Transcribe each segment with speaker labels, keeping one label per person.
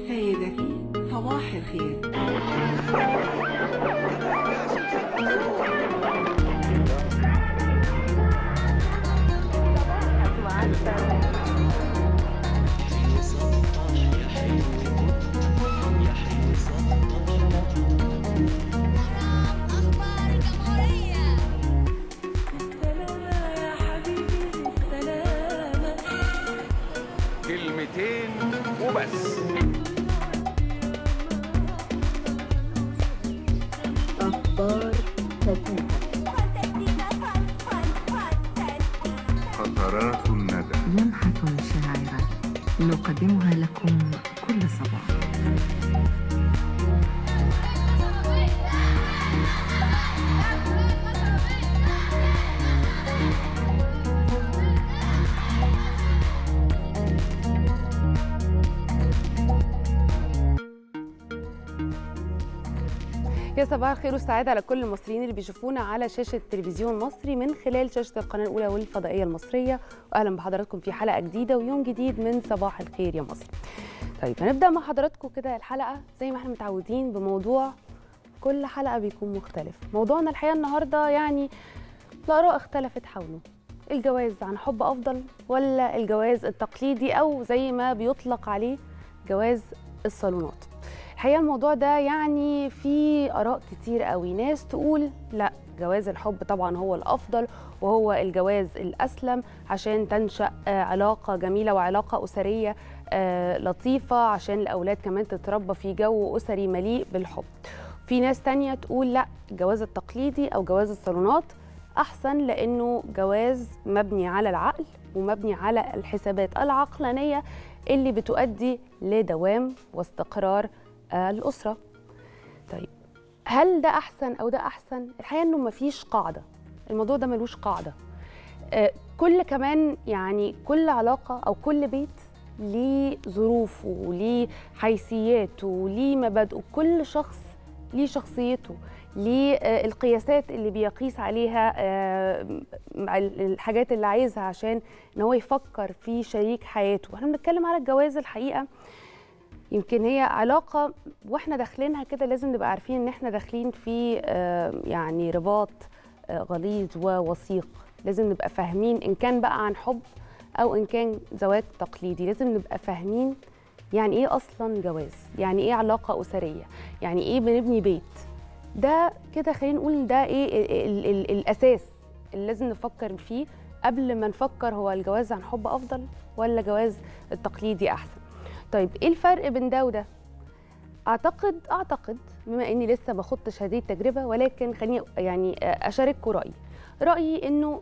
Speaker 1: سيدتي صباح الخير
Speaker 2: أخبار الجمهورية
Speaker 1: سلامة يا حبيبي سلامة
Speaker 3: كلمتين وبس
Speaker 4: أخبار فتاة
Speaker 2: فانتستيكا فان فان فانتستيكا
Speaker 5: قطرات الندى
Speaker 6: لمحة شاعرة نقدمها لكم كل صباح
Speaker 7: يا صباح الخير والسعادة على كل المصريين اللي بيشوفونا على شاشة تلفزيون مصري من خلال شاشة القناة الأولى والفضائية المصرية وأهلا بحضراتكم في حلقة جديدة ويوم جديد من صباح الخير يا مصر طيب هنبدأ مع حضراتكم كده الحلقة زي ما احنا متعودين بموضوع كل حلقة بيكون مختلف موضوعنا الحقيقة النهاردة يعني الآراء اختلفت حوله الجواز عن حب أفضل ولا الجواز التقليدي أو زي ما بيطلق عليه جواز الصالونات الحقيقه الموضوع ده يعني فيه اراء كتير قوي ناس تقول لا جواز الحب طبعا هو الافضل وهو الجواز الاسلم عشان تنشا آه، علاقه جميله وعلاقه اسريه آه، لطيفه عشان الاولاد كمان تتربى في جو اسري مليء بالحب في ناس تانية تقول لا الجواز التقليدي او جواز الصالونات احسن لانه جواز مبني على العقل ومبني على الحسابات العقلانيه اللي بتؤدي لدوام واستقرار آه، الأسرة طيب هل ده أحسن أو ده أحسن؟ الحقيقة إنه مفيش قاعدة الموضوع ده ملوش قاعدة آه، كل كمان يعني كل علاقة أو كل بيت ليه ظروفه وليه حيثياته وليه مبادئه كل شخص ليه شخصيته ليه آه، القياسات اللي بيقيس عليها آه، مع ال- الحاجات اللي عايزها عشان ان هو يفكر في شريك حياته واحنا بنتكلم على الجواز الحقيقه يمكن هي علاقة واحنا داخلينها كده لازم نبقى عارفين ان احنا داخلين في آه، يعني رباط آه، غليظ ووثيق لازم نبقى فاهمين ان كان بقى عن حب او ان كان زواج تقليدي لازم نبقى فاهمين يعني ايه اصلا جواز يعني ايه علاقة اسرية يعني ايه بنبني بيت ده كده خلينا نقول ده ايه ال ال ال الاساس اللي لازم نفكر فيه قبل ما نفكر هو الجواز عن حب افضل ولا جواز التقليدي احسن طيب ايه الفرق بين ده وده اعتقد اعتقد بما اني لسه ما خضتش هذه التجربه ولكن خليني يعني اشارككم رايي رايي انه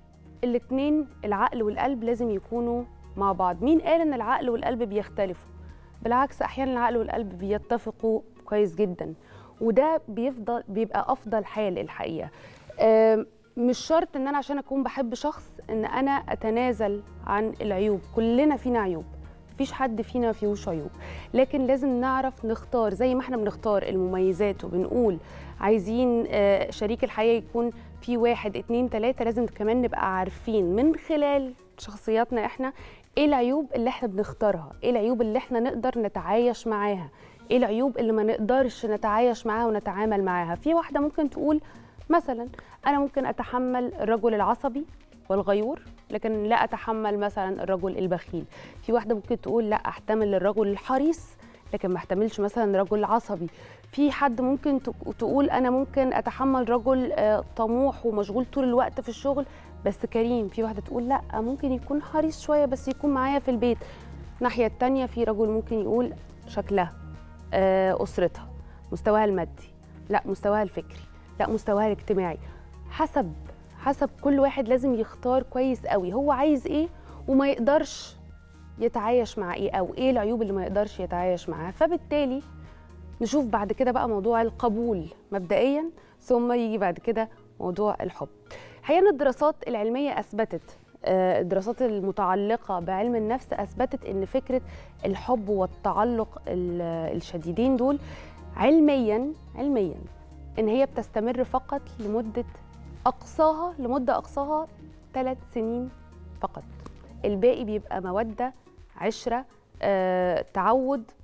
Speaker 7: الاثنين العقل والقلب لازم يكونوا مع بعض مين قال ان العقل والقلب بيختلفوا بالعكس احيانا العقل والقلب بيتفقوا كويس جدا وده بيفضل بيبقى افضل حال الحقيقه آم، مش شرط ان انا عشان اكون بحب شخص ان انا اتنازل عن العيوب كلنا فينا عيوب مفيش حد فينا ما فيهوش عيوب لكن لازم نعرف نختار زي ما احنا بنختار المميزات وبنقول عايزين آه، شريك الحياة يكون في واحد اتنين تلاتة لازم كمان نبقى عارفين من خلال شخصياتنا احنا ايه العيوب اللي احنا بنختارها ايه العيوب اللي احنا نقدر نتعايش معاها ايه العيوب اللي ما نقدرش نتعايش معاها ونتعامل معاها في واحدة ممكن تقول مثلا انا ممكن اتحمل الرجل العصبي والغيور لكن لا اتحمل مثلا الرجل البخيل في واحده ممكن تقول لا احتمل الرجل الحريص لكن ما احتملش مثلا رجل عصبي في حد ممكن تق- تقول انا ممكن اتحمل رجل آه، طموح ومشغول طول الوقت في الشغل بس كريم في واحده تقول لا ممكن يكون حريص شويه بس يكون معايا في البيت الناحيه التانية في رجل ممكن يقول شكلها آه، اسرتها مستواها المادي لا مستواها الفكري لا مستواها الاجتماعي حسب حسب كل واحد لازم يختار كويس قوي هو عايز ايه وما يقدرش يتعايش مع ايه او ايه العيوب اللي ما يقدرش يتعايش معاها فبالتالي نشوف بعد كده بقى موضوع القبول مبدئيا ثم يجي بعد كده موضوع الحب حقيقة الدراسات العلمية أثبتت آه، الدراسات المتعلقة بعلم النفس أثبتت أن فكرة الحب والتعلق ال- الشديدين دول علميا علميا ان هي بتستمر فقط لمده اقصاها لمده اقصاها ثلاث سنين فقط الباقي بيبقى موده عشره آه، تعود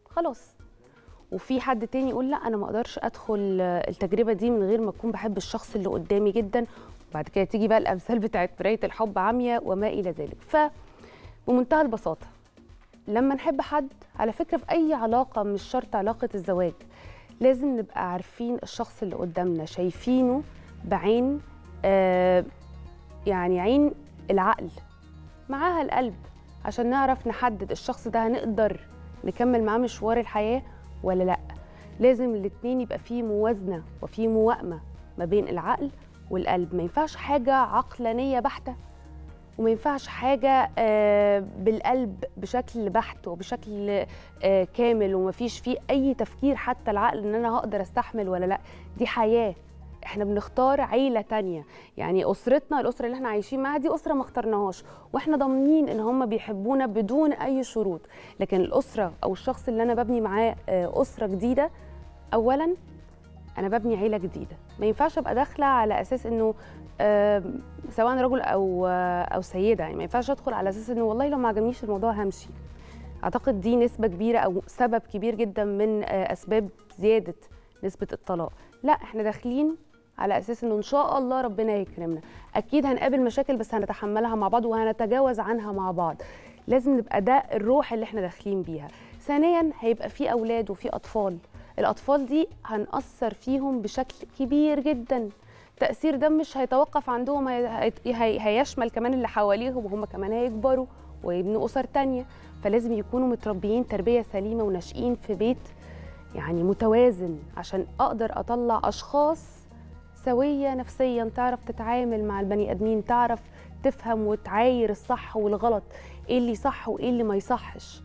Speaker 7: خلاص وفي حد تاني يقول لا انا ما اقدرش ادخل آه، التجربه دي من غير ما اكون بحب الشخص اللي قدامي جدا وبعد كده تيجي بقى الامثال بتاعت مرايه الحب عمياء وما الى ذلك ف بمنتهى البساطه لما نحب حد على فكره في اي علاقه مش شرط علاقه الزواج لازم نبقى عارفين الشخص اللي قدامنا شايفينه بعين آه يعني عين العقل معاها القلب عشان نعرف نحدد الشخص ده هنقدر نكمل معاه مشوار الحياة ولا لأ لازم الاتنين يبقى فيه موازنة وفيه موائمة ما بين العقل والقلب ما ينفعش حاجة عقلانية بحتة وما ينفعش حاجة آه، بالقلب بشكل بحت وبشكل آه، كامل وما فيش فيه أي تفكير حتى العقل إن أنا هقدر أستحمل ولا لأ دي حياة احنا بنختار عيلة تانية يعني أسرتنا الأسرة اللي احنا عايشين معاها دي أسرة ما اخترناهاش واحنا ضامنين إن هم بيحبونا بدون أي شروط لكن الأسرة أو الشخص اللي أنا ببني معاه آه، أسرة جديدة أولا أنا ببني عيلة جديدة ما ينفعش أبقى داخلة على أساس إنه آه، سواء رجل أو آه، أو سيدة يعني ما ينفعش أدخل على أساس إنه والله لو ما عجبنيش الموضوع همشي أعتقد دي نسبة كبيرة أو سبب كبير جدا من آه، أسباب زيادة نسبة الطلاق لا احنا داخلين على اساس انه ان شاء الله ربنا يكرمنا اكيد هنقابل مشاكل بس هنتحملها مع بعض وهنتجاوز عنها مع بعض لازم نبقى ده الروح اللي احنا داخلين بيها ثانيا هيبقى في اولاد وفي اطفال الاطفال دي هنأثر فيهم بشكل كبير جدا التأثير ده مش هيتوقف عندهم هي- هي- هيشمل كمان اللي حواليهم وهم كمان هيكبروا ويبنوا أسر تانية فلازم يكونوا متربيين تربية سليمة وناشئين في بيت يعني متوازن عشان أقدر أطلع أشخاص سوية نفسيا تعرف تتعامل مع البني آدمين تعرف تفهم وتعاير الصح والغلط ايه اللي صح وايه اللي ما يصحش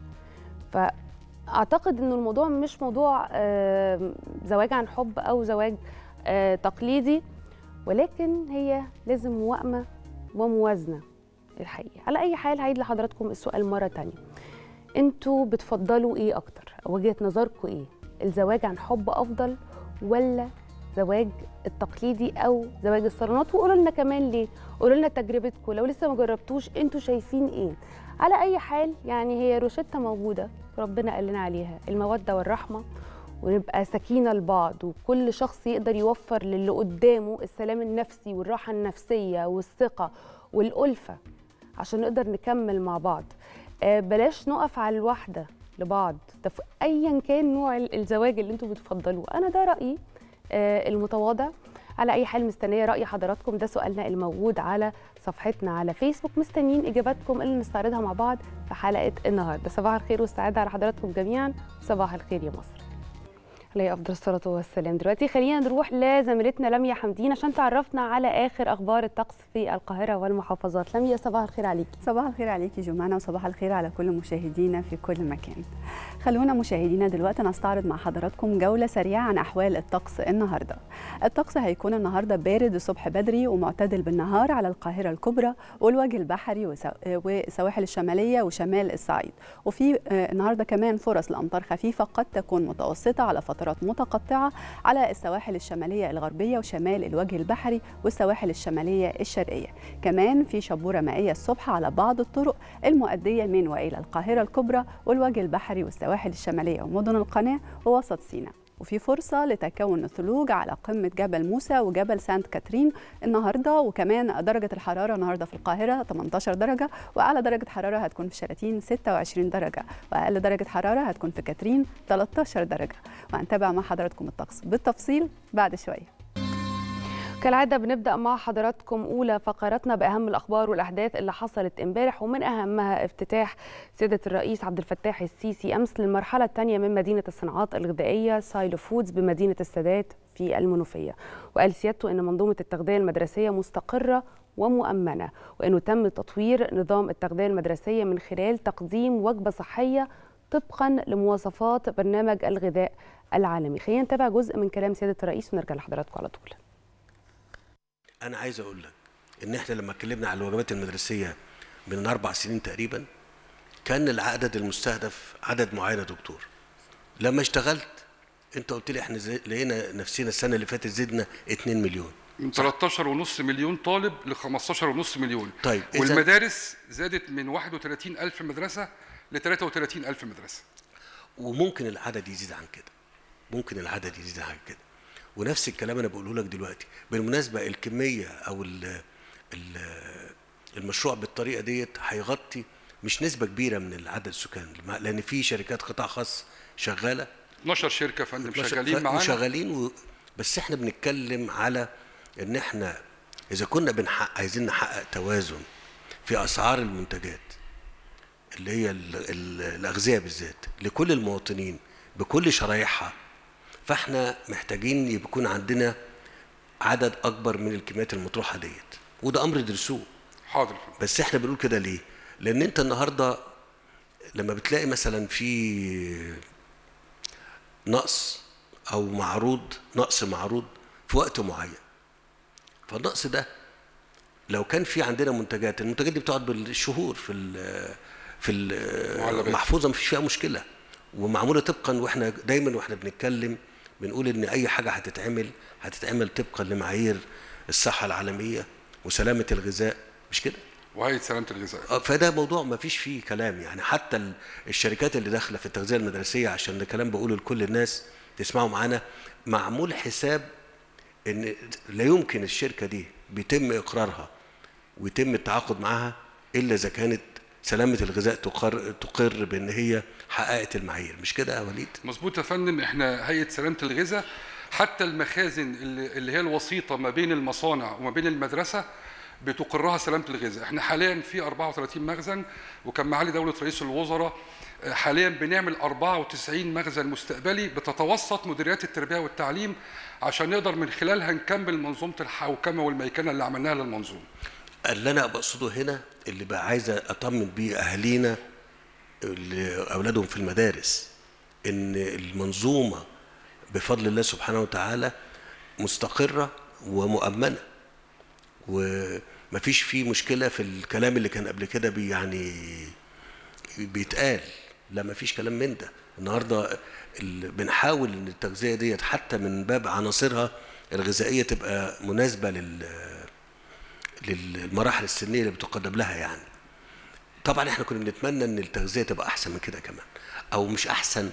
Speaker 7: فأعتقد إنه الموضوع مش موضوع آه، زواج عن حب أو زواج آه، تقليدي ولكن هي لازم موائمة وموازنة الحقيقة على أي حال هعيد لحضراتكم السؤال مرة تانية انتوا بتفضلوا ايه اكتر وجهة نظركم ايه الزواج عن حب افضل ولا زواج التقليدي او زواج الصالونات وقولوا لنا كمان ليه قولوا لنا تجربتكم لو لسه ما جربتوش انتوا شايفين ايه على اي حال يعني هي روشتة موجودة ربنا قال لنا عليها المودة والرحمة ونبقى سكينة لبعض وكل شخص يقدر يوفر للي قدامه السلام النفسي والراحة النفسية والثقة والألفة عشان نقدر نكمل مع بعض آه، بلاش نقف على الواحدة لبعض ده في أيا كان نوع ال- الزواج اللي انتوا بتفضلوه أنا ده رأيي آه، المتواضع على أي حال مستنية رأي حضراتكم ده سؤالنا الموجود على صفحتنا على فيسبوك مستنيين إجاباتكم اللي نستعرضها مع بعض في حلقة النهاردة صباح الخير والسعادة على حضراتكم جميعا صباح الخير يا مصر عليه افضل الصلاه والسلام دلوقتي خلينا نروح لزميلتنا لميا حمدين عشان تعرفنا على اخر اخبار الطقس في القاهره والمحافظات لميا صباح الخير عليكي
Speaker 5: صباح الخير عليكي جمانة وصباح الخير على كل مشاهدينا في كل مكان خلونا مشاهدينا دلوقتي نستعرض مع حضراتكم جولة سريعة عن أحوال الطقس النهاردة الطقس هيكون النهاردة بارد الصبح بدري ومعتدل بالنهار على القاهرة الكبرى والوجه البحري وسو- والسواحل الشمالية وشمال الصعيد وفي آه، النهاردة كمان فرص لأمطار خفيفة قد تكون متوسطة على فترات متقطعة على السواحل الشمالية الغربية وشمال الوجه البحري والسواحل الشمالية الشرقية كمان في شبورة مائية الصبح على بعض الطرق المؤدية من وإلى القاهرة الكبرى والوجه البحري والسواحل الشمالية ومدن القناة ووسط سيناء وفي فرصة لتكون الثلوج على قمة جبل موسى وجبل سانت كاترين النهاردة وكمان درجة الحرارة النهاردة في القاهرة 18 درجة وأعلى درجة حرارة هتكون في شلاتين 26 درجة وأقل درجة حرارة هتكون في كاترين 13 درجة وهنتابع مع حضراتكم الطقس بالتفصيل بعد شوية
Speaker 7: كالعاده بنبدا مع حضراتكم اولى فقراتنا باهم الاخبار والاحداث اللي حصلت امبارح ومن اهمها افتتاح سياده الرئيس عبد الفتاح السيسي امس للمرحله الثانيه من مدينه الصناعات الغذائيه سايلو فودز بمدينه السادات في المنوفيه وقال سيادته ان منظومه التغذيه المدرسيه مستقره ومؤمنه وانه تم تطوير نظام التغذيه المدرسيه من خلال تقديم وجبه صحيه طبقا لمواصفات برنامج الغذاء العالمي خلينا نتابع جزء من كلام سياده الرئيس ونرجع لحضراتكم على طول
Speaker 8: انا عايز اقول لك ان احنا لما اتكلمنا على الوجبات المدرسيه من اربع سنين تقريبا كان العدد المستهدف عدد معين يا دكتور لما اشتغلت انت قلت لي احنا زي- لقينا نفسنا السنه اللي فاتت زدنا 2 مليون
Speaker 9: من 13.5 مليون طالب ل 15.5 مليون
Speaker 8: طيب إذا-
Speaker 9: والمدارس زادت من 31 ألف مدرسة ل 33 ألف مدرسة
Speaker 8: وممكن العدد يزيد عن كده ممكن العدد يزيد عن كده ونفس الكلام انا بقوله لك دلوقتي بالمناسبه الكميه او ال ال المشروع بالطريقه ديت هيغطي مش نسبه كبيره من العدد السكان لان في شركات قطاع خاص شغاله
Speaker 9: 12 شركه يا فندم
Speaker 8: 12
Speaker 9: شغالين
Speaker 8: ف-
Speaker 9: معانا
Speaker 8: وشغالين و... بس احنا بنتكلم على ان احنا اذا كنا بنحقق عايزين نحقق توازن في اسعار المنتجات اللي هي ال... ال... الاغذيه بالذات لكل المواطنين بكل شرايحها فاحنا محتاجين يكون عندنا عدد اكبر من الكميات المطروحه ديت وده امر درسوه
Speaker 9: حاضر يا فندم.
Speaker 8: بس احنا بنقول كده ليه؟ لان انت النهارده لما بتلاقي مثلا في نقص او معروض نقص معروض في وقت معين فالنقص ده لو كان في عندنا منتجات المنتجات دي بتقعد بالشهور في ال في
Speaker 9: معلبات.
Speaker 8: المحفوظه مفيش فيها مشكله ومعموله طبقا واحنا دايما واحنا بنتكلم بنقول ان اي حاجه هتتعمل هتتعمل طبقا لمعايير الصحه العالميه وسلامه الغذاء مش كده؟
Speaker 9: وهيئه سلامه الغذاء
Speaker 8: آه، فده موضوع ما فيش فيه كلام يعني حتى ال- الشركات اللي داخله في التغذيه المدرسيه عشان ده كلام بقوله لكل الناس تسمعوا معانا معمول حساب ان لا يمكن الشركه دي بيتم اقرارها ويتم التعاقد معاها الا اذا كانت سلامه الغذاء تقر تقر بان هي حققت المعايير مش كده يا وليد؟
Speaker 9: مظبوط يا فندم احنا هيئه سلامه الغذاء حتى المخازن اللي اللي هي الوسيطه ما بين المصانع وما بين المدرسه بتقرها سلامه الغذاء احنا حاليا في 34 مخزن وكان معالي دوله رئيس الوزراء آه، حاليا بنعمل 94 مخزن مستقبلي بتتوسط مديريات التربيه والتعليم عشان نقدر من خلالها نكمل منظومه الحوكمه والميكنه اللي عملناها للمنظومه
Speaker 8: اللي انا بقصده هنا اللي بقى عايز اطمن بيه اهالينا اللي اولادهم في المدارس ان المنظومه بفضل الله سبحانه وتعالى مستقره ومؤمنه ومفيش فيه مشكله في الكلام اللي كان قبل كده بي يعني بيتقال لا مفيش كلام من ده النهارده ال- بنحاول ان التغذيه ديت حتى من باب عناصرها الغذائيه تبقى مناسبه لل للمراحل السنيه اللي بتقدم لها يعني طبعا احنا كنا بنتمنى ان التغذيه تبقى احسن من كده كمان او مش احسن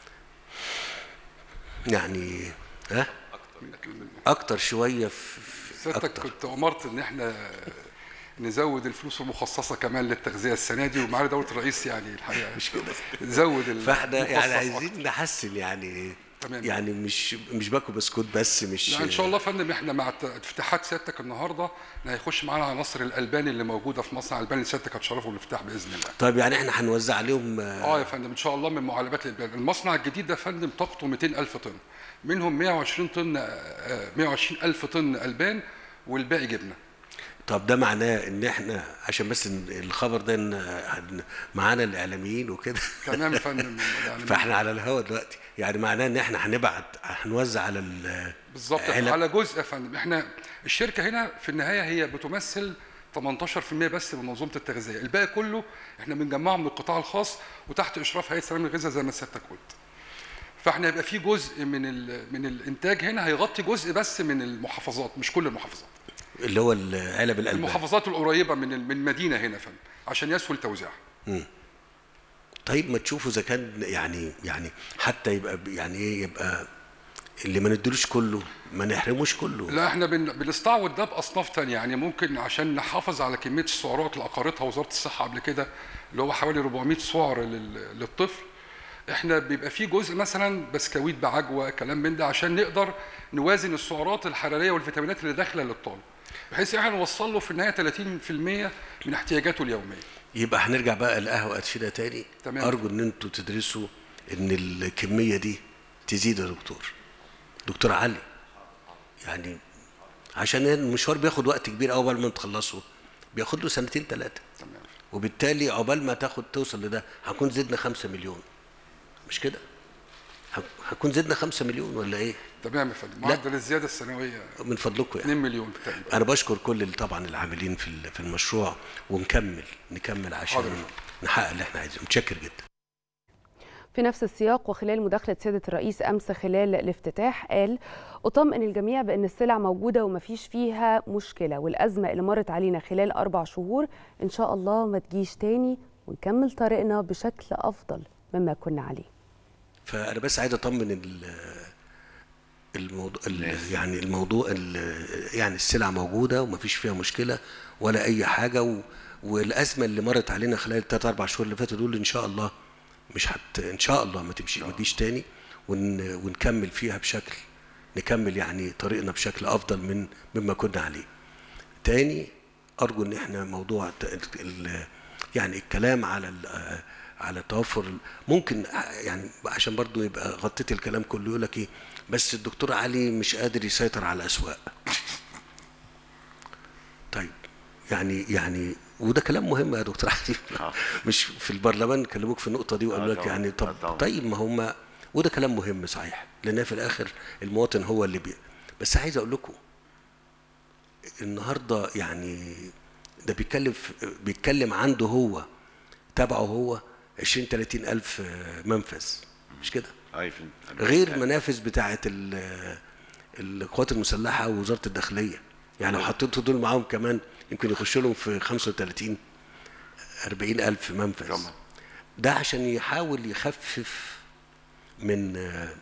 Speaker 8: يعني ها اكتر شويه في في-
Speaker 9: سيادتك
Speaker 8: اكتر
Speaker 9: كنت امرت ان احنا نزود الفلوس المخصصه كمان للتغذيه السنه دي ومعالي دوله الرئيس يعني الحقيقه مش كده نزود ال-
Speaker 8: فاحنا يعني
Speaker 9: المخصص
Speaker 8: عايزين نحسن يعني
Speaker 9: تمام.
Speaker 8: يعني مش مش باكو بسكوت بس مش
Speaker 9: لا ان شاء الله يا فندم احنا مع ت- افتتاحات سيادتك النهارده إن هيخش معانا عناصر الالبان اللي موجوده في مصنع الالبان اللي سيادتك هتشرفه بالافتتاح باذن الله.
Speaker 8: طيب يعني احنا هنوزع عليهم
Speaker 9: اه يا فندم ان شاء الله من معلبات الالبان، المصنع الجديد ده يا فندم طاقته 200 الف طن منهم 120 طن آه، 120 الف طن البان والباقي جبنه.
Speaker 8: طب ده معناه ان احنا عشان بس إن الخبر ده ان هن- معانا الاعلاميين وكده
Speaker 9: تمام يا فندم يعني
Speaker 8: فاحنا على الهوا دلوقتي يعني معناه ان احنا هنبعت هنوزع على ال
Speaker 9: بالظبط
Speaker 8: علب.
Speaker 9: على جزء يا فندم احنا الشركه هنا في النهايه هي بتمثل 18% بس من منظومه التغذيه، الباقي كله احنا بنجمعه من القطاع الخاص وتحت اشراف هيئه سلامه الغذاء زي ما سيادتك قلت. فاحنا هيبقى في جزء من ال- من الانتاج هنا هيغطي جزء بس من المحافظات مش كل المحافظات.
Speaker 8: اللي هو علب الالبان
Speaker 9: المحافظات القريبه من ال- من المدينه هنا يا فندم عشان يسهل توزيعها.
Speaker 8: طيب ما تشوفوا اذا كان يعني يعني حتى يبقى ب- يعني ايه يبقى اللي ما ندلوش كله ما نحرموش كله
Speaker 9: لا احنا بن... بنستعوض ده باصناف تانية يعني ممكن عشان نحافظ على كميه السعرات اللي اقرتها وزاره الصحه قبل كده اللي هو حوالي 400 سعر لل... للطفل احنا بيبقى فيه جزء مثلا بسكويت بعجوه كلام من ده عشان نقدر نوازن السعرات الحراريه والفيتامينات اللي داخله للطالب بحيث احنا نوصل له في النهايه 30% من احتياجاته اليوميه
Speaker 8: يبقى هنرجع بقى القهوه ادفيده تاني
Speaker 9: تمام.
Speaker 8: ارجو ان انتوا تدرسوا ان الكميه دي تزيد يا دكتور دكتور علي يعني عشان المشوار بياخد وقت كبير اول ما تخلصه بياخد له سنتين ثلاثه
Speaker 9: تمام
Speaker 8: وبالتالي عقبال ما تاخد توصل لده هنكون زدنا خمسة مليون مش كده هك- هنكون زدنا خمسة مليون ولا ايه
Speaker 9: تمام يا فندم
Speaker 8: لا.
Speaker 9: معدل الزياده السنويه
Speaker 8: من فضلكم يعني
Speaker 9: 2 مليون تقريبا
Speaker 8: انا بشكر كل اللي طبعا العاملين في ال- في المشروع ونكمل نكمل عشان
Speaker 9: حاضر.
Speaker 8: نحقق اللي احنا عايزينه متشكر جدا
Speaker 7: في نفس السياق وخلال مداخلة سيادة الرئيس أمس خلال الافتتاح قال أطمئن الجميع بأن السلع موجودة ومفيش فيها مشكلة والأزمة اللي مرت علينا خلال أربع شهور إن شاء الله ما تجيش تاني ونكمل طريقنا بشكل أفضل مما كنا عليه
Speaker 8: فانا بس عايز اطمن ال الموضوع يعني الموضوع ال- يعني السلع موجوده ومفيش فيها مشكله ولا اي حاجه و والازمه اللي مرت علينا خلال الثلاث اربع شهور اللي فاتوا دول ان شاء الله مش هت ان شاء الله ما تمشي ما تجيش تاني ون ونكمل فيها بشكل نكمل يعني طريقنا بشكل افضل من مما كنا عليه. تاني ارجو ان احنا موضوع ت- ال- يعني الكلام على ال- على توفر ممكن يعني عشان برضو يبقى غطيت الكلام كله يقول لك ايه بس الدكتور علي مش قادر يسيطر على الاسواق طيب يعني يعني وده كلام مهم يا دكتور علي مش في البرلمان كلموك في النقطه دي وقالوا
Speaker 10: آه
Speaker 8: لك
Speaker 10: طبعاً.
Speaker 8: يعني
Speaker 10: آه
Speaker 8: طب
Speaker 10: طبعاً.
Speaker 8: طيب ما هم وده كلام مهم صحيح لان في الاخر المواطن هو اللي بي بس عايز اقول لكم النهارده يعني ده بيتكلم في- بيتكلم عنده هو تبعه هو 20 30 الف منفذ مش كده
Speaker 10: اي فهمت
Speaker 8: غير المنافذ بتاعه ال- القوات المسلحه ووزاره الداخليه يعني لو حطيتوا دول معاهم كمان يمكن يخشوا لهم في 35 40 الف منفذ
Speaker 10: طبعا.
Speaker 8: ده عشان يحاول يخفف من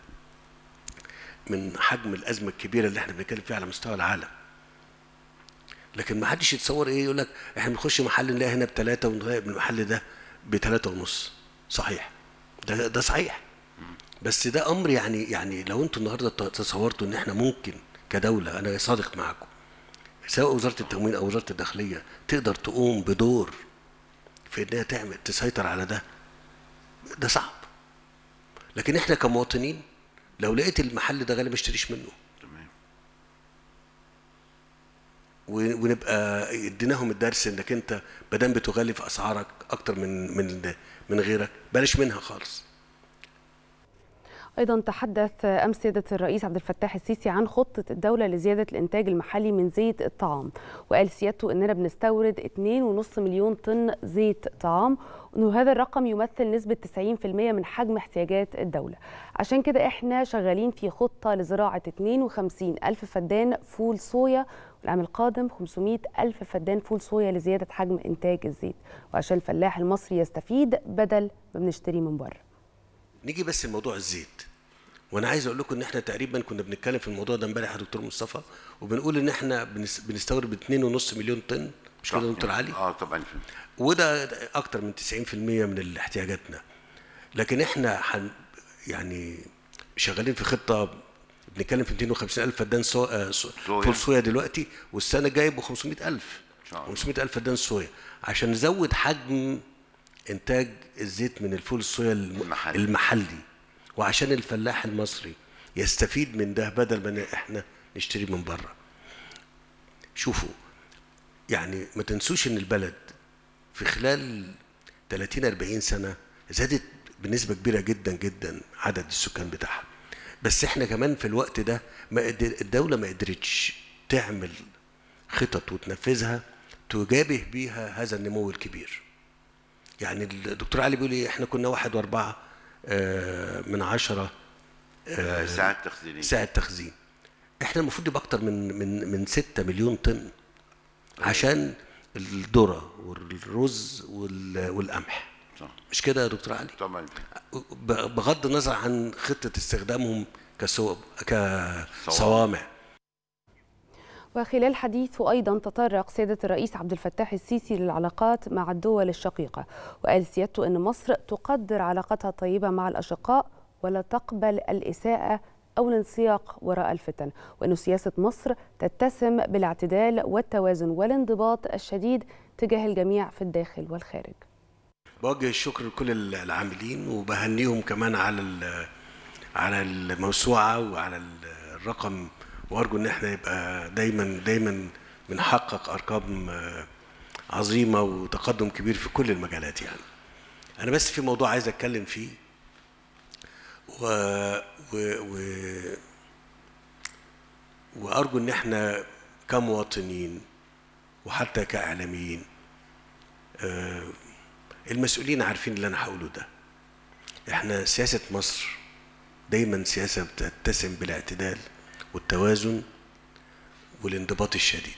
Speaker 8: من حجم الازمه الكبيره اللي احنا بنتكلم فيها على مستوى العالم لكن ما حدش يتصور ايه يقول لك احنا بنخش محل نلاقي هنا بثلاثه ونلاقي المحل ده بثلاثه ونص صحيح ده ده صحيح بس ده امر يعني يعني لو انتوا النهارده تصورتوا ان احنا ممكن كدوله انا صادق معاكم سواء وزاره التموين او وزاره الداخليه تقدر تقوم بدور في انها تعمل تسيطر على ده ده صعب لكن احنا كمواطنين لو لقيت المحل ده غالي ما اشتريش منه
Speaker 10: تمام
Speaker 8: و- ونبقى اديناهم الدرس انك انت ما دام بتغلي في اسعارك اكتر من من من غيرك بلاش منها خالص
Speaker 7: ايضا تحدث امس سياده الرئيس عبد الفتاح السيسي عن خطه الدوله لزياده الانتاج المحلي من زيت الطعام وقال سيادته اننا بنستورد 2.5 مليون طن زيت طعام وانه هذا الرقم يمثل نسبه 90% من حجم احتياجات الدوله عشان كده احنا شغالين في خطه لزراعه 52 الف فدان فول صويا والعام القادم 500 ألف فدان فول صويا لزيادة حجم إنتاج الزيت وعشان الفلاح المصري يستفيد بدل ما بنشتري من بره
Speaker 8: نيجي بس لموضوع الزيت وانا عايز اقول لكم ان احنا تقريبا كنا بنتكلم في الموضوع ده امبارح يا دكتور مصطفى وبنقول ان احنا بنس- بنستورد ب 2.5 مليون طن مش كده يا دكتور علي
Speaker 10: اه طبعا فهمت
Speaker 8: وده اكتر من 90% من احتياجاتنا لكن احنا حن يعني شغالين في خطه بنتكلم في 250 الف فدان سو... آه، سو...
Speaker 10: صويا.
Speaker 8: فول صويا دلوقتي والسنه الجايه ب 500 الف
Speaker 10: شاء الله.
Speaker 8: 500 الف فدان صويا عشان نزود حجم انتاج الزيت من الفول الصويا الم...
Speaker 10: المحلي.
Speaker 8: المحلي وعشان الفلاح المصري يستفيد من ده بدل ما ن- احنا نشتري من بره شوفوا يعني ما تنسوش ان البلد في خلال 30 40 سنه زادت بنسبه كبيره جدا جدا عدد السكان بتاعها بس احنا كمان في الوقت ده ما قدر الدوله ما قدرتش تعمل خطط وتنفذها تجابه بيها هذا النمو الكبير يعني الدكتور علي بيقول ايه احنا كنا واحد واربعة آه، من عشرة
Speaker 10: آه، ساعة تخزينية
Speaker 8: ساعة تخزين احنا المفروض يبقى اكتر من من من 6 مليون طن عشان الذرة والرز وال- والقمح
Speaker 10: صح
Speaker 8: مش كده يا دكتور علي
Speaker 10: طبعا
Speaker 8: ب- بغض النظر عن خطة استخدامهم كسو كصوامع
Speaker 7: وخلال حديثه أيضا تطرق سيادة الرئيس عبد الفتاح السيسي للعلاقات مع الدول الشقيقة وقال سيادته أن مصر تقدر علاقتها الطيبة مع الأشقاء ولا تقبل الإساءة أو الانسياق وراء الفتن وأن سياسة مصر تتسم بالاعتدال والتوازن والانضباط الشديد تجاه الجميع في الداخل والخارج
Speaker 8: بوجه الشكر لكل العاملين وبهنيهم كمان على ال- على الموسوعه وعلى ال- الرقم وارجو ان احنا يبقى دايما دايما بنحقق ارقام آه، عظيمه وتقدم كبير في كل المجالات يعني انا بس في موضوع عايز اتكلم فيه و, و... و... وارجو ان احنا كمواطنين وحتى كاعلاميين آه، المسؤولين عارفين اللي انا هقوله ده احنا سياسة مصر دايما سياسة بتتسم بالاعتدال والتوازن والانضباط الشديد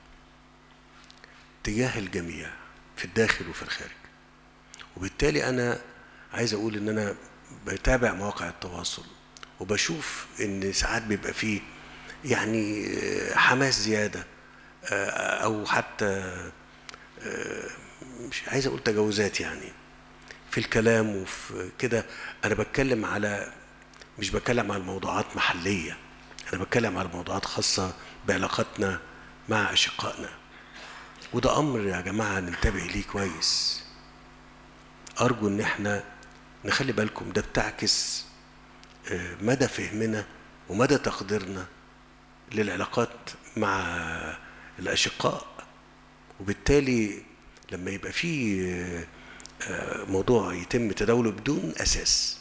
Speaker 8: تجاه الجميع في الداخل وفي الخارج وبالتالي انا عايز اقول ان انا بتابع مواقع التواصل وبشوف ان ساعات بيبقى فيه يعني آه، حماس زياده آه، او حتى آه، مش عايز اقول تجاوزات يعني في الكلام وفي كده انا بتكلم على مش بتكلم على موضوعات محليه انا بتكلم على موضوعات خاصه بعلاقتنا مع اشقائنا وده امر يا جماعه ننتبه ليه كويس ارجو ان احنا نخلي بالكم ده بتعكس آه، مدى فهمنا ومدى تقديرنا للعلاقات مع الاشقاء وبالتالي لما يبقى في آه، آه، موضوع يتم تداوله بدون اساس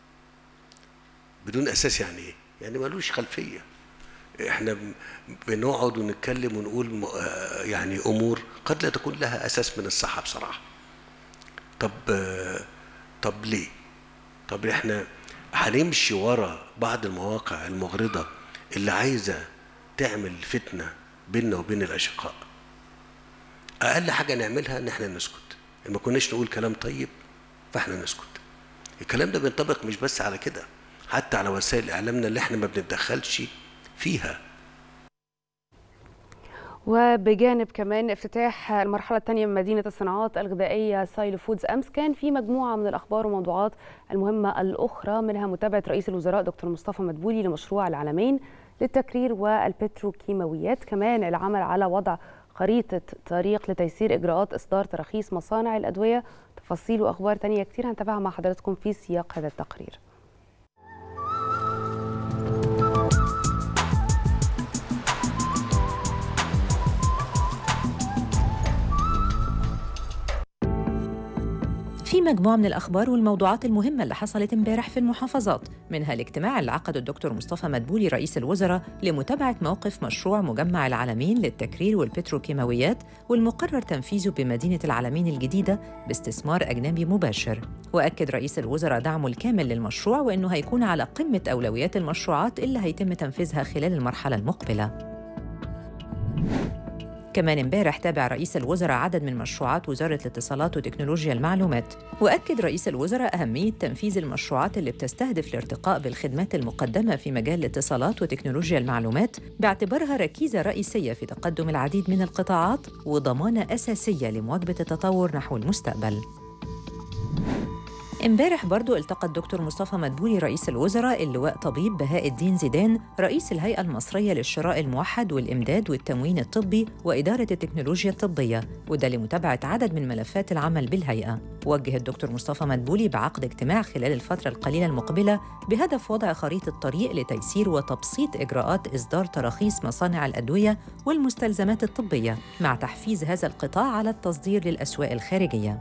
Speaker 8: بدون اساس يعني ايه يعني ملوش خلفيه احنا ب- بنقعد ونتكلم ونقول م- آه، يعني امور قد لا تكون لها اساس من الصحه بصراحه طب آه، طب ليه طب احنا هنمشي ورا بعض المواقع المغرضه اللي عايزه تعمل فتنه بيننا وبين الاشقاء اقل حاجه نعملها ان احنا نسكت ما كناش نقول كلام طيب فاحنا نسكت الكلام ده بينطبق مش بس على كده حتى على وسائل اعلامنا اللي احنا ما بنتدخلش فيها
Speaker 7: وبجانب كمان افتتاح المرحلة الثانية من مدينة الصناعات الغذائية سايلو فودز أمس كان في مجموعة من الأخبار والموضوعات المهمة الأخرى منها متابعة رئيس الوزراء دكتور مصطفى مدبولي لمشروع العالمين للتكرير والبتروكيماويات كمان العمل على وضع خريطة طريق لتيسير إجراءات إصدار تراخيص مصانع الأدوية تفاصيل وأخبار تانية كتير هنتابعها مع حضراتكم في سياق هذا التقرير
Speaker 11: في مجموعة من الأخبار والموضوعات المهمة اللي حصلت امبارح في المحافظات منها الاجتماع اللي عقده الدكتور مصطفى مدبولي رئيس الوزراء لمتابعة موقف مشروع مجمع العالمين للتكرير والبتروكيماويات والمقرر تنفيذه بمدينة العالمين الجديدة باستثمار أجنبي مباشر وأكد رئيس الوزراء دعمه الكامل للمشروع وأنه هيكون على قمة أولويات المشروعات اللي هيتم تنفيذها خلال المرحلة المقبلة كمان امبارح تابع رئيس الوزراء عدد من مشروعات وزارة الاتصالات وتكنولوجيا المعلومات وأكد رئيس الوزراء أهمية تنفيذ المشروعات اللي بتستهدف الارتقاء بالخدمات المقدمة في مجال الاتصالات وتكنولوجيا المعلومات باعتبارها ركيزة رئيسية في تقدم العديد من القطاعات وضمانة أساسية لمواكبة التطور نحو المستقبل امبارح برضو التقى الدكتور مصطفى مدبولي رئيس الوزراء اللواء طبيب بهاء الدين زيدان رئيس الهيئة المصرية للشراء الموحد والإمداد والتموين الطبي وإدارة التكنولوجيا الطبية وده لمتابعة عدد من ملفات العمل بالهيئة وجه الدكتور مصطفى مدبولي بعقد اجتماع خلال الفترة القليلة المقبلة بهدف وضع خريطة طريق لتيسير وتبسيط إجراءات إصدار تراخيص مصانع الأدوية والمستلزمات الطبية مع تحفيز هذا القطاع على التصدير للأسواق الخارجية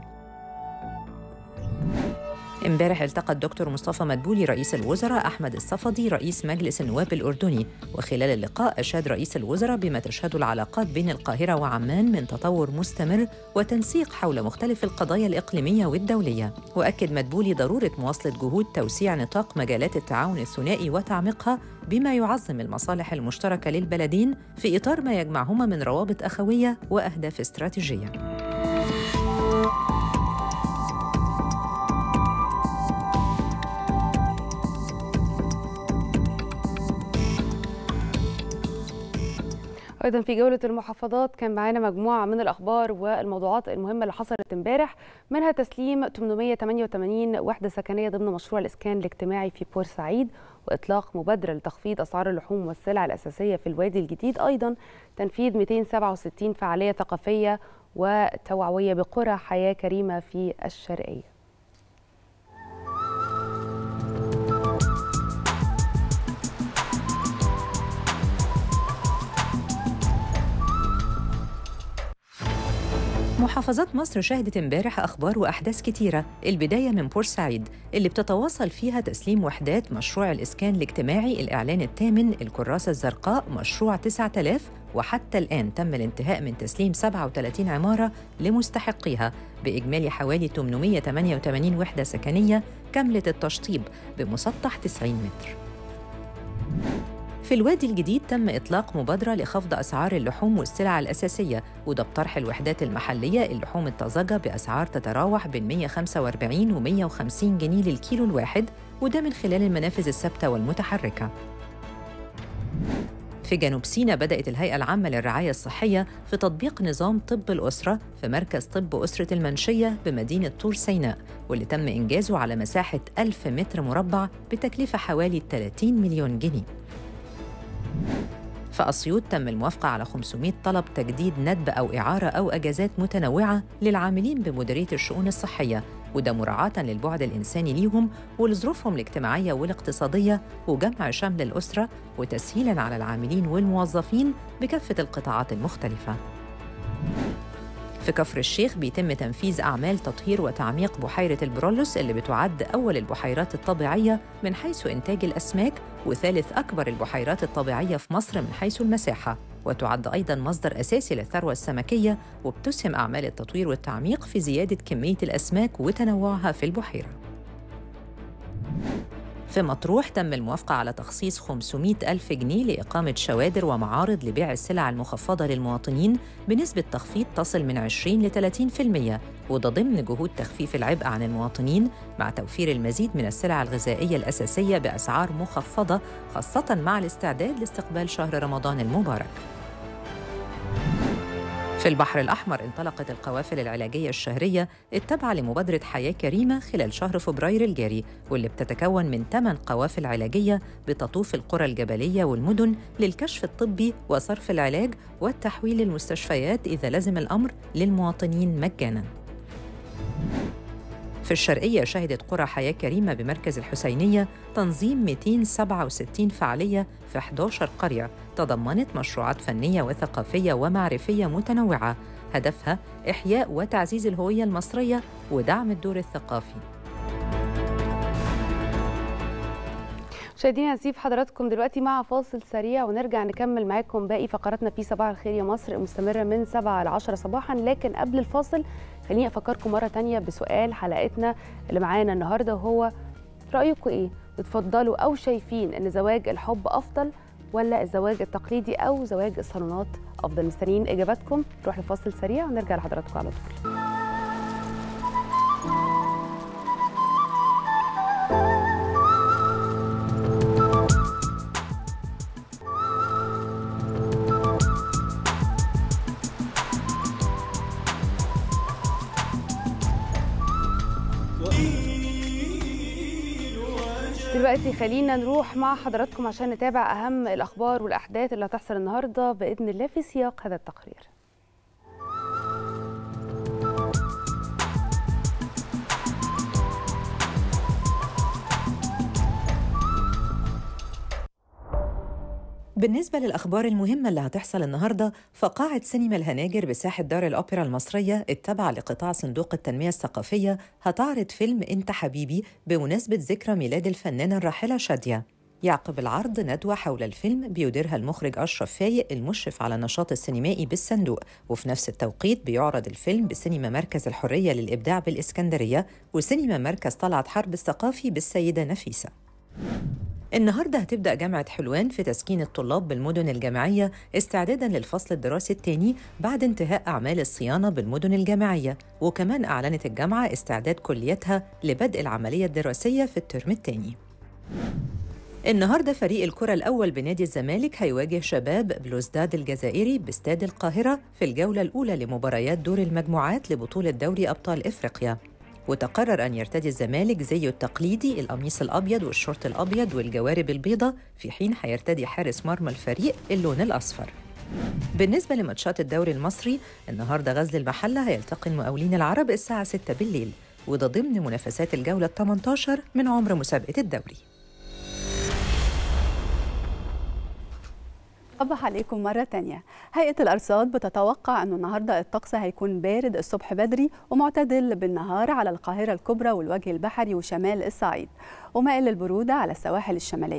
Speaker 11: امبارح التقى الدكتور مصطفى مدبولي رئيس الوزراء احمد الصفدي رئيس مجلس النواب الاردني وخلال اللقاء اشاد رئيس الوزراء بما تشهده العلاقات بين القاهره وعمان من تطور مستمر وتنسيق حول مختلف القضايا الاقليميه والدوليه واكد مدبولي ضروره مواصله جهود توسيع نطاق مجالات التعاون الثنائي وتعميقها بما يعظم المصالح المشتركه للبلدين في اطار ما يجمعهما من روابط اخويه واهداف استراتيجيه
Speaker 7: ايضا في جوله المحافظات كان معانا مجموعه من الاخبار والموضوعات المهمه اللي حصلت امبارح منها تسليم 888 وحده سكنيه ضمن مشروع الاسكان الاجتماعي في بورسعيد واطلاق مبادره لتخفيض اسعار اللحوم والسلع الاساسيه في الوادي الجديد ايضا تنفيذ 267 فعاليه ثقافيه وتوعويه بقرى حياه كريمه في الشرقيه
Speaker 11: محافظات مصر شهدت امبارح اخبار واحداث كتيره البدايه من بورسعيد اللي بتتواصل فيها تسليم وحدات مشروع الاسكان الاجتماعي الاعلان الثامن الكراسه الزرقاء مشروع 9000 وحتى الان تم الانتهاء من تسليم 37 عماره لمستحقيها باجمالي حوالي 888 وحده سكنيه كامله التشطيب بمسطح 90 متر في الوادي الجديد تم إطلاق مبادرة لخفض أسعار اللحوم والسلع الأساسية وده بطرح الوحدات المحلية اللحوم الطازجة بأسعار تتراوح بين 145 و 150 جنيه للكيلو الواحد وده من خلال المنافذ الثابتة والمتحركة في جنوب سيناء بدأت الهيئة العامة للرعاية الصحية في تطبيق نظام طب الأسرة في مركز طب أسرة المنشية بمدينة طور سيناء واللي تم إنجازه على مساحة 1000 متر مربع بتكلفة حوالي 30 مليون جنيه في أسيوط تم الموافقة على 500 طلب تجديد ندب أو إعارة أو أجازات متنوعة للعاملين بمديرية الشؤون الصحية وده مراعاة للبعد الإنساني ليهم ولظروفهم الاجتماعية والاقتصادية وجمع شمل الأسرة وتسهيلاً على العاملين والموظفين بكافة القطاعات المختلفة في كفر الشيخ بيتم تنفيذ أعمال تطهير وتعميق بحيرة البرولوس اللي بتعد أول البحيرات الطبيعية من حيث إنتاج الأسماك وثالث أكبر البحيرات الطبيعية في مصر من حيث المساحة وتعد أيضاً مصدر أساسي للثروة السمكية وبتسهم أعمال التطوير والتعميق في زيادة كمية الأسماك وتنوعها في البحيرة في مطروح تم الموافقة على تخصيص 500 ألف جنيه لإقامة شوادر ومعارض لبيع السلع المخفضة للمواطنين بنسبة تخفيض تصل من 20 ل 30% وده ضمن جهود تخفيف العبء عن المواطنين مع توفير المزيد من السلع الغذائية الأساسية بأسعار مخفضة خاصة مع الاستعداد لاستقبال شهر رمضان المبارك في البحر الأحمر انطلقت القوافل العلاجية الشهرية التابعة لمبادرة حياة كريمة خلال شهر فبراير الجاري واللي بتتكون من 8 قوافل علاجية بتطوف القرى الجبلية والمدن للكشف الطبي وصرف العلاج والتحويل للمستشفيات إذا لزم الأمر للمواطنين مجاناً. في الشرقية شهدت قرى حياة كريمة بمركز الحسينية تنظيم 267 فعالية في 11 قرية تضمنت مشروعات فنية وثقافية ومعرفية متنوعة هدفها إحياء وتعزيز الهوية المصرية ودعم الدور الثقافي
Speaker 7: مشاهدينا هنسيب حضراتكم دلوقتي مع فاصل سريع ونرجع نكمل معاكم باقي فقراتنا في صباح الخير يا مصر مستمرة من 7 ل 10 صباحا لكن قبل الفاصل خليني أفكركم مرة تانية بسؤال حلقتنا اللي معانا النهاردة وهو رأيكم إيه؟ بتفضلوا أو شايفين إن زواج الحب أفضل ولا الزواج التقليدي أو زواج الصالونات أفضل مستنيين إجاباتكم نروح لفاصل سريع ونرجع لحضراتكم على طول دلوقتي خلينا نروح مع حضراتكم عشان نتابع أهم الأخبار والأحداث اللي هتحصل النهاردة بإذن الله في سياق هذا التقرير
Speaker 11: بالنسبة للأخبار المهمة اللي هتحصل النهاردة فقاعة سينما الهناجر بساحة دار الأوبرا المصرية التابعة لقطاع صندوق التنمية الثقافية هتعرض فيلم أنت حبيبي بمناسبة ذكرى ميلاد الفنانة الراحلة شادية يعقب العرض ندوة حول الفيلم بيديرها المخرج أشرف فايق المشرف على النشاط السينمائي بالصندوق وفي نفس التوقيت بيعرض الفيلم بسينما مركز الحرية للإبداع بالإسكندرية وسينما مركز طلعت حرب الثقافي بالسيدة نفيسة النهارده هتبدأ جامعة حلوان في تسكين الطلاب بالمدن الجامعية استعدادا للفصل الدراسي الثاني بعد انتهاء أعمال الصيانة بالمدن الجامعية وكمان أعلنت الجامعة استعداد كليتها لبدء العملية الدراسية في الترم الثاني النهارده فريق الكرة الأول بنادي الزمالك هيواجه شباب بلوزداد الجزائري باستاد القاهرة في الجولة الأولى لمباريات دور المجموعات لبطولة دوري أبطال إفريقيا وتقرر أن يرتدي الزمالك زيه التقليدي القميص الأبيض والشورت الأبيض والجوارب البيضاء في حين هيرتدي حارس مرمى الفريق اللون الأصفر بالنسبة لماتشات الدوري المصري النهاردة غزل المحلة هيلتقي المقاولين العرب الساعة 6 بالليل وده ضمن منافسات الجولة ال 18 من عمر مسابقة الدوري
Speaker 5: صبح عليكم مرة تانية هيئة الأرصاد بتتوقع أنه النهاردة الطقس هيكون بارد الصبح بدري ومعتدل بالنهار على القاهرة الكبرى والوجه البحري وشمال الصعيد ومائل للبرودة على السواحل الشمالية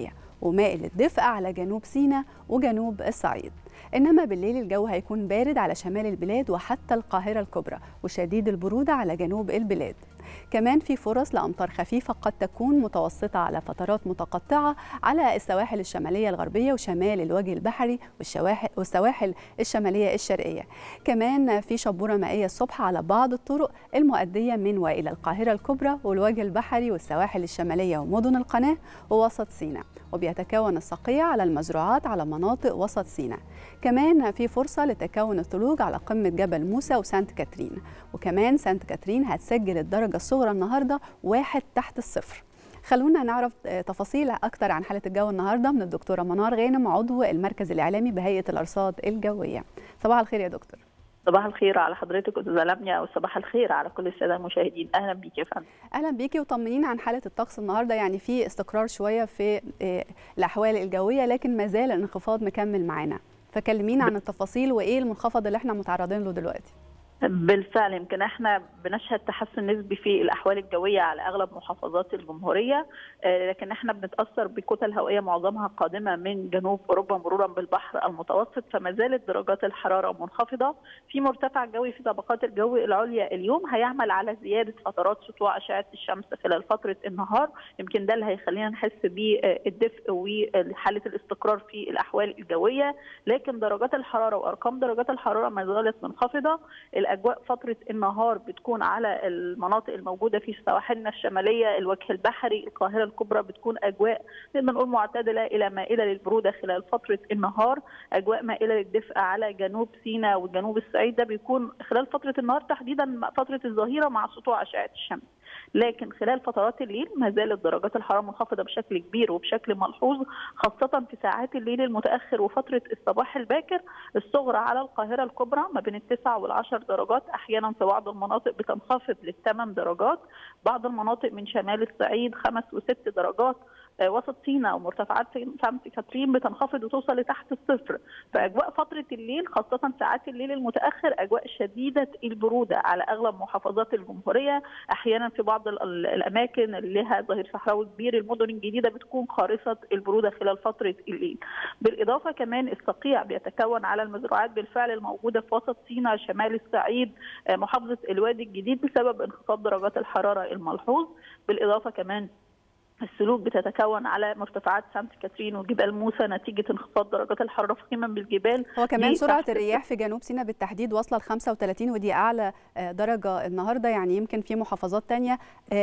Speaker 5: ومائل للدفء على جنوب سيناء وجنوب الصعيد إنما بالليل الجو هيكون بارد على شمال البلاد وحتى القاهرة الكبرى وشديد البرودة على جنوب البلاد كمان في فرص لأمطار خفيفة قد تكون متوسطة على فترات متقطعة على السواحل الشمالية الغربية وشمال الوجه البحري والشواحل والسواحل الشمالية الشرقية كمان في شبورة مائية الصبح على بعض الطرق المؤدية من وإلى القاهرة الكبرى والوجه البحري والسواحل الشمالية ومدن القناة ووسط سيناء وبيتكون الصقيع على المزروعات على مناطق وسط سيناء كمان في فرصة لتكون الثلوج على قمة جبل موسى وسانت كاترين وكمان سانت كاترين هتسجل الدرجة الصغرى النهاردة واحد تحت الصفر خلونا نعرف تفاصيل أكتر عن حالة الجو النهاردة من الدكتورة منار غانم عضو المركز الإعلامي بهيئة الأرصاد الجوية صباح الخير يا دكتور
Speaker 12: صباح الخير على حضرتك استاذه لميا وصباح الخير على كل الساده المشاهدين اهلا بيكي يا فندم
Speaker 5: اهلا بيكي وطمنينا عن حاله الطقس النهارده يعني في استقرار شويه في الاحوال الجويه لكن ما زال الانخفاض مكمل معانا فكلمينا عن التفاصيل وايه المنخفض اللي احنا متعرضين له دلوقتي
Speaker 12: بالفعل يمكن احنا بنشهد تحسن نسبي في الاحوال الجويه على اغلب محافظات الجمهوريه لكن احنا بنتاثر بكتل هوائيه معظمها قادمه من جنوب اوروبا مرورا بالبحر المتوسط فما زالت درجات الحراره منخفضه في مرتفع جوي في طبقات الجو العليا اليوم هيعمل على زياده فترات سطوع اشعه الشمس خلال فتره النهار يمكن ده اللي هيخلينا نحس بالدفء وحاله الاستقرار في الاحوال الجويه لكن درجات الحراره وارقام درجات الحراره ما زالت منخفضه الاجواء فتره النهار بتكون على المناطق الموجوده في سواحلنا الشماليه الوجه البحري القاهره الكبرى بتكون اجواء نقدر نقول معتدله الى مائله للبروده خلال فتره النهار اجواء مائله للدفء على جنوب سيناء وجنوب الصعيد ده بيكون خلال فتره النهار تحديدا فتره الظهيره مع سطوع اشعه الشمس لكن خلال فترات الليل ما زالت درجات الحراره منخفضه بشكل كبير وبشكل ملحوظ خاصه في ساعات الليل المتاخر وفتره الصباح الباكر الصغرى على القاهره الكبرى ما بين التسع والعشر درجات احيانا في بعض المناطق بتنخفض للثمان درجات بعض المناطق من شمال الصعيد خمس وست درجات وسط سيناء ومرتفعات سانت كاترين بتنخفض وتوصل لتحت الصفر فاجواء فتره الليل خاصه ساعات الليل المتاخر اجواء شديده البروده على اغلب محافظات الجمهوريه احيانا في بعض الاماكن اللي لها ظهير صحراوي كبير المدن الجديده بتكون قارصه البروده خلال فتره الليل بالاضافه كمان الصقيع بيتكون على المزروعات بالفعل الموجوده في وسط سيناء شمال الصعيد محافظه الوادي الجديد بسبب انخفاض درجات الحراره الملحوظ بالاضافه كمان السلوك بتتكون على مرتفعات سانت كاترين وجبال موسى نتيجه انخفاض درجات الحراره في قمم بالجبال
Speaker 5: هو كمان سرعه الرياح في جنوب سيناء بالتحديد واصله ل 35 ودي اعلى درجه النهارده يعني يمكن في محافظات ثانيه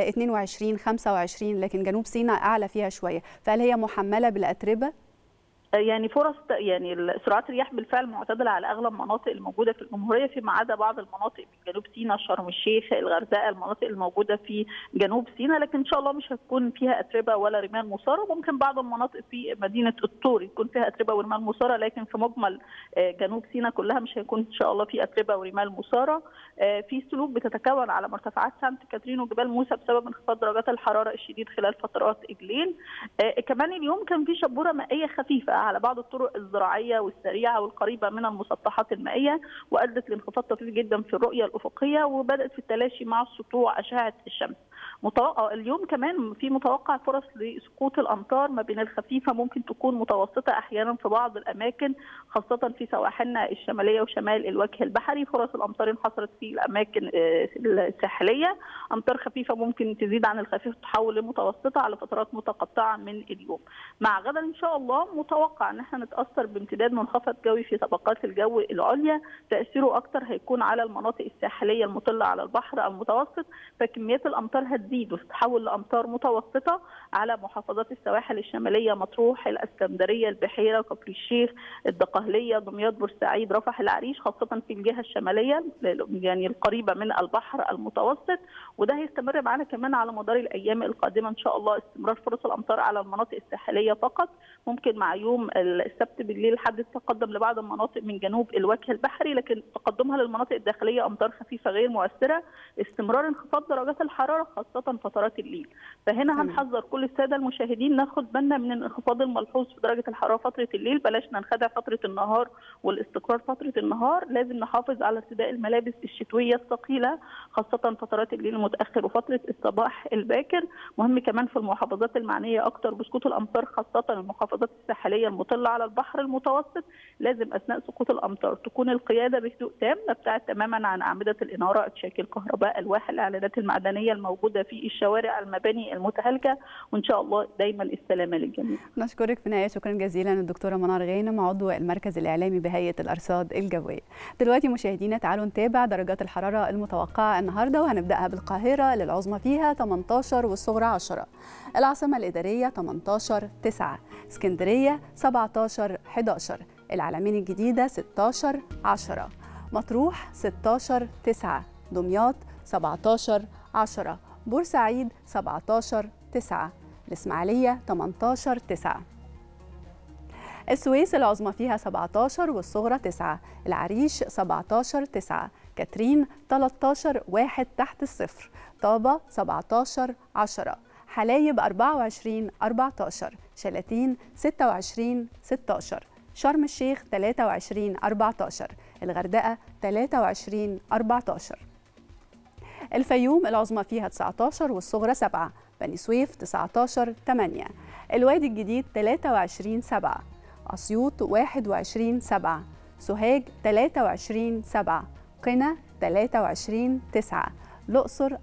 Speaker 5: 22 25 لكن جنوب سيناء اعلى فيها شويه فهل هي محمله بالاتربه
Speaker 12: يعني فرص يعني سرعات الرياح بالفعل معتدله على اغلب المناطق الموجوده في الجمهوريه فيما عدا بعض المناطق من جنوب سيناء شرم الشيخ الغردقه المناطق الموجوده في جنوب سيناء لكن ان شاء الله مش هتكون فيها اتربه ولا رمال مثاره ممكن بعض المناطق في مدينه الطور يكون فيها اتربه ورمال مثاره لكن في مجمل جنوب سيناء كلها مش هيكون ان شاء الله في اتربه ورمال مثاره في سلوك بتتكون على مرتفعات سانت كاترين وجبال موسى بسبب انخفاض درجات الحراره الشديد خلال فترات الليل كمان اليوم كان في شبوره مائيه خفيفه على بعض الطرق الزراعيه والسريعه والقريبه من المسطحات المائيه وادت لانخفاض طفيف جدا في الرؤيه الافقيه وبدات في التلاشي مع سطوع اشعه الشمس. متوقع اليوم كمان في متوقع فرص لسقوط الامطار ما بين الخفيفه ممكن تكون متوسطه احيانا في بعض الاماكن خاصه في سواحلنا الشماليه وشمال الوجه البحري فرص الامطار انحصرت في الاماكن الساحليه امطار خفيفه ممكن تزيد عن الخفيف تحول لمتوسطه على فترات متقطعه من اليوم مع غدا ان شاء الله متوقع ان احنا نتاثر بامتداد منخفض جوي في طبقات الجو العليا تاثيره اكثر هيكون على المناطق الساحليه المطله على البحر المتوسط فكميات الامطار هتزيد وتتحول لامطار متوسطه على محافظات السواحل الشماليه مطروح الاسكندريه البحيره كفر الشيخ الدقهليه دمياط بورسعيد رفح العريش خاصه في الجهه الشماليه يعني القريبه من البحر المتوسط وده هيستمر معانا كمان على مدار الايام القادمه ان شاء الله استمرار فرص الامطار على المناطق الساحليه فقط ممكن مع يوم السبت بالليل حد تقدم لبعض المناطق من جنوب الوجه البحري لكن تقدمها للمناطق الداخليه امطار خفيفه غير مؤثره استمرار انخفاض درجات الحراره خاصه خاصه فترات الليل فهنا هنحذر كل الساده المشاهدين ناخد بالنا من الانخفاض الملحوظ في درجه الحراره فتره الليل بلاش ننخدع فتره النهار والاستقرار فتره النهار لازم نحافظ على ارتداء الملابس الشتويه الثقيله خاصه فترات الليل المتاخر وفتره الصباح الباكر مهم كمان في المحافظات المعنيه اكتر بسقوط الامطار خاصه المحافظات الساحليه المطله على البحر المتوسط لازم اثناء سقوط الامطار تكون القياده بهدوء تام نبتعد تماما عن اعمده الاناره اتشاك الكهرباء الواح الاعلانات المعدنيه الموجوده في الشوارع المباني المتهالكه وان شاء الله دايما السلامه للجميع
Speaker 5: نشكرك في النهايه شكرا جزيلا الدكتوره منار غانم عضو المركز الاعلامي بهيئه الارصاد الجويه دلوقتي مشاهدينا تعالوا نتابع درجات الحراره المتوقعه النهارده وهنبداها بالقاهره للعظمى فيها 18 والصغرى 10 العاصمه الاداريه 18 9 اسكندريه 17 11 العلمين الجديده 16 10 مطروح 16 9 دمياط 17 10 بورسعيد 17 9 الإسماعيلية 18 9 السويس العظمى فيها 17 والصغرى 9 العريش 17 9 كاترين 13 1 تحت الصفر طابة 17 10 حلايب 24 14 شلاتين 26 16 شرم الشيخ 23 14 الغردقة 23 14 الفيوم العظمى فيها 19 والصغرى 7 بني سويف 19 8 الوادي الجديد 23 7 أسيوط 21 7 سوهاج 23 7 قنا 23 9 الأقصر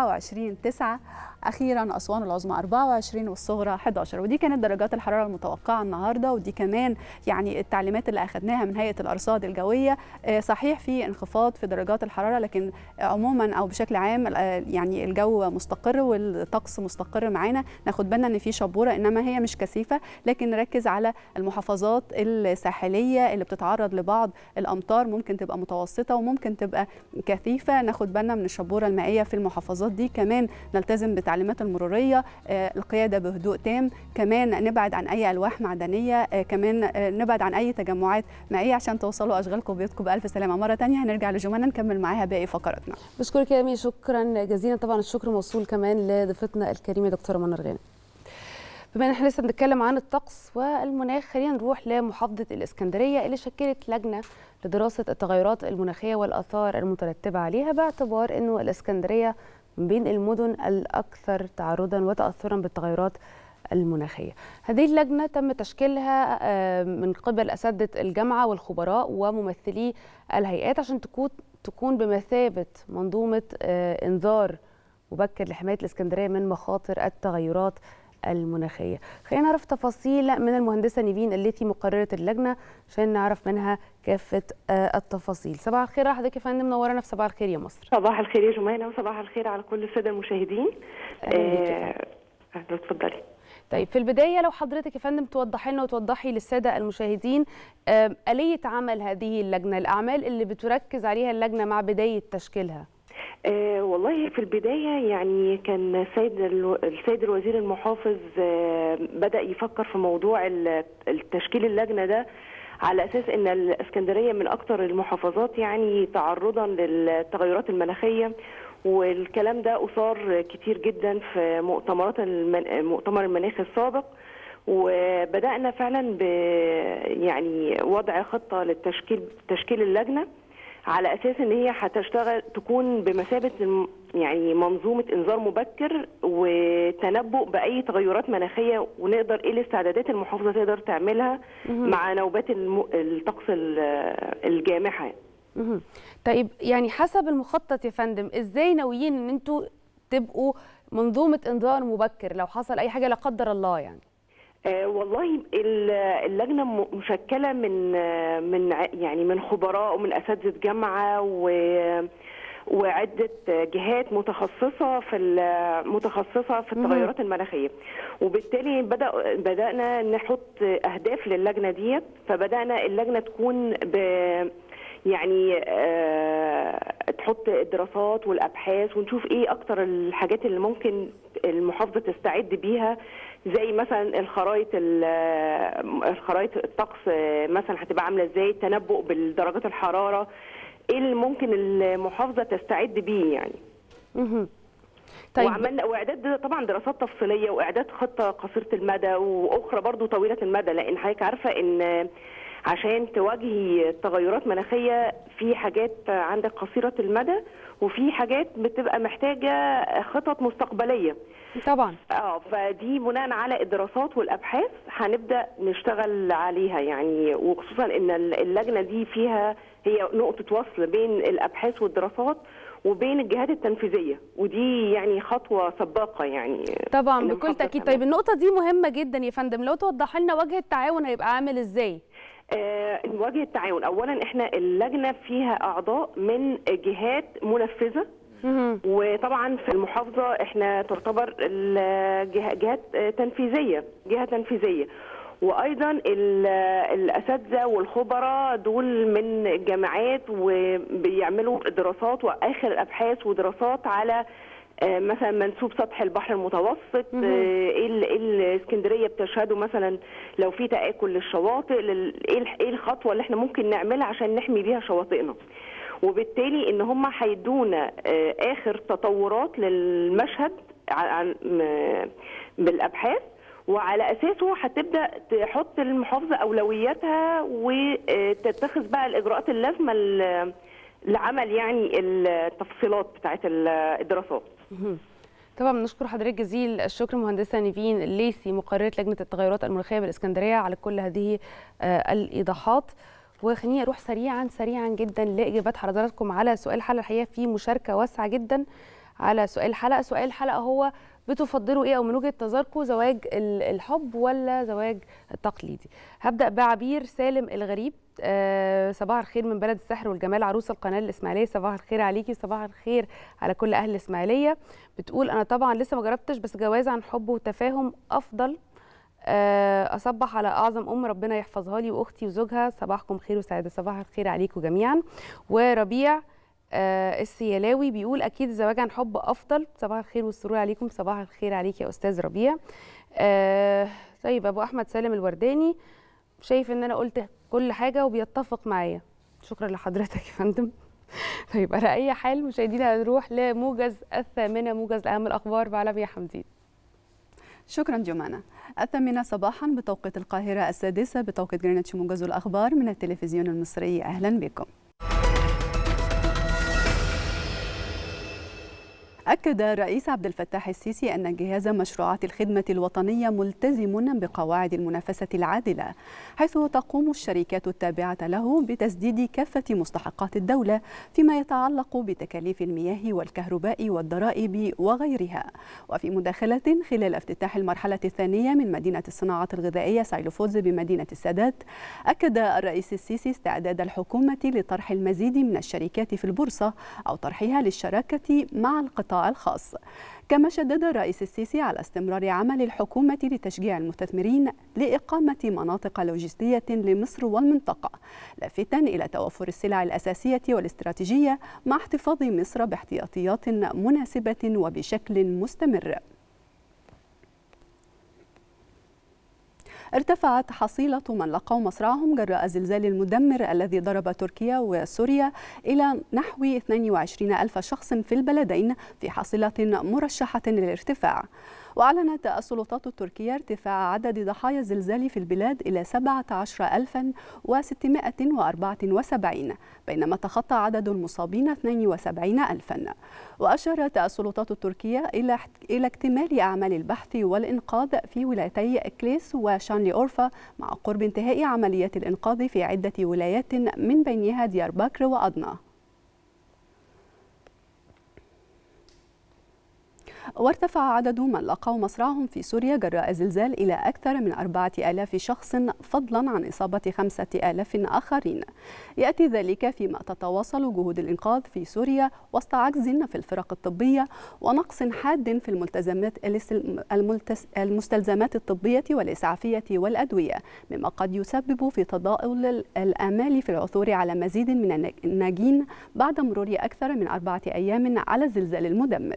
Speaker 5: 24 9 أخيرا أسوان العظمى 24 والصغرى 11 ودي كانت درجات الحرارة المتوقعة النهاردة ودي كمان يعني التعليمات اللي أخذناها من هيئة الأرصاد الجوية آه، صحيح في انخفاض في درجات الحرارة لكن عموما أو بشكل عام آه، يعني الجو مستقر والطقس مستقر معانا ناخد بالنا إن في شبورة إنما هي مش كثيفة لكن نركز على المحافظات الساحلية اللي بتتعرض لبعض الأمطار ممكن تبقى متوسطة وممكن تبقى كثيفة ناخد بالنا من الشبورة المائية في المحافظات دي كمان نلتزم بالتعليمات المرورية آه، القيادة بهدوء تام كمان نبعد عن أي ألواح معدنية آه، كمان آه، نبعد عن أي تجمعات مائية عشان توصلوا أشغالكم وبيوتكم بألف سلامة مرة تانية هنرجع لجمانة نكمل معاها باقي فقراتنا
Speaker 7: بشكرك يا امي شكرا جزيلا طبعا الشكر موصول كمان لضيفتنا الكريمه دكتوره منى غانم بما ان احنا لسه بنتكلم عن الطقس والمناخ خلينا نروح لمحافظه الاسكندريه اللي شكلت لجنه لدراسه التغيرات المناخيه والاثار المترتبه عليها باعتبار انه الاسكندريه من بين المدن الاكثر تعرضا وتاثرا بالتغيرات المناخيه. هذه اللجنه تم تشكيلها آه، من قبل اساتذه الجامعه والخبراء وممثلي الهيئات عشان تكون تكون بمثابه منظومه آه، انذار مبكر لحمايه الاسكندريه من مخاطر التغيرات المناخيه. خلينا نعرف تفاصيل من المهندسه نيفين التي مقرره اللجنه عشان نعرف منها كافه آه، التفاصيل. صباح الخير على حضرتك يا فندم منورانا في صباح الخير يا مصر.
Speaker 13: صباح الخير يا جمانة وصباح الخير على كل السادة المشاهدين
Speaker 7: أهلا بيك يا
Speaker 13: آه، أهلا اتفضلي
Speaker 7: طيب في البدايه لو حضرتك يا فندم توضحي لنا وتوضحي للساده المشاهدين آم، اليه عمل هذه اللجنه، الاعمال اللي بتركز عليها اللجنه مع بدايه تشكيلها.
Speaker 13: آه والله في البداية يعني كان السيد الو- السيد الوزير المحافظ آه بدأ يفكر في موضوع ال- التشكيل اللجنة ده على أساس أن الإسكندرية من أكثر المحافظات يعني تعرضا للتغيرات المناخية والكلام ده أثار كتير جدا في مؤتمرات المن... مؤتمر المناخ السابق وبدأنا فعلا ب يعني وضع خطة للتشكيل تشكيل اللجنة على اساس ان هي هتشتغل تكون بمثابه الم- يعني منظومه انذار مبكر وتنبؤ باي تغيرات مناخيه ونقدر ايه الاستعدادات المحافظه تقدر تعملها
Speaker 7: مهم.
Speaker 13: مع نوبات الم- الطقس ال- الجامحه
Speaker 7: مهم. طيب يعني حسب المخطط يا فندم ازاي ناويين ان انتوا تبقوا منظومه انذار مبكر لو حصل اي حاجه لا قدر الله يعني؟
Speaker 13: آه، والله ال- اللجنه م- مشكله من آه، من ع- يعني من خبراء ومن اساتذه جامعه و وعده جهات متخصصه في ال- متخصصه في التغيرات المناخيه وبالتالي بدا بدانا نحط اهداف للجنه ديت فبدانا اللجنه تكون ب يعني آه، تحط الدراسات والابحاث ونشوف ايه اكتر الحاجات اللي ممكن المحافظه تستعد بيها زي مثلا الخرائط ال- الخرائط الطقس آه، مثلا هتبقى عامله ازاي التنبؤ بالدرجات الحراره ايه اللي ممكن المحافظه تستعد بيه يعني
Speaker 7: مهم. طيب.
Speaker 13: وعملنا واعداد طبعا دراسات تفصيليه واعداد خطه قصيره المدى واخرى برضو طويله المدى لان حضرتك عارفه ان عشان تواجهي تغيرات مناخيه في حاجات عندك قصيره المدى وفي حاجات بتبقى محتاجه خطط مستقبليه
Speaker 7: طبعا
Speaker 13: اه فدي بناء على الدراسات والابحاث هنبدا نشتغل عليها يعني وخصوصا ان اللجنه دي فيها هي نقطه وصل بين الابحاث والدراسات وبين الجهات التنفيذيه ودي يعني خطوه سباقه يعني
Speaker 7: طبعا
Speaker 13: إن
Speaker 7: بكل
Speaker 13: المحافظة
Speaker 7: تاكيد
Speaker 13: تعمل.
Speaker 7: طيب النقطه دي مهمه جدا يا فندم لو توضح لنا وجه التعاون هيبقى عامل ازاي
Speaker 13: آه، وجه التعاون اولا احنا اللجنه فيها اعضاء من جهات منفذه وطبعا في المحافظه احنا تعتبر الجه- جهات آه، تنفيذيه جهه تنفيذيه وايضا ال- الاساتذه والخبراء دول من الجامعات وبيعملوا دراسات واخر الابحاث ودراسات على آه، مثلا منسوب سطح البحر المتوسط
Speaker 7: مهم.
Speaker 13: آه، ايه ال- إيه الاسكندريه بتشهده مثلا لو في تاكل للشواطئ لل- ايه الح- ايه الخطوه اللي احنا ممكن نعملها عشان نحمي بيها شواطئنا وبالتالي ان هم هيدونا آه، اخر تطورات للمشهد عن عن- م- بالابحاث وعلى اساسه هتبدا تحط المحافظه اولوياتها وتتخذ بقى الاجراءات اللازمه ل- لعمل يعني التفصيلات بتاعت ال- الدراسات
Speaker 7: مهم. طبعا بنشكر حضرتك جزيل الشكر مهندسه نيفين الليثي مقرره لجنه التغيرات المناخيه بالاسكندريه على كل هذه آه، الايضاحات وخليني اروح سريعا سريعا جدا لاجابات حضراتكم على سؤال الحلقه الحقيقه في مشاركه واسعه جدا على سؤال الحلقه سؤال الحلقه هو بتفضلوا ايه او من وجهه نظركم زواج ال- الحب ولا زواج التقليدي هبدا بعبير سالم الغريب آه، صباح الخير من بلد السحر والجمال عروس القناه الاسماعيليه صباح الخير عليكي صباح الخير على كل اهل الاسماعيليه بتقول انا طبعا لسه ما جربتش بس جواز عن حب وتفاهم افضل آه، اصبح على اعظم ام ربنا يحفظها لي واختي وزوجها صباحكم خير وسعاده صباح الخير عليكم جميعا وربيع آه، السيلاوي بيقول اكيد الزواج عن حب افضل صباح الخير والسرور عليكم صباح الخير عليك يا استاذ ربيع آه، طيب ابو احمد سالم الورداني شايف ان انا قلت كل حاجه وبيتفق معايا شكرا لحضرتك يا فندم طيب على اي حال مشاهدينا هنروح لموجز الثامنه موجز لاهم الاخبار مع لميا حمدين
Speaker 5: شكرا جمانة الثامنة صباحا بتوقيت القاهرة السادسة بتوقيت جرينتش موجز الأخبار من التلفزيون المصري أهلا بكم أكد الرئيس عبد الفتاح السيسي أن جهاز مشروعات الخدمة الوطنية ملتزم بقواعد المنافسة العادلة حيث تقوم الشركات التابعة له بتسديد كافة مستحقات الدولة فيما يتعلق بتكاليف المياه والكهرباء والضرائب وغيرها وفي مداخلة خلال افتتاح المرحلة الثانية من مدينة الصناعات الغذائية سايلوفوز بمدينة السادات أكد الرئيس السيسي استعداد الحكومة لطرح المزيد من الشركات في البورصة أو طرحها للشراكة مع القطاع الخاص كما شدد الرئيس السيسي على استمرار عمل الحكومة لتشجيع المستثمرين لإقامة مناطق لوجستية لمصر والمنطقة لافتا إلى توفر السلع الأساسية والاستراتيجية مع احتفاظ مصر باحتياطيات مناسبة وبشكل مستمر ارتفعت حصيلة من لقوا مصرعهم جراء الزلزال المدمر الذي ضرب تركيا وسوريا إلى نحو 22 ألف شخص في البلدين في حصيلة مرشحة للارتفاع وأعلنت السلطات التركية ارتفاع عدد ضحايا الزلزال في البلاد إلى 17674 بينما تخطى عدد المصابين 72 ألفا وأشارت السلطات التركية إلى إلى اكتمال أعمال البحث والإنقاذ في ولايتي إكليس وشانلي أورفا مع قرب انتهاء عمليات الإنقاذ في عدة ولايات من بينها ديار بكر وأدنى وارتفع عدد من لقوا مصرعهم في سوريا جراء الزلزال إلى أكثر من أربعة آلاف شخص فضلا عن إصابة خمسة آلاف آخرين يأتي ذلك فيما تتواصل جهود الإنقاذ في سوريا وسط عجز في الفرق الطبية ونقص حاد في الملتزمات الملتس المستلزمات الطبية والإسعافية والأدوية مما قد يسبب في تضاؤل الآمال في العثور على مزيد من الناجين بعد مرور أكثر من أربعة أيام على الزلزال المدمر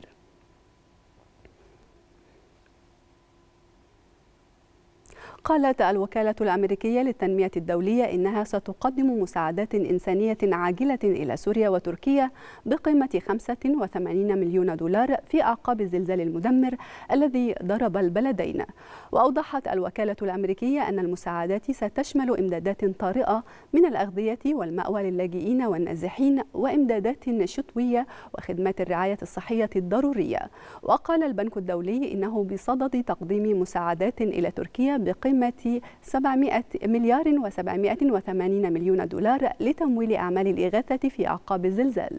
Speaker 5: قالت الوكالة الأمريكية للتنمية الدولية إنها ستقدم مساعدات إنسانية عاجلة إلى سوريا وتركيا بقيمة 85 مليون دولار في أعقاب الزلزال المدمر الذي ضرب البلدين وأوضحت الوكالة الأمريكية أن المساعدات ستشمل إمدادات طارئة من الأغذية والمأوى للاجئين والنازحين وإمدادات شتوية وخدمات الرعاية الصحية الضرورية وقال البنك الدولي إنه بصدد تقديم مساعدات إلى تركيا بقيمة 700 مليار و780 مليون دولار لتمويل أعمال الإغاثة في أعقاب الزلزال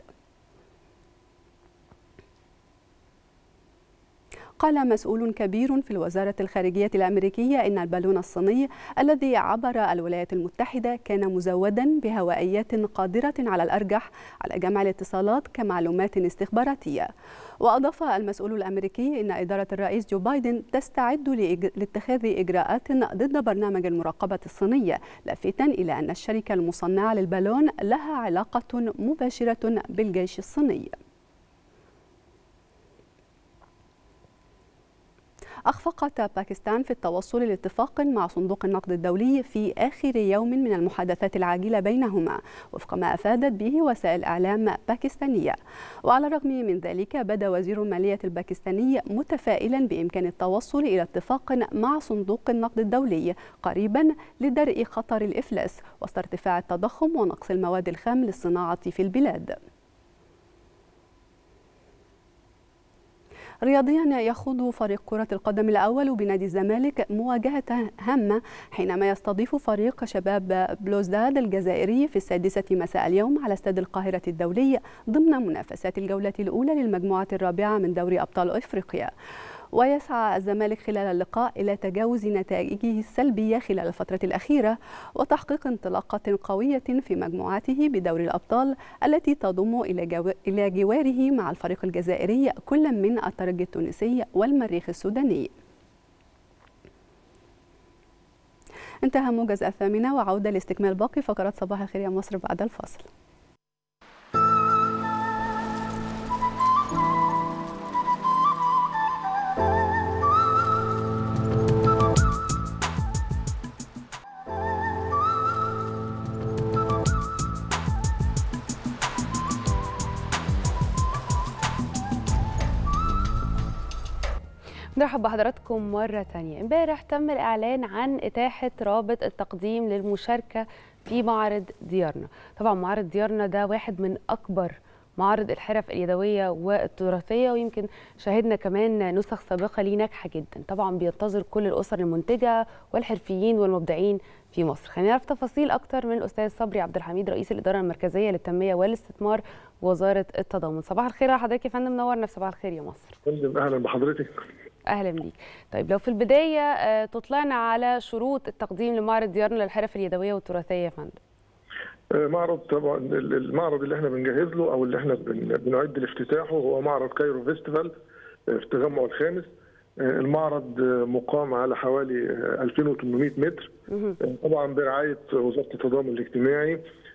Speaker 5: قال مسؤول كبير في الوزارة الخارجية الأمريكية إن البالون الصيني الذي عبر الولايات المتحدة كان مزودا بهوائيات قادرة على الأرجح على جمع الاتصالات كمعلومات استخباراتية وأضاف المسؤول الأمريكي إن إدارة الرئيس جو بايدن تستعد لاتخاذ إجراءات ضد برنامج المراقبة الصينية لافتا إلى أن الشركة المصنعة للبالون لها علاقة مباشرة بالجيش الصيني أخفقت باكستان في التوصل لاتفاق مع صندوق النقد الدولي في آخر يوم من المحادثات العاجلة بينهما وفق ما أفادت به وسائل إعلام باكستانية وعلى الرغم من ذلك بدا وزير المالية الباكستاني متفائلا بإمكان التوصل إلى اتفاق مع صندوق النقد الدولي قريبا لدرء خطر الإفلاس وسط ارتفاع التضخم ونقص المواد الخام للصناعة في البلاد رياضيا يخوض فريق كرة القدم الأول بنادي الزمالك مواجهة هامة حينما يستضيف فريق شباب بلوزداد الجزائري في السادسة مساء اليوم على استاد القاهرة الدولي ضمن منافسات الجولة الأولى للمجموعة الرابعة من دوري أبطال أفريقيا ويسعى الزمالك خلال اللقاء إلى تجاوز نتائجه السلبية خلال الفترة الأخيرة وتحقيق انطلاقة قوية في مجموعته بدوري الأبطال التي تضم إلى جو... إلى جواره مع الفريق الجزائري كل من الترجي التونسي والمريخ السوداني. انتهى موجز الثامنة وعودة لاستكمال باقي فقرات صباح الخير يا مصر بعد الفاصل.
Speaker 7: نرحب بحضراتكم مرة تانية امبارح تم الإعلان عن إتاحة رابط التقديم للمشاركة في معرض ديارنا طبعا معرض ديارنا ده واحد من أكبر معارض الحرف اليدوية والتراثية ويمكن شاهدنا كمان نسخ سابقة ليه ناجحة جدا طبعا بينتظر كل الأسر المنتجة والحرفيين والمبدعين في مصر خلينا نعرف تفاصيل أكتر من الأستاذ صبري عبد الحميد رئيس الإدارة المركزية للتنمية والاستثمار بوزارة التضامن صباح الخير على حضرتك يا فندم منورنا في صباح الخير يا مصر
Speaker 14: فندم اهلا بحضرتك
Speaker 7: اهلا بيك طيب لو في البدايه آه، تطلعنا على شروط التقديم لمعرض ديارنا للحرف اليدويه والتراثيه يا فندم
Speaker 14: آه، معرض طبعا ال- المعرض اللي احنا بنجهز له او اللي احنا بن- بنعد لافتتاحه هو معرض كايرو فيستيفال آه، في التجمع الخامس آه، المعرض آه، مقام على حوالي آه، 2800 متر آه، طبعا برعايه وزاره التضامن الاجتماعي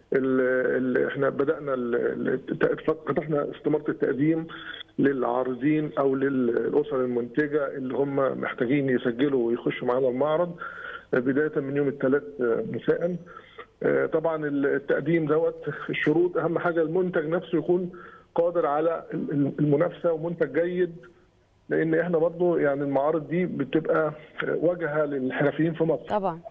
Speaker 14: ال- ال- احنا بدانا ال- ال- فتحنا استماره التقديم للعارضين او للاسر المنتجه اللي هم محتاجين يسجلوا ويخشوا معانا المعرض آه، بدايه من يوم الثلاث آه، مساء آه، طبعا التقديم دوت الشروط اهم حاجه المنتج نفسه يكون قادر على المنافسه ومنتج جيد لان احنا برضو يعني المعارض دي بتبقى واجهه للحرفيين في مصر
Speaker 7: طبعا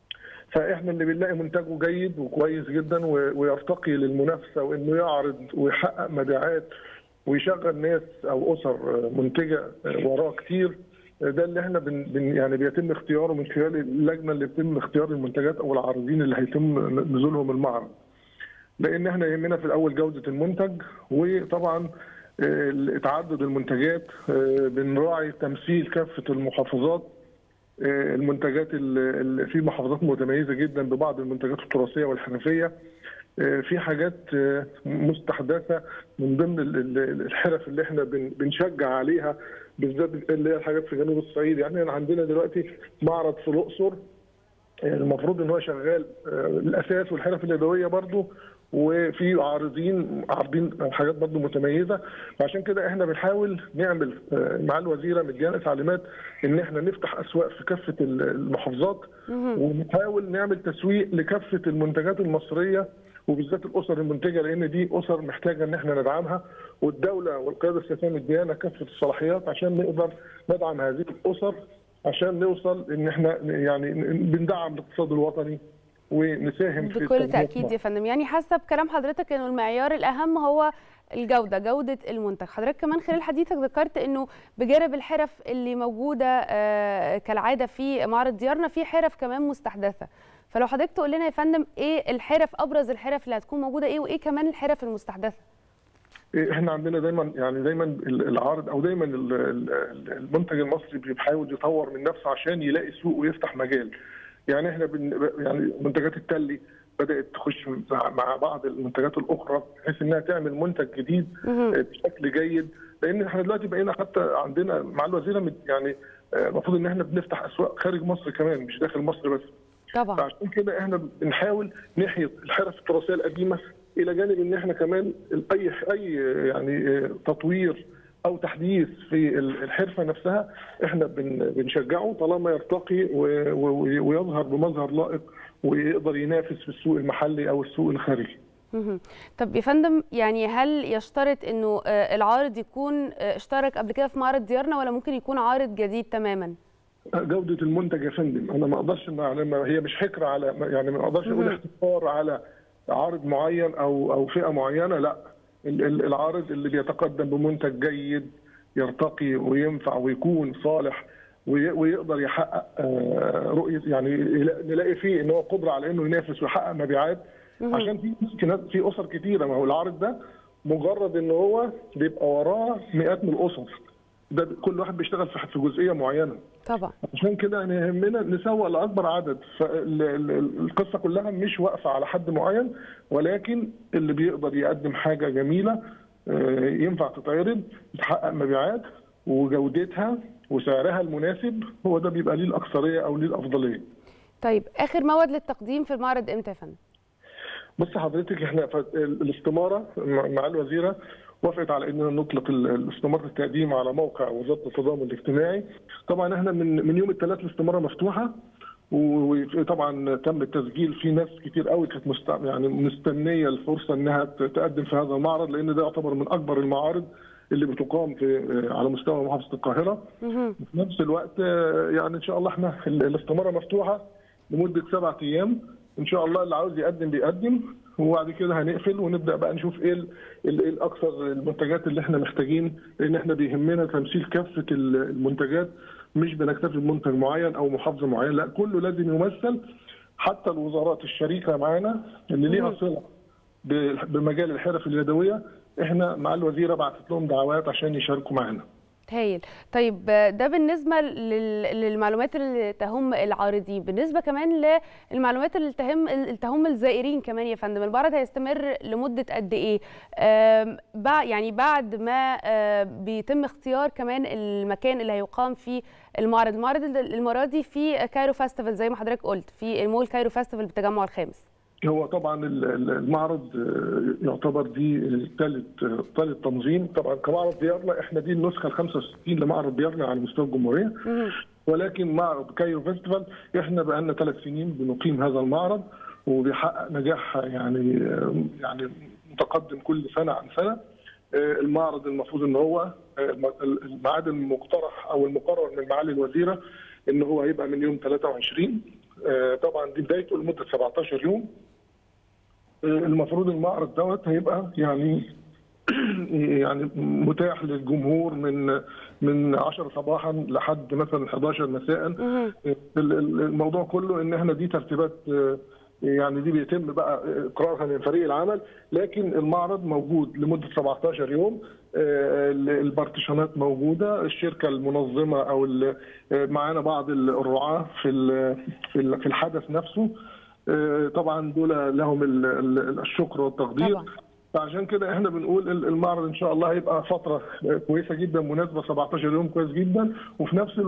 Speaker 14: فاحنا اللي بنلاقي منتجه جيد وكويس جدا و- ويرتقي للمنافسه وانه يعرض ويحقق مبيعات ويشغل ناس او اسر منتجه وراه كتير ده اللي احنا بن بن- يعني بيتم اختياره من خلال اللجنه اللي بيتم اختيار المنتجات او العارضين اللي هيتم نزولهم المعرض. لان احنا يهمنا في الاول جوده المنتج وطبعا آه، تعدد المنتجات آه، بنراعي تمثيل كافه المحافظات آه، المنتجات اللي في محافظات متميزه جدا ببعض المنتجات التراثيه والحرفيه آه، في حاجات آه، مستحدثه من ضمن ال- ال- الحرف اللي احنا بن- بنشجع عليها بالذات اللي هي الحاجات في جنوب الصعيد يعني احنا عندنا دلوقتي معرض في الاقصر آه، المفروض ان هو شغال آه، الاساس والحرف اليدويه برضو وفي عارضين عارضين حاجات برضه متميزه وعشان كده احنا بنحاول نعمل آه، مع الوزيره مديانا تعليمات ان احنا نفتح اسواق في كافه المحافظات ونحاول نعمل تسويق لكافه المنتجات المصريه وبالذات الاسر المنتجه لان دي اسر محتاجه ان احنا ندعمها والدوله والقياده السياسيه مديانا كافه الصلاحيات عشان نقدر ندعم هذه الاسر عشان نوصل ان احنا يعني بندعم الاقتصاد الوطني ونساهم في
Speaker 7: بكل
Speaker 14: تنمية
Speaker 7: تاكيد
Speaker 14: مصر.
Speaker 7: يا فندم يعني حسب كلام حضرتك انه المعيار الاهم هو الجوده جوده المنتج حضرتك كمان خلال حديثك ذكرت انه بجانب الحرف اللي موجوده آه، كالعاده في معرض ديارنا في حرف كمان مستحدثه فلو حضرتك تقول لنا يا فندم ايه الحرف ابرز الحرف اللي هتكون موجوده ايه وايه كمان الحرف المستحدثه
Speaker 14: احنا عندنا دايما يعني دايما العارض او دايما ال- ال- المنتج المصري بيحاول يطور من نفسه عشان يلاقي سوق ويفتح مجال يعني احنا بن يعني منتجات التلي بدات تخش مع مع بعض المنتجات الاخرى بحيث انها تعمل منتج جديد
Speaker 15: مهم.
Speaker 14: بشكل جيد لان احنا دلوقتي بقينا حتى عندنا مع الوزيره مت- يعني آه، المفروض ان احنا بنفتح اسواق خارج مصر كمان مش داخل مصر بس
Speaker 7: طبعا
Speaker 14: فعشان كده احنا بنحاول نحيي الحرف التراثيه القديمه الى جانب ان احنا كمان اي اي يعني تطوير او تحديث في الحرفه نفسها احنا بن- بنشجعه طالما يرتقي و- و- ويظهر بمظهر لائق ويقدر ينافس في السوق المحلي او السوق الخارجي.
Speaker 7: مهم. طب يا فندم يعني هل يشترط انه آه، العارض يكون آه، اشترك قبل كده في معرض ديارنا ولا ممكن يكون عارض جديد تماما
Speaker 14: جوده المنتج يا فندم انا ما اقدرش يعني ما- هي مش حكر على يعني ما اقدرش اقول
Speaker 7: مهم.
Speaker 14: اختصار على عارض معين او او فئه معينه لا ال- ال- العارض اللي بيتقدم بمنتج جيد يرتقي وينفع ويكون صالح وي- ويقدر يحقق آه، رؤيه يعني يلا- نلاقي فيه ان هو قدره على انه ينافس ويحقق مبيعات
Speaker 15: مهم.
Speaker 14: عشان في في ناس- في اسر كتيره ما هو العارض ده مجرد ان هو بيبقى وراه مئات من الاسر ده كل واحد بيشتغل في في جزئيه معينه
Speaker 7: طبعا
Speaker 14: عشان كده يعني يهمنا نسوق لاكبر عدد فالقصه كلها مش واقفه على حد معين ولكن اللي بيقدر يقدم حاجه جميله آه، ينفع تتعرض تحقق مبيعات وجودتها وسعرها المناسب هو ده بيبقى ليه الاكثريه او ليه الافضليه.
Speaker 7: طيب اخر موعد للتقديم في المعرض امتى يا فندم
Speaker 14: بص حضرتك احنا ف- الاستماره مع مع الوزيره وافقت على اننا نطلق ال- الاستماره التقديم على موقع وزاره التضامن الاجتماعي طبعا احنا من من يوم الثلاث الاستماره مفتوحه و- وطبعا تم التسجيل في ناس كتير قوي كانت مست... يعني مستنيه الفرصه انها ت- تقدم في هذا المعرض لان ده يعتبر من اكبر المعارض اللي بتقام في على مستوى محافظه القاهره
Speaker 7: مهم.
Speaker 14: في نفس الوقت آه، يعني ان شاء الله احنا ال- الاستماره مفتوحه لمده سبعة ايام ان شاء الله اللي عاوز يقدم بيقدم وبعد كده هنقفل ونبدا بقى نشوف ايه ال- ال- ايه الاكثر المنتجات اللي احنا محتاجين لان احنا بيهمنا تمثيل كافه ال- المنتجات مش بنكتفي بمنتج معين او محافظه معينه لا كله لازم يمثل حتى الوزارات الشريكه معانا اللي ليها
Speaker 7: مم.
Speaker 14: صله ب- بمجال الحرف اليدويه احنا مع الوزيره بعثت لهم دعوات عشان يشاركوا معانا
Speaker 7: هايل طيب ده بالنسبه لل- للمعلومات اللي تهم العارضين بالنسبه كمان للمعلومات اللي تهم اللي تهم الزائرين كمان يا فندم المعرض هيستمر لمده قد ايه آم، بع- يعني بعد ما آه، بيتم اختيار كمان المكان اللي هيقام فيه المعرض المعرض المره دي في كايرو فاستيفال زي ما حضرتك قلت في المول كايرو فاستيفال بالتجمع الخامس
Speaker 14: هو طبعا ال- ال- المعرض آه، يعتبر دي ثالث ثالث تنظيم طبعا كمعرض ديارنا احنا دي النسخه ال 65 لمعرض ديارنا على مستوى الجمهوريه ولكن معرض كايرو فيستيفال احنا بقى لنا ثلاث سنين بنقيم هذا المعرض وبيحقق نجاح يعني يعني متقدم كل سنه عن سنه آه، المعرض المفروض ان هو آه، الم- الميعاد المقترح او المقرر من معالي الوزيره ان هو هيبقى من يوم 23 آه، طبعا دي بدايته لمده 17 يوم آه، المفروض المعرض دوت هيبقى يعني يعني متاح للجمهور من من 10 صباحا لحد مثلا 11 مساء ال- ال- الموضوع كله ان احنا دي ترتيبات آه، يعني دي بيتم بقى اقرارها من فريق العمل لكن المعرض موجود لمده 17 يوم آه، ال- البارتيشنات موجوده الشركه المنظمه او ال- آه، معانا بعض الرعاه في ال- في ال- في الحدث نفسه آه، طبعا دول لهم ال- ال- الشكر والتقدير
Speaker 7: طبعا.
Speaker 14: فعشان كده احنا بنقول ال- المعرض ان شاء الله هيبقى فتره كويسه جدا مناسبه 17 يوم كويس جدا وفي نفس الوقت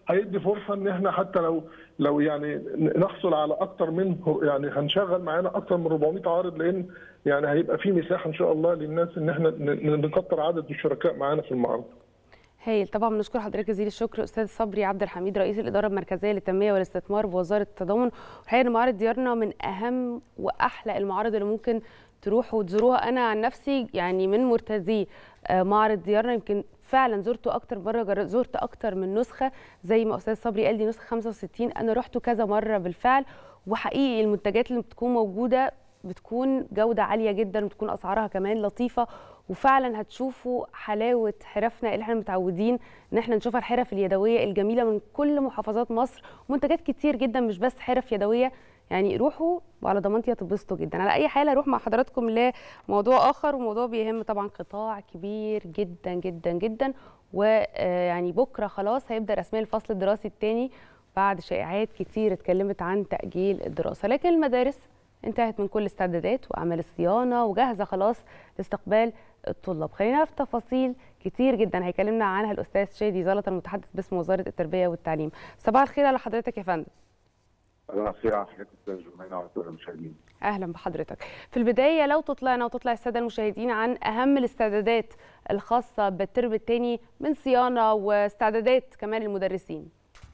Speaker 14: هيدي فرصه ان احنا حتى لو لو يعني نحصل على اكتر من يعني هنشغل معانا اكتر من 400 عارض لان يعني هيبقى في مساحه ان شاء الله للناس ان احنا ن- نكتر عدد الشركاء معانا في المعرض.
Speaker 7: هايل طبعا بنشكر حضرتك جزيل الشكر استاذ صبري عبد الحميد رئيس الاداره المركزيه للتنميه والاستثمار بوزاره التضامن الحقيقه ان معرض ديارنا من اهم واحلى المعارض اللي ممكن تروحوا وتزوروها انا عن نفسي يعني من مرتدي آه، معرض ديارنا يمكن فعلا زرته اكتر مره جر- زرت اكتر من نسخه زي ما استاذ صبري قال دي نسخه 65 انا رحته كذا مره بالفعل وحقيقي المنتجات اللي بتكون موجوده بتكون جوده عاليه جدا وبتكون اسعارها كمان لطيفه وفعلا هتشوفوا حلاوه حرفنا اللي احنا متعودين ان احنا نشوفها الحرف اليدويه الجميله من كل محافظات مصر منتجات كتير جدا مش بس حرف يدويه يعني روحوا وعلى ضمانتي هتتبسطوا جدا على اي حال اروح مع حضراتكم لموضوع اخر وموضوع بيهم طبعا قطاع كبير جدا جدا جدا ويعني بكره خلاص هيبدا رسميا الفصل الدراسي الثاني بعد شائعات كتير اتكلمت عن تاجيل الدراسه لكن المدارس انتهت من كل الاستعدادات واعمال الصيانه وجاهزه خلاص لاستقبال الطلاب خلينا نعرف تفاصيل كتير جدا هيكلمنا عنها الاستاذ شادي زلط المتحدث باسم وزاره التربيه والتعليم صباح الخير على حضرتك يا فندم
Speaker 15: صباح الخير على حضرتك استاذ جمانة وعلى كل المشاهدين.
Speaker 7: اهلا بحضرتك في البدايه لو تطلعنا وتطلع الساده المشاهدين عن اهم الاستعدادات الخاصه بالترم الثاني من صيانه واستعدادات كمان المدرسين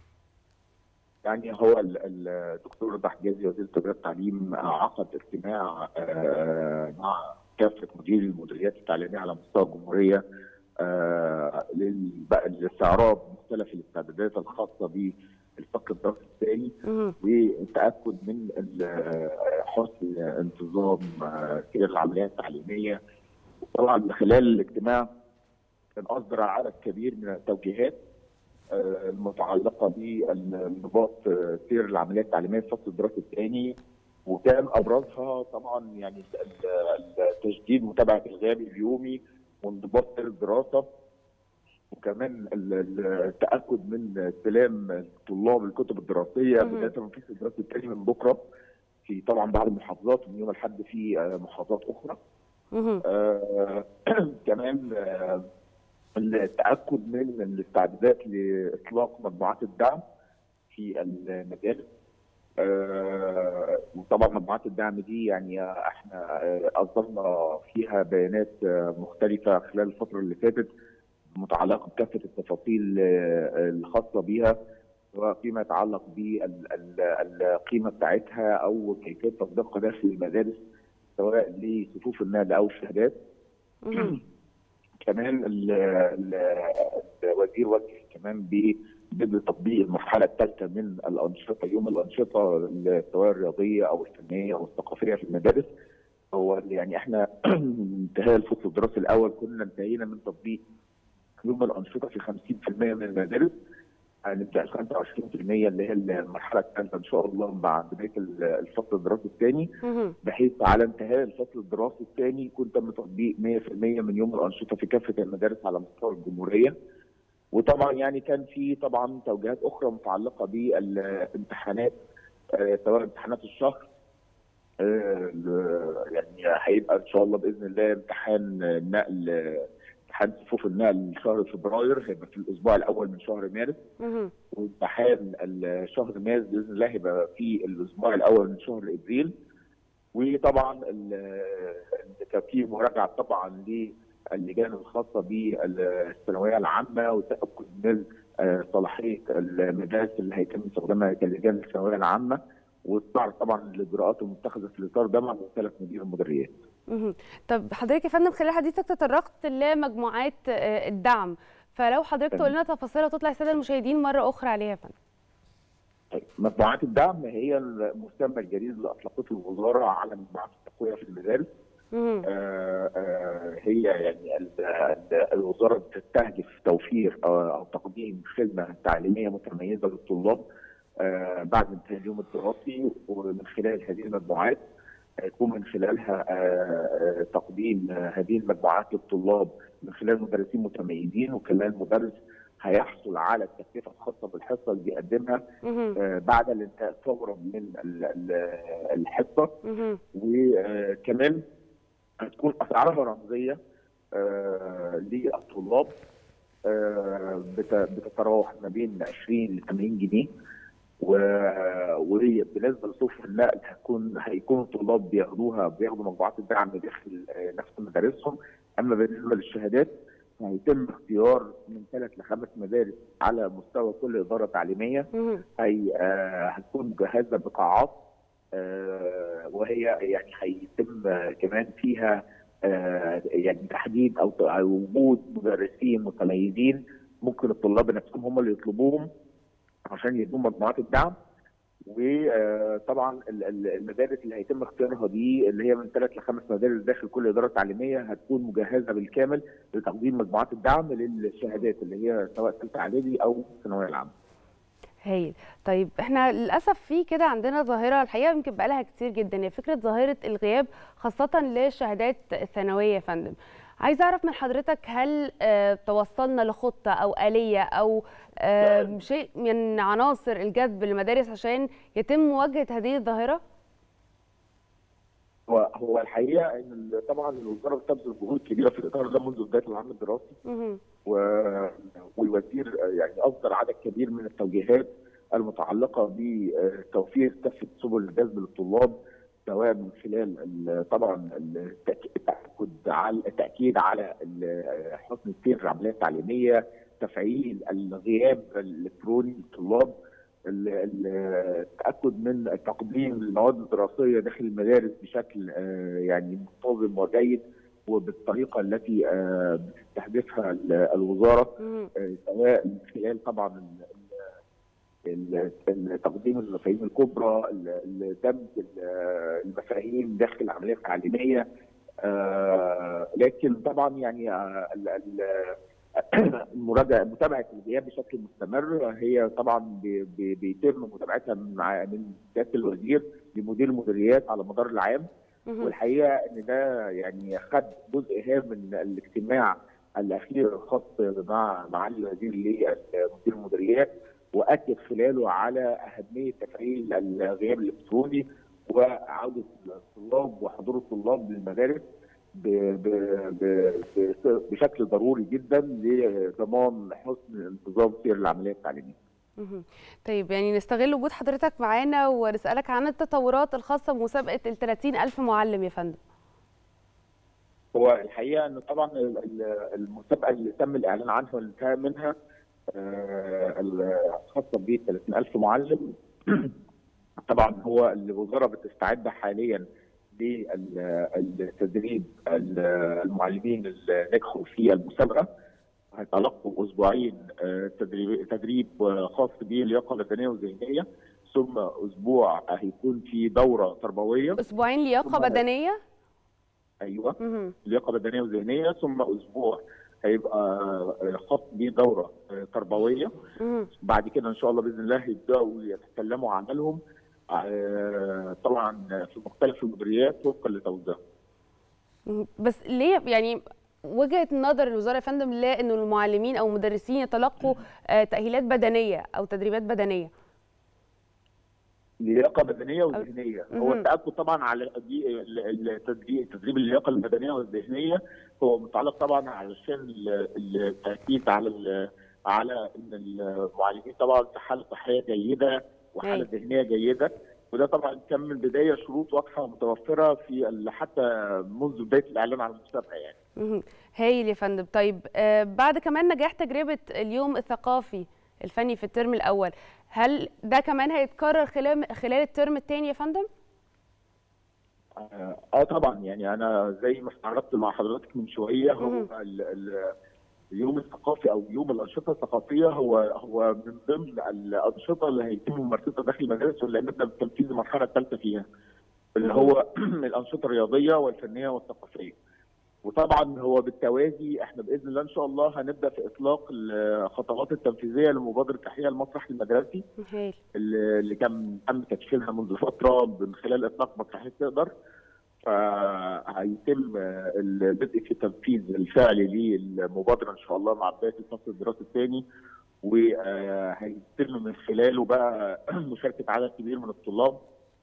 Speaker 15: يعني هو ال- ال- الدكتور رضا حجازي وزير التربيه والتعليم عقد اجتماع آه، مع كافه مديري المديريات التعليميه على مستوى الجمهوريه آه، لل- بقى لاستعراض مختلف الاستعدادات الخاصه بالفصل الدراسي الثاني والتاكد من ال- حسن انتظام آه، سير العمليه التعليميه طبعا من خلال الاجتماع كان اصدر عدد كبير من التوجيهات آه، المتعلقه بالانضباط آه، سير العمليه التعليميه في الفصل الدراسي الثاني وكان ابرزها طبعا يعني ال- ال- تشديد متابعه الغياب اليومي وانضباط سير الدراسه وكمان ال- ال- التاكد من استلام الطلاب الكتب الدراسيه
Speaker 16: مهم.
Speaker 15: بدايه من الفصل الدراسي الثاني من بكره في طبعا بعض المحافظات ومن يوم الاحد في آه، محافظات اخرى آه، كمان آه، التاكد من الاستعدادات لاطلاق مجموعات الدعم في المدارس آه، وطبعا مجموعات الدعم دي يعني احنا آه، اصدرنا فيها بيانات آه، مختلفه خلال الفتره اللي فاتت متعلقه بكافه التفاصيل آه، الخاصه بيها سواء فيما يتعلق بالقيمه بتاعتها او كيفيه تطبيقها داخل المدارس سواء لصفوف النقل او الشهادات كمان ال- ال- الوزير وجه كمان ببدء تطبيق المرحله الثالثه من الانشطه يوم الانشطه سواء الرياضيه او الفنيه او الثقافيه في المدارس هو يعني احنا انتهاء الفصل الدراسي الاول كنا انتهينا من تطبيق يوم الانشطه في 50% من المدارس هنبدا ال 25% اللي هي المرحله الثالثه ان شاء الله مع بدايه الفصل الدراسي الثاني بحيث على انتهاء الفصل الدراسي الثاني يكون تم تطبيق 100% من يوم الانشطه في كافه المدارس على مستوى الجمهوريه وطبعا يعني كان في طبعا توجيهات اخرى متعلقه بالامتحانات آه، سواء امتحانات الشهر آه، ل- يعني هيبقى ان شاء الله باذن الله امتحان النقل آه، امتحان صفوف النقل شهر فبراير هيبقى في الاسبوع الاول من شهر مارس وامتحان الشهر مارس باذن الله هيبقى في الاسبوع الاول من شهر ابريل وطبعا ال- ال- كان في مراجعه طبعا للجان الخاصه بالثانويه العامه وتاكد من آه، صلاحيه المدارس اللي هيتم استخدامها كلجان الثانويه العامه واستعرض طبعا الاجراءات المتخذه في الاطار ده مع مختلف مدير المديريات.
Speaker 7: مهم. طب حضرتك يا فندم خلال حديثك تطرقت لمجموعات آه، الدعم فلو حضرتك تقول لنا تفاصيلها وتطلع الساده المشاهدين مره اخرى عليها يا فندم
Speaker 15: مجموعات الدعم هي المسمى الجديد اللي اطلقته الوزاره على مجموعات التقويه في المدارس. آه، آه، هي يعني ال- ال- الوزاره بتستهدف توفير آه، او تقديم خدمه تعليميه متميزه للطلاب آه، بعد انتهاء اليوم الدراسي ومن خلال هذه المجموعات يكون من خلالها آه، آه، تقديم آه، هذه المجموعات للطلاب من خلال مدرسين متميزين وكمان المدرس هيحصل على التكلفه الخاصه بالحصه اللي بيقدمها آه، بعد الانتهاء فورا من ال- ال- الحصه وكمان هتكون اسعارها رمزيه آه، للطلاب آه، بت- بتتراوح ما بين 20 ل 80 جنيه و- وبالنسبه لصفوف النقل هتكون هيكون الطلاب بياخدوها بياخدوا مجموعات الدعم داخل آه، نفس مدارسهم اما بالنسبه للشهادات هيتم اختيار من ثلاث لخمس مدارس على مستوى كل اداره تعليميه هي آه، هتكون مجهزه بقاعات آه، وهي يعني هيتم آه، كمان فيها آه، يعني تحديد او أو وجود مدرسين متميزين ممكن الطلاب نفسهم هم اللي يطلبوهم عشان يدوا مجموعات الدعم وطبعا المدارس اللي هيتم اختيارها دي اللي هي من ثلاث لخمس مدارس داخل كل اداره تعليميه هتكون مجهزه بالكامل لتقديم مجموعات الدعم للشهادات اللي هي سواء ثالثه اعدادي او الثانويه العامه.
Speaker 7: هايل طيب احنا للاسف في كده عندنا ظاهره الحقيقه يمكن بقالها كتير جدا هي فكره ظاهره الغياب خاصه للشهادات الثانويه يا فندم عايزه اعرف من حضرتك هل آه، توصلنا لخطه او اليه او آه، شيء من عناصر الجذب للمدارس عشان يتم مواجهه هذه الظاهره
Speaker 15: هو هو الحقيقه ان ال- طبعا الوزاره بتبذل جهود كبيره في الاطار ده منذ بدايه العام الدراسي
Speaker 7: مهم.
Speaker 15: و- والوزير يعني اصدر عدد كبير من التوجيهات المتعلقه بتوفير كافه سبل الجذب للطلاب سواء من خلال ال- طبعا التأك- التاكد على التاكيد على ال- حسن سير العمليه التعليميه تفعيل الغياب الالكتروني للطلاب ال- ال- التاكد من تقديم المواد الدراسيه داخل المدارس بشكل آه، يعني منتظم وجيد وبالطريقه التي آه، بتستهدفها ال- الوزاره آه، سواء من خلال طبعا ال- ال- ال- تقديم المفاهيم الكبرى ال- ال- دمج ال- المفاهيم داخل العمليه التعليميه آه، لكن طبعا يعني آه، ال- ال- المراجعه متابعه الغياب بشكل مستمر هي طبعا بي- بي- بيتم متابعتها من مع- من سياده الوزير لمدير المديريات على مدار العام والحقيقه ان ده يعني خد جزء هام من الاجتماع الاخير الخاص مع معالي الوزير لمدير المديريات واكد خلاله على اهميه تفعيل الغياب الالكتروني وعوده الطلاب وحضور الطلاب للمدارس ب- ب- ب- ب- بشكل ضروري جدا لضمان حسن انتظام سير العمليه التعليميه.
Speaker 7: مهم. طيب يعني نستغل وجود حضرتك معانا ونسالك عن التطورات الخاصه بمسابقه ال 30 الف معلم يا فندم
Speaker 15: هو الحقيقه ان طبعا ال- ال- المسابقه اللي تم الاعلان عنها والانتهاء منها آه، الخاصه ب 30000 معلم طبعا هو الوزاره بتستعد حاليا للتدريب المعلمين اللي نجحوا في المسابقه هيتلقوا اسبوعين آه، تدريب تدريب آه، خاص باللياقه البدنيه والذهنيه ثم اسبوع هيكون في دوره تربويه
Speaker 7: اسبوعين لياقه
Speaker 15: ثم-
Speaker 7: بدنيه
Speaker 15: ايوه
Speaker 7: مهم.
Speaker 15: لياقه بدنيه وذهنيه ثم اسبوع هيبقى آه، خاص بدوره آه، تربويه
Speaker 7: مهم.
Speaker 15: بعد كده ان شاء الله باذن الله هيبداوا يتكلموا عن عملهم آه، طبعا في مختلف المديريات وفقا لتوزيعهم
Speaker 7: مهم. بس ليه يعني وجهه نظر الوزاره يا فندم لانه المعلمين او المدرسين يتلقوا آه، تاهيلات بدنيه او تدريبات بدنيه
Speaker 15: لياقه بدنيه وذهنيه هو
Speaker 7: مهم.
Speaker 15: التاكد طبعا على دي ال- التدريب تدريب اللياقه البدنيه والذهنيه هو متعلق طبعا علشان ال- التاكيد على ال- على ان المعالجين طبعا في حاله صحيه جيده وحاله
Speaker 7: أيوة.
Speaker 15: ذهنيه جيده وده طبعا كان من البدايه شروط واضحه ومتوفره في ال- حتى منذ بدايه الاعلان عن المسابقه يعني
Speaker 7: مهم. هايل يا فندم طيب آه، بعد كمان نجاح تجربه اليوم الثقافي الفني في الترم الاول هل ده كمان هيتكرر خلال خلال الترم الثاني يا فندم
Speaker 15: اه آه طبعا يعني انا زي ما استعرضت مع حضرتك من شويه هو ال- ال- اليوم الثقافي او يوم الانشطه الثقافيه هو هو من ضمن الانشطه اللي هيتم ممارستها داخل المدارس واللي هنبدا بتنفيذ المرحله الثالثه فيها اللي هو الانشطه الرياضيه والفنيه والثقافيه. وطبعا هو بالتوازي احنا باذن الله ان شاء الله هنبدا في اطلاق الخطوات التنفيذيه لمبادره تحية المسرح المدرسي
Speaker 7: هايل
Speaker 15: اللي اللي كان تم تدشينها منذ فتره من خلال اطلاق مسرحيه تقدر فهيتم البدء في التنفيذ الفعلي للمبادره ان شاء الله مع بدايه الفصل الدراسي الثاني وهيتم من خلاله بقى مشاركه عدد كبير من الطلاب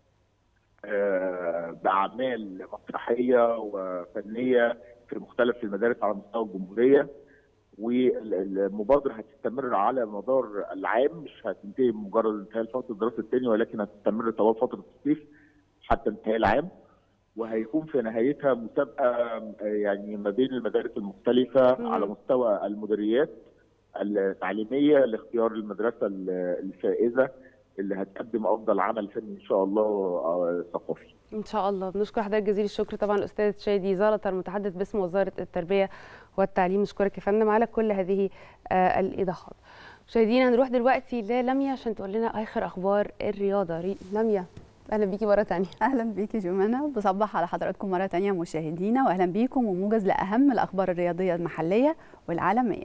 Speaker 15: آه، باعمال مسرحيه وفنيه في مختلف المدارس على مستوى الجمهوريه والمبادره هتستمر على مدار العام مش هتنتهي بمجرد انتهاء فتره الدراسه الثانيه ولكن هتستمر طوال فتره الصيف حتى انتهاء العام وهيكون في نهايتها مسابقه آه، يعني ما بين المدارس المختلفه
Speaker 16: مم.
Speaker 15: على مستوى المديريات التعليميه لاختيار المدرسه ال- الفائزه اللي هتقدم افضل عمل فني ان شاء الله آه، ثقافي.
Speaker 7: ان شاء الله بنشكر حضرتك جزيل الشكر طبعا الاستاذ شادي زلطه المتحدث باسم وزاره التربيه والتعليم نشكرك يا فندم على كل هذه آه، الايضاحات مشاهدينا هنروح دلوقتي للميا عشان تقول لنا اخر اخبار الرياضه ري- لميا اهلا بيكي مره ثانيه
Speaker 5: اهلا بيكي جمانه بصبح على حضراتكم مره تانية مشاهدينا واهلا بيكم وموجز لاهم الاخبار الرياضيه المحليه والعالميه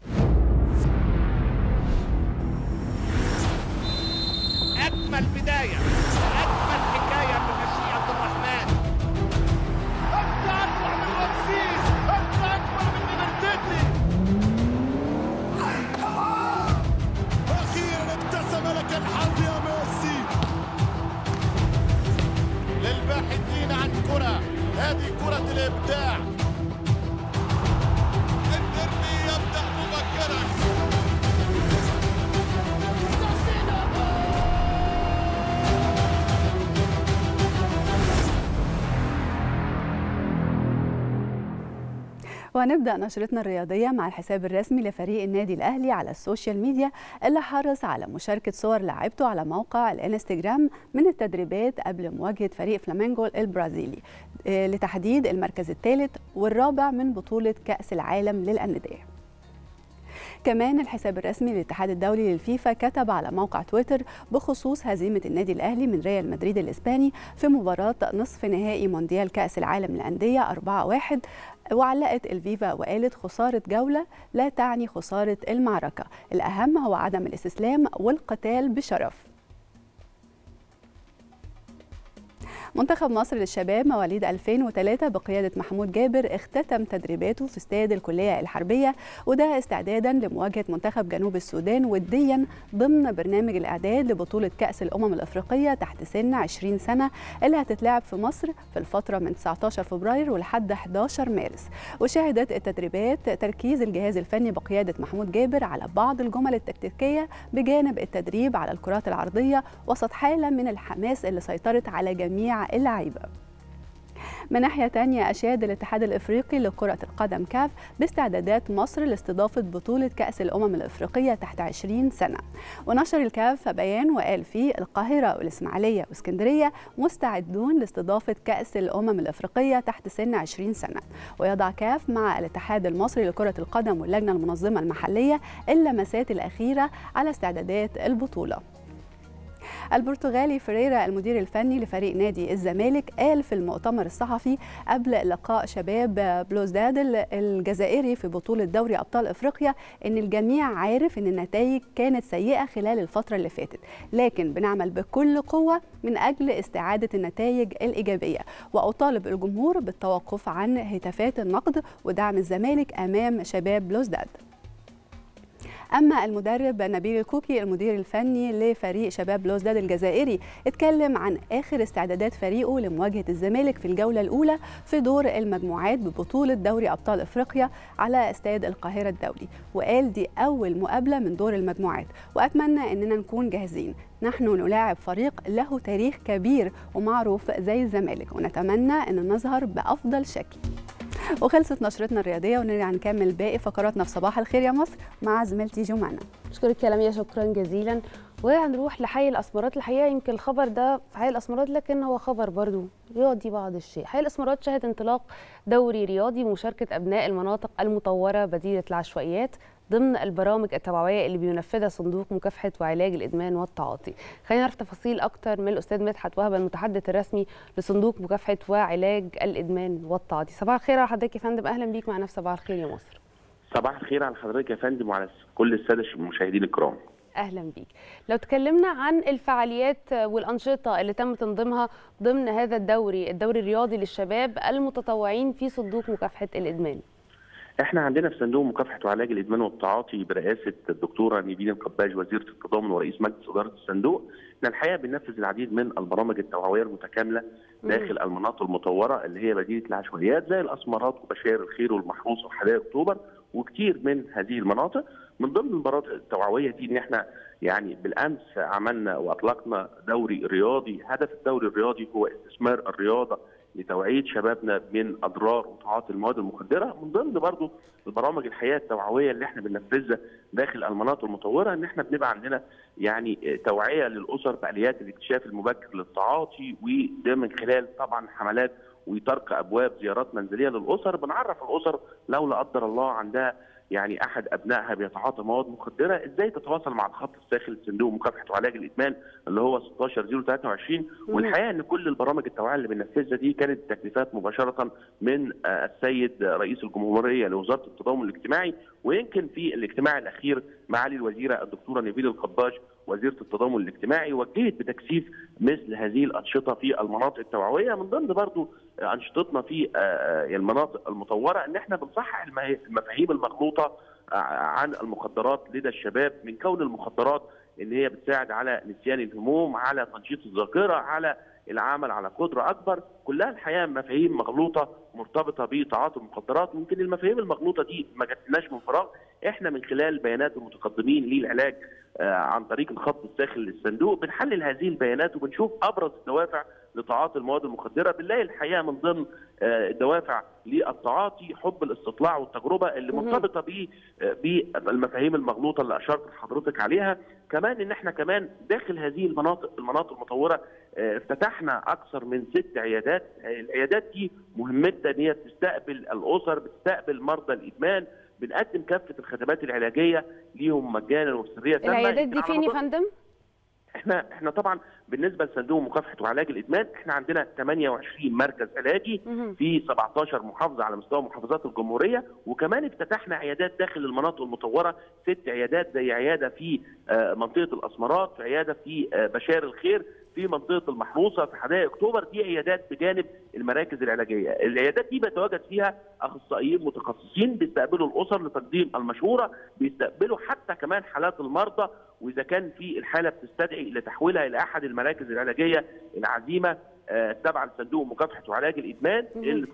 Speaker 3: أجمل بداية أجمل حكاية بمشيئة الرحمن أنت أكبر من رمسيس أنت أكبر من ليبرتيتي أخيرا ابتسم لك الحظ يا ميسي للباحثين عن كرة هذه كرة الإبداع الدربي يبدأ مبكرا
Speaker 5: وهنبدأ نشرتنا الرياضية مع الحساب الرسمي لفريق النادي الأهلي على السوشيال ميديا اللي حرص على مشاركة صور لاعبته على موقع الانستجرام من التدريبات قبل مواجهة فريق فلامينجو البرازيلي آه، لتحديد المركز الثالث والرابع من بطولة كأس العالم للأندية كمان الحساب الرسمي للاتحاد الدولي للفيفا كتب على موقع تويتر بخصوص هزيمة النادي الأهلي من ريال مدريد الإسباني في مباراة نصف نهائي مونديال كأس العالم للأندية 4-1 وعلقت الفيفا وقالت خسارة جولة لا تعني خسارة المعركة الأهم هو عدم الاستسلام والقتال بشرف منتخب مصر للشباب مواليد 2003 بقيادة محمود جابر اختتم تدريباته في استاد الكلية الحربية وده استعدادا لمواجهة منتخب جنوب السودان وديا ضمن برنامج الإعداد لبطولة كأس الأمم الأفريقية تحت سن 20 سنة اللي هتتلعب في مصر في الفترة من 19 فبراير ولحد 11 مارس وشهدت التدريبات تركيز الجهاز الفني بقيادة محمود جابر على بعض الجمل التكتيكية بجانب التدريب على الكرات العرضية وسط حالة من الحماس اللي سيطرت على جميع اللعيبة من ناحية تانية أشاد الاتحاد الإفريقي لكرة القدم كاف باستعدادات مصر لاستضافة بطولة كأس الأمم الإفريقية تحت 20 سنة ونشر الكاف بيان وقال فيه القاهرة والإسماعيلية واسكندرية مستعدون لاستضافة كأس الأمم الإفريقية تحت سن 20 سنة ويضع كاف مع الاتحاد المصري لكرة القدم واللجنة المنظمة المحلية اللمسات الأخيرة على استعدادات البطولة البرتغالي فريرا المدير الفني لفريق نادي الزمالك قال في المؤتمر الصحفي قبل لقاء شباب بلوزداد الجزائري في بطولة دوري أبطال أفريقيا إن الجميع عارف إن النتائج كانت سيئة خلال الفترة اللي فاتت لكن بنعمل بكل قوة من أجل استعادة النتائج الإيجابية وأطالب الجمهور بالتوقف عن هتافات النقد ودعم الزمالك أمام شباب بلوزداد اما المدرب نبيل الكوكي المدير الفني لفريق شباب بلوزداد الجزائري اتكلم عن اخر استعدادات فريقه لمواجهه الزمالك في الجوله الاولى في دور المجموعات ببطوله دوري ابطال افريقيا على استاد القاهره الدولي وقال دي اول مقابله من دور المجموعات واتمنى اننا نكون جاهزين نحن نلاعب فريق له تاريخ كبير ومعروف زي الزمالك ونتمنى ان نظهر بافضل شكل وخلصت نشرتنا الرياضيه ونرجع نكمل باقي فقراتنا في صباح الخير يا مصر مع زميلتي جمانه
Speaker 7: اشكرك يا لميا شكرا جزيلا وهنروح لحي الاسمرات الحقيقه يمكن الخبر ده في حي الاسمرات لكن هو خبر برضو رياضي بعض الشيء حي الاسمرات شهد انطلاق دوري رياضي بمشاركه ابناء المناطق المطوره بديله العشوائيات ضمن البرامج التوعويه اللي بينفذها صندوق مكافحه وعلاج الادمان والتعاطي خلينا نعرف تفاصيل اكتر من الاستاذ مدحت وهبه المتحدث الرسمي لصندوق مكافحه وعلاج الادمان والتعاطي صباح الخير على حضرتك يا فندم اهلا بيك معنا في صباح الخير يا مصر
Speaker 16: صباح الخير على حضرتك يا فندم وعلى كل الساده المشاهدين الكرام
Speaker 7: اهلا بيك لو تكلمنا عن الفعاليات والانشطه اللي تم تنظيمها ضمن هذا الدوري الدوري الرياضي للشباب المتطوعين في صندوق مكافحه الادمان
Speaker 16: احنا عندنا في صندوق مكافحه وعلاج الادمان والتعاطي برئاسه الدكتوره نيفين القباج وزيره التضامن ورئيس مجلس اداره الصندوق احنا الحقيقه بننفذ العديد من البرامج التوعويه المتكامله داخل المناطق المطوره اللي هي بديله العشوائيات زي الاسمرات وبشائر الخير والمحروس وحدائق اكتوبر وكتير من هذه المناطق من ضمن المناطق التوعويه دي ان احنا يعني بالامس عملنا واطلقنا دوري رياضي هدف الدوري الرياضي هو استثمار الرياضه لتوعيه شبابنا من اضرار وتعاطي المواد المخدره من ضمن برضو البرامج الحياه التوعويه اللي احنا بننفذها داخل المناطق المطوره ان احنا بنبقى عندنا يعني توعيه للاسر باليات الاكتشاف المبكر للتعاطي وده من خلال طبعا حملات وطرق ابواب زيارات منزليه للاسر بنعرف الاسر لو لا قدر الله عندها يعني احد ابنائها بيتعاطى مواد مخدره ازاي تتواصل مع الخط الساخن لصندوق مكافحه وعلاج الادمان اللي هو 16023 والحقيقه ان كل البرامج التوعيه اللي بننفذها دي كانت تكليفات مباشره من السيد رئيس الجمهوريه لوزاره التضامن الاجتماعي ويمكن في الاجتماع الاخير معالي الوزيره الدكتوره نبيل القباش وزيره التضامن الاجتماعي وجهت بتكثيف مثل هذه الانشطه في المناطق التوعويه من ضمن برضو انشطتنا في المناطق المطوره ان احنا بنصحح المفاهيم المغلوطه عن المخدرات لدى الشباب من كون المخدرات ان هي بتساعد على نسيان الهموم على تنشيط الذاكره على العمل على قدره اكبر كلها الحقيقه مفاهيم مغلوطه مرتبطه بتعاطي المخدرات ممكن المفاهيم المغلوطه دي ما جاتلناش من فراغ احنا من خلال بيانات المتقدمين للعلاج عن طريق الخط الساخن للصندوق بنحلل هذه البيانات وبنشوف ابرز الدوافع لتعاطي المواد المخدره بنلاقي الحقيقه من ضمن الدوافع للتعاطي حب الاستطلاع والتجربه اللي مرتبطه ب بالمفاهيم المغلوطه اللي اشرت حضرتك عليها كمان ان احنا كمان داخل هذه المناطق المناطق المطوره افتتحنا اكثر من ست عيادات العيادات دي مهمتها ان هي بتستقبل الاسر بتستقبل مرضى الادمان بنقدم كافه الخدمات العلاجيه ليهم مجانا وبسريه تامه
Speaker 7: العيادات دي فين يا فندم؟
Speaker 16: احنا احنا طبعا بالنسبه لصندوق مكافحه وعلاج الادمان احنا عندنا 28 مركز علاجي في 17 محافظه على مستوى محافظات الجمهوريه وكمان افتتحنا عيادات داخل المناطق المطوره ست عيادات زي عياده في منطقه الاسمرات في عياده في بشار الخير في منطقه المحروسه في حدائق اكتوبر دي عيادات بجانب المراكز العلاجيه، العيادات دي بيتواجد فيها اخصائيين متخصصين بيستقبلوا الاسر لتقديم المشوره، بيستقبلوا حتى كمان حالات المرضى واذا كان في الحاله بتستدعي الى تحويلها الى احد المراكز العلاجيه العزيمه تابعه لصندوق مكافحه وعلاج الادمان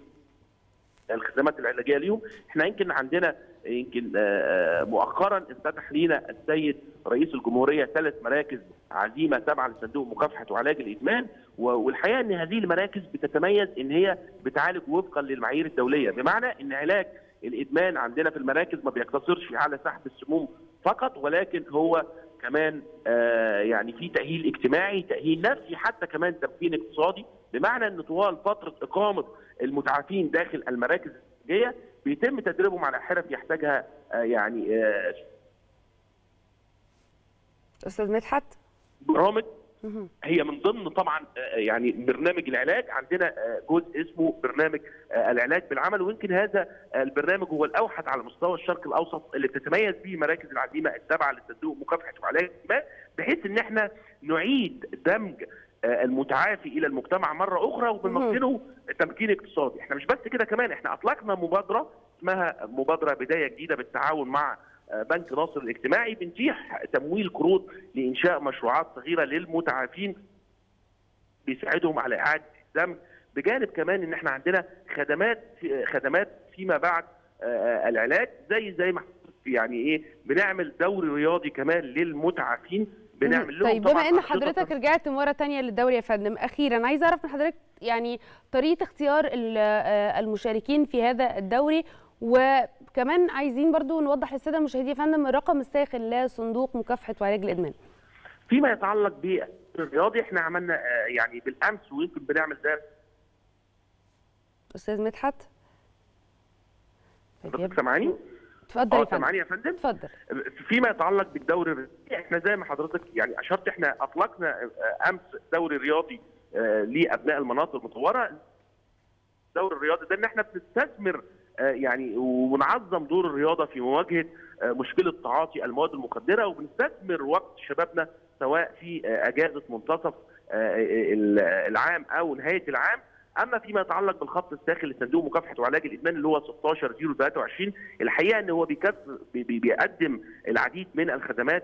Speaker 16: الخدمات العلاجيه ليهم احنا يمكن عندنا يمكن مؤخرا افتتح لينا السيد رئيس الجمهوريه ثلاث مراكز عزيمه تابعه لصندوق مكافحه وعلاج الادمان والحقيقه ان هذه المراكز بتتميز ان هي بتعالج وفقا للمعايير الدوليه بمعنى ان علاج الادمان عندنا في المراكز ما بيقتصرش على سحب السموم فقط ولكن هو كمان آه يعني في تاهيل اجتماعي تاهيل نفسي حتى كمان تمكين اقتصادي بمعنى ان طوال فتره اقامه المتعافين داخل المراكز العلاجيه بيتم تدريبهم على حرف يحتاجها آه يعني آه
Speaker 7: استاذ مدحت
Speaker 16: برامج هي من ضمن طبعا يعني برنامج العلاج عندنا جزء اسمه برنامج العلاج بالعمل ويمكن هذا البرنامج هو الاوحد على مستوى الشرق الاوسط اللي بتتميز به مراكز العزيمه التابعه للصندوق مكافحه وعلاج الادمان بحيث ان احنا نعيد دمج المتعافي الى المجتمع مره اخرى وبنمكنه تمكين اقتصادي، احنا مش بس كده كمان احنا اطلقنا مبادره اسمها مبادره بدايه جديده بالتعاون مع بنك ناصر الاجتماعي بنتيح تمويل قروض لانشاء مشروعات صغيره للمتعافين بيساعدهم على اعاده الدمج بجانب كمان ان احنا عندنا خدمات خدمات فيما بعد العلاج زي زي ما يعني ايه بنعمل دوري رياضي كمان للمتعافين بنعمل لهم
Speaker 7: طيب بما ان حضرتك رجعت مره ثانيه للدوري يا فندم اخيرا عايزه اعرف من حضرتك يعني طريقه اختيار المشاركين في هذا الدوري وكمان عايزين برضو نوضح للساده المشاهدين يا فندم الرقم الساخن لصندوق مكافحه وعلاج الادمان.
Speaker 16: فيما يتعلق بالرياضي احنا عملنا يعني بالامس ويمكن بنعمل ده
Speaker 7: استاذ مدحت
Speaker 16: حضرتك سامعاني؟
Speaker 7: اتفضل يا
Speaker 16: فندم سامعاني يا فندم؟
Speaker 7: اتفضل
Speaker 16: فيما يتعلق بالدوري الرياضي احنا زي ما حضرتك يعني اشرت احنا اطلقنا امس دوري رياضي لابناء المناطق المطوره الدوري الرياضي ده ان احنا بنستثمر يعني ونعظم دور الرياضه في مواجهه مشكله تعاطي المواد المخدره وبنستثمر وقت شبابنا سواء في اجازه منتصف العام او نهايه العام اما فيما يتعلق بالخط الساخن لصندوق مكافحه وعلاج الادمان اللي هو 16023 الحقيقه ان هو بيقدم العديد من الخدمات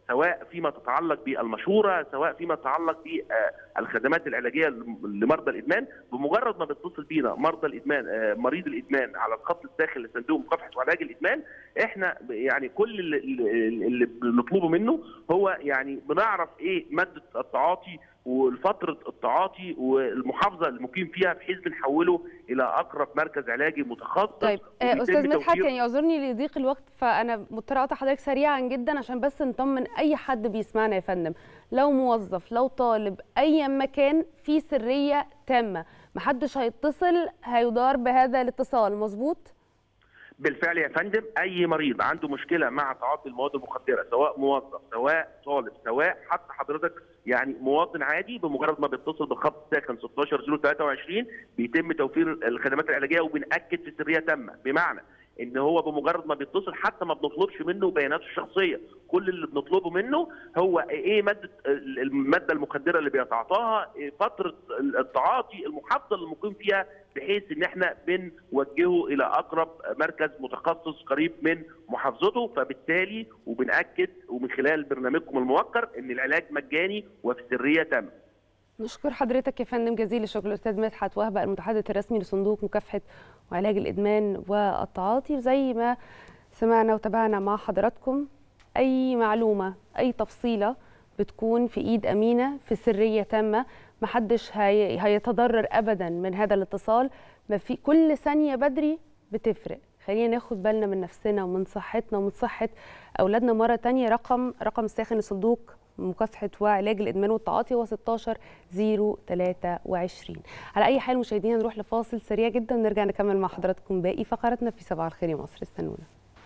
Speaker 16: سواء فيما تتعلق بالمشوره سواء فيما يتعلق بالخدمات العلاجيه لمرضى الادمان بمجرد ما بيتصل بينا مرضى الادمان آه، مريض الادمان على الخط الداخلي لصندوق مكافحه وعلاج الادمان احنا يعني كل اللي, اللي اللي بنطلبه منه هو يعني بنعرف ايه ماده التعاطي والفتره التعاطي والمحافظه المقيم فيها بحيث بنحوله الى اقرب مركز علاجي متخصص
Speaker 7: طيب آه،
Speaker 16: وبيتم
Speaker 7: استاذ مدحت
Speaker 16: توفير-
Speaker 7: يعني اعذرني لضيق الوقت فانا مضطره اقطع حضرتك سريعا جدا عشان بس نطمن اي حد بيسمعنا يا فندم لو موظف لو طالب اي مكان في سريه تامه محدش هيتصل هيدار بهذا الاتصال مظبوط
Speaker 16: بالفعل يا فندم اي مريض عنده مشكله مع تعاطي المواد المخدره سواء موظف سواء طالب سواء حتى حضرتك يعني مواطن عادي بمجرد ما بيتصل بالخط ساكن 16023 بيتم توفير الخدمات العلاجيه وبناكد في سريه تامه بمعنى ان هو بمجرد ما بيتصل حتى ما بنطلبش منه بياناته الشخصيه كل اللي بنطلبه منه هو ايه ماده الماده المخدره اللي بيتعاطاها إيه فتره التعاطي المحافظه اللي مقيم فيها بحيث ان احنا بنوجهه الى اقرب مركز متخصص قريب من محافظته فبالتالي وبناكد ومن خلال برنامجكم الموقر ان العلاج مجاني وفي سريه تامه
Speaker 7: نشكر حضرتك يا فندم جزيل الشكر الاستاذ مدحت وهبه المتحدث الرسمي لصندوق مكافحه وعلاج الادمان والتعاطي وزي ما سمعنا وتابعنا مع حضراتكم اي معلومه اي تفصيله بتكون في ايد امينه في سريه تامه محدش هي... هيتضرر ابدا من هذا الاتصال ما في كل ثانيه بدري بتفرق خلينا ناخد بالنا من نفسنا ومن صحتنا ومن صحه اولادنا مره تانية رقم رقم ساخن الصندوق مكافحه وعلاج الادمان والتعاطي هو 16 023 على اي حال مشاهدينا نروح لفاصل سريع جدا ونرجع نكمل مع حضراتكم باقي فقراتنا في صباح الخير يا مصر استنونا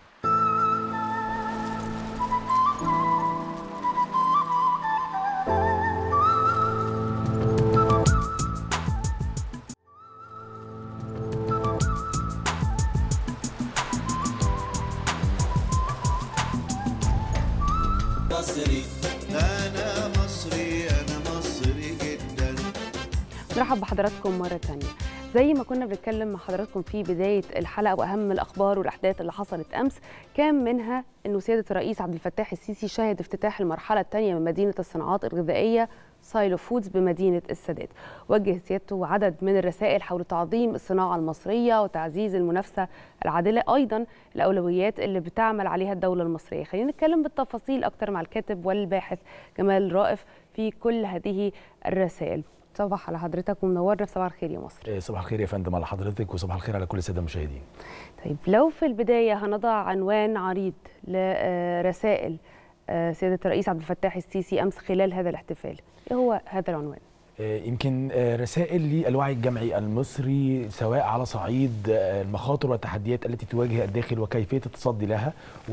Speaker 17: مصري أنا مصري أنا مصري جدا
Speaker 7: نرحب بحضراتكم مرة تانية زي ما كنا بنتكلم مع حضراتكم في بداية الحلقة وأهم الأخبار والأحداث اللي حصلت أمس كان منها أنه سيادة الرئيس عبد الفتاح السيسي شهد افتتاح المرحلة الثانية من مدينة الصناعات الغذائية سايلو فودز بمدينة السادات وجه سيادته عدد من الرسائل حول تعظيم الصناعة المصرية وتعزيز المنافسة العادلة أيضا الأولويات اللي بتعمل عليها الدولة المصرية خلينا نتكلم بالتفاصيل أكتر مع الكاتب والباحث جمال رائف في كل هذه الرسائل صباح على حضرتك ومنورنا في صباح الخير يا مصر
Speaker 18: إيه، صباح الخير يا فندم على حضرتك وصباح الخير على كل الساده المشاهدين
Speaker 7: طيب لو في البداية هنضع عنوان عريض لرسائل سيادة الرئيس عبد الفتاح السيسي أمس خلال هذا الاحتفال إيه هو هذا العنوان؟
Speaker 18: إيه، يمكن آه، رسائل للوعي الجمعي المصري سواء على صعيد آه، المخاطر والتحديات التي تواجه الداخل وكيفيه التصدي لها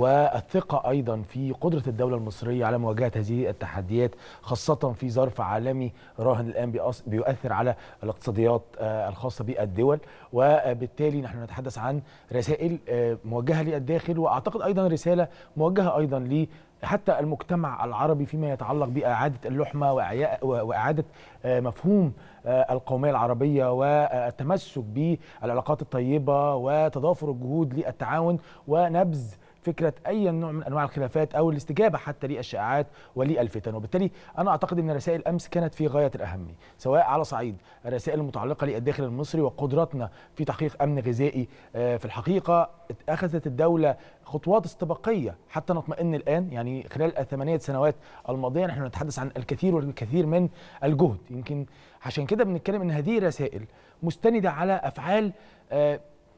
Speaker 18: والثقه ايضا في قدره الدوله المصريه على مواجهه هذه التحديات خاصه في ظرف عالمي راهن الان بيأص- بيؤثر على الاقتصاديات آه، الخاصه بالدول وبالتالي نحن نتحدث عن رسائل آه، موجهه للداخل واعتقد ايضا رساله موجهه ايضا ل حتى المجتمع العربي فيما يتعلق بإعادة اللحمة وإعياء- وإعادة آه، مفهوم آه، القومية العربية والتمسك بالعلاقات الطيبة وتضافر الجهود للتعاون ونبذ فكره اي نوع من انواع الخلافات او الاستجابه حتى للشائعات وللفتن وبالتالي انا اعتقد ان رسائل امس كانت في غايه الاهميه سواء على صعيد الرسائل المتعلقه للداخل المصري وقدرتنا في تحقيق امن غذائي آه، في الحقيقه اخذت الدوله خطوات استباقيه حتى نطمئن الان يعني خلال الثمانيه سنوات الماضيه نحن نتحدث عن الكثير والكثير من الجهد يمكن عشان كده بنتكلم ان هذه رسائل مستنده على افعال آه،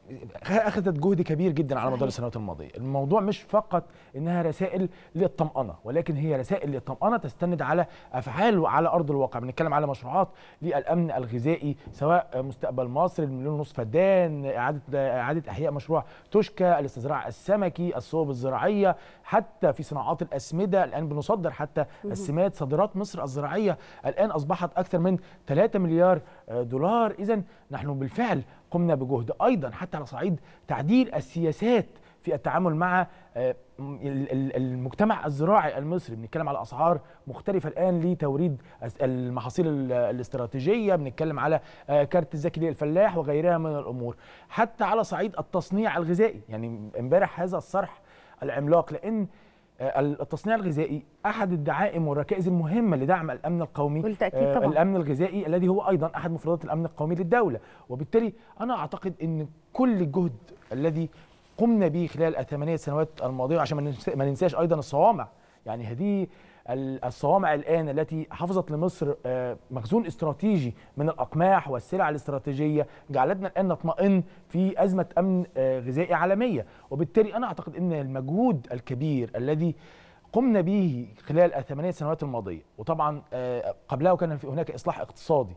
Speaker 18: اخذت جهد كبير جدا على مدار
Speaker 7: صحيح.
Speaker 18: السنوات الماضيه الموضوع مش فقط انها رسائل للطمانه ولكن هي رسائل للطمانه تستند على افعال وعلى ارض الواقع بنتكلم على مشروعات للامن الغذائي سواء مستقبل مصر المليون ونصف فدان اعاده اعاده احياء مشروع توشكا الاستزراع السمكي الصوب الزراعيه حتى في صناعات الاسمده الان بنصدر حتى
Speaker 19: مهم.
Speaker 18: السمات صادرات مصر الزراعيه الان اصبحت اكثر من 3 مليار دولار اذا نحن بالفعل قمنا بجهد ايضا حتى على صعيد تعديل السياسات في التعامل مع آه، ال- ال- المجتمع الزراعي المصري بنتكلم على اسعار مختلفه الان لتوريد أس- المحاصيل ال- الاستراتيجيه بنتكلم على آه، كارت الذكي للفلاح وغيرها من الامور حتى على صعيد التصنيع الغذائي يعني امبارح هذا الصرح العملاق لان آه، التصنيع الغذائي احد الدعائم والركائز المهمه لدعم الامن القومي
Speaker 7: بالتأكيد
Speaker 18: آه،
Speaker 7: طبعاً.
Speaker 18: الامن الغذائي الذي هو ايضا احد مفردات الامن القومي للدوله وبالتالي انا اعتقد ان كل الجهد الذي قمنا به خلال الثمانيه سنوات الماضيه عشان ما ننسى- ما ننساش ايضا الصوامع يعني هذه ال- الصوامع الان التي حفظت لمصر آه، مخزون استراتيجي من الاقماح والسلع الاستراتيجيه جعلتنا الان نطمئن في ازمه امن آه، غذائي عالميه وبالتالي انا اعتقد ان المجهود الكبير الذي قمنا به خلال الثمانية سنوات الماضية وطبعا آه، قبلها كان في هناك إصلاح اقتصادي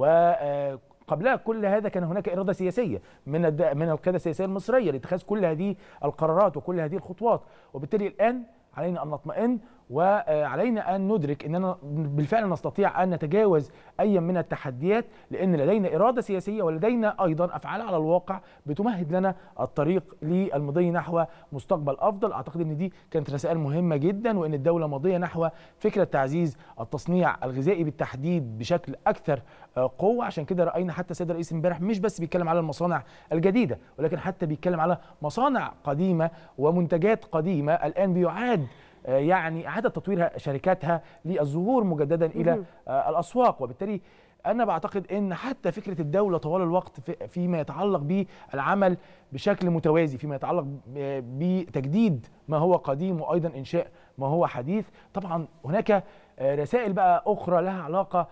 Speaker 18: وقبلها كل هذا كان هناك إرادة سياسية من الد- من القيادة السياسية المصرية لاتخاذ كل هذه القرارات وكل هذه الخطوات وبالتالي الآن علينا أن نطمئن وعلينا أن ندرك أننا بالفعل نستطيع أن نتجاوز أي من التحديات لأن لدينا إرادة سياسية ولدينا أيضا أفعال على الواقع بتمهد لنا الطريق للمضي نحو مستقبل أفضل أعتقد أن دي كانت رسائل مهمة جدا وأن الدولة ماضية نحو فكرة تعزيز التصنيع الغذائي بالتحديد بشكل أكثر آه، قوة عشان كده رأينا حتى السيد الرئيس امبارح مش بس بيتكلم على المصانع الجديدة ولكن حتى بيتكلم على مصانع قديمة ومنتجات قديمة الآن بيعاد آه، يعني إعادة تطوير شركاتها للظهور مجددا إلى
Speaker 7: مهم.
Speaker 18: آه، الأسواق وبالتالي أنا بعتقد أن حتى فكرة الدولة طوال الوقت في- فيما يتعلق بالعمل بشكل متوازي فيما يتعلق ب- بتجديد ما هو قديم وأيضا إنشاء ما هو حديث طبعا هناك آه، رسائل بقى أخرى لها علاقة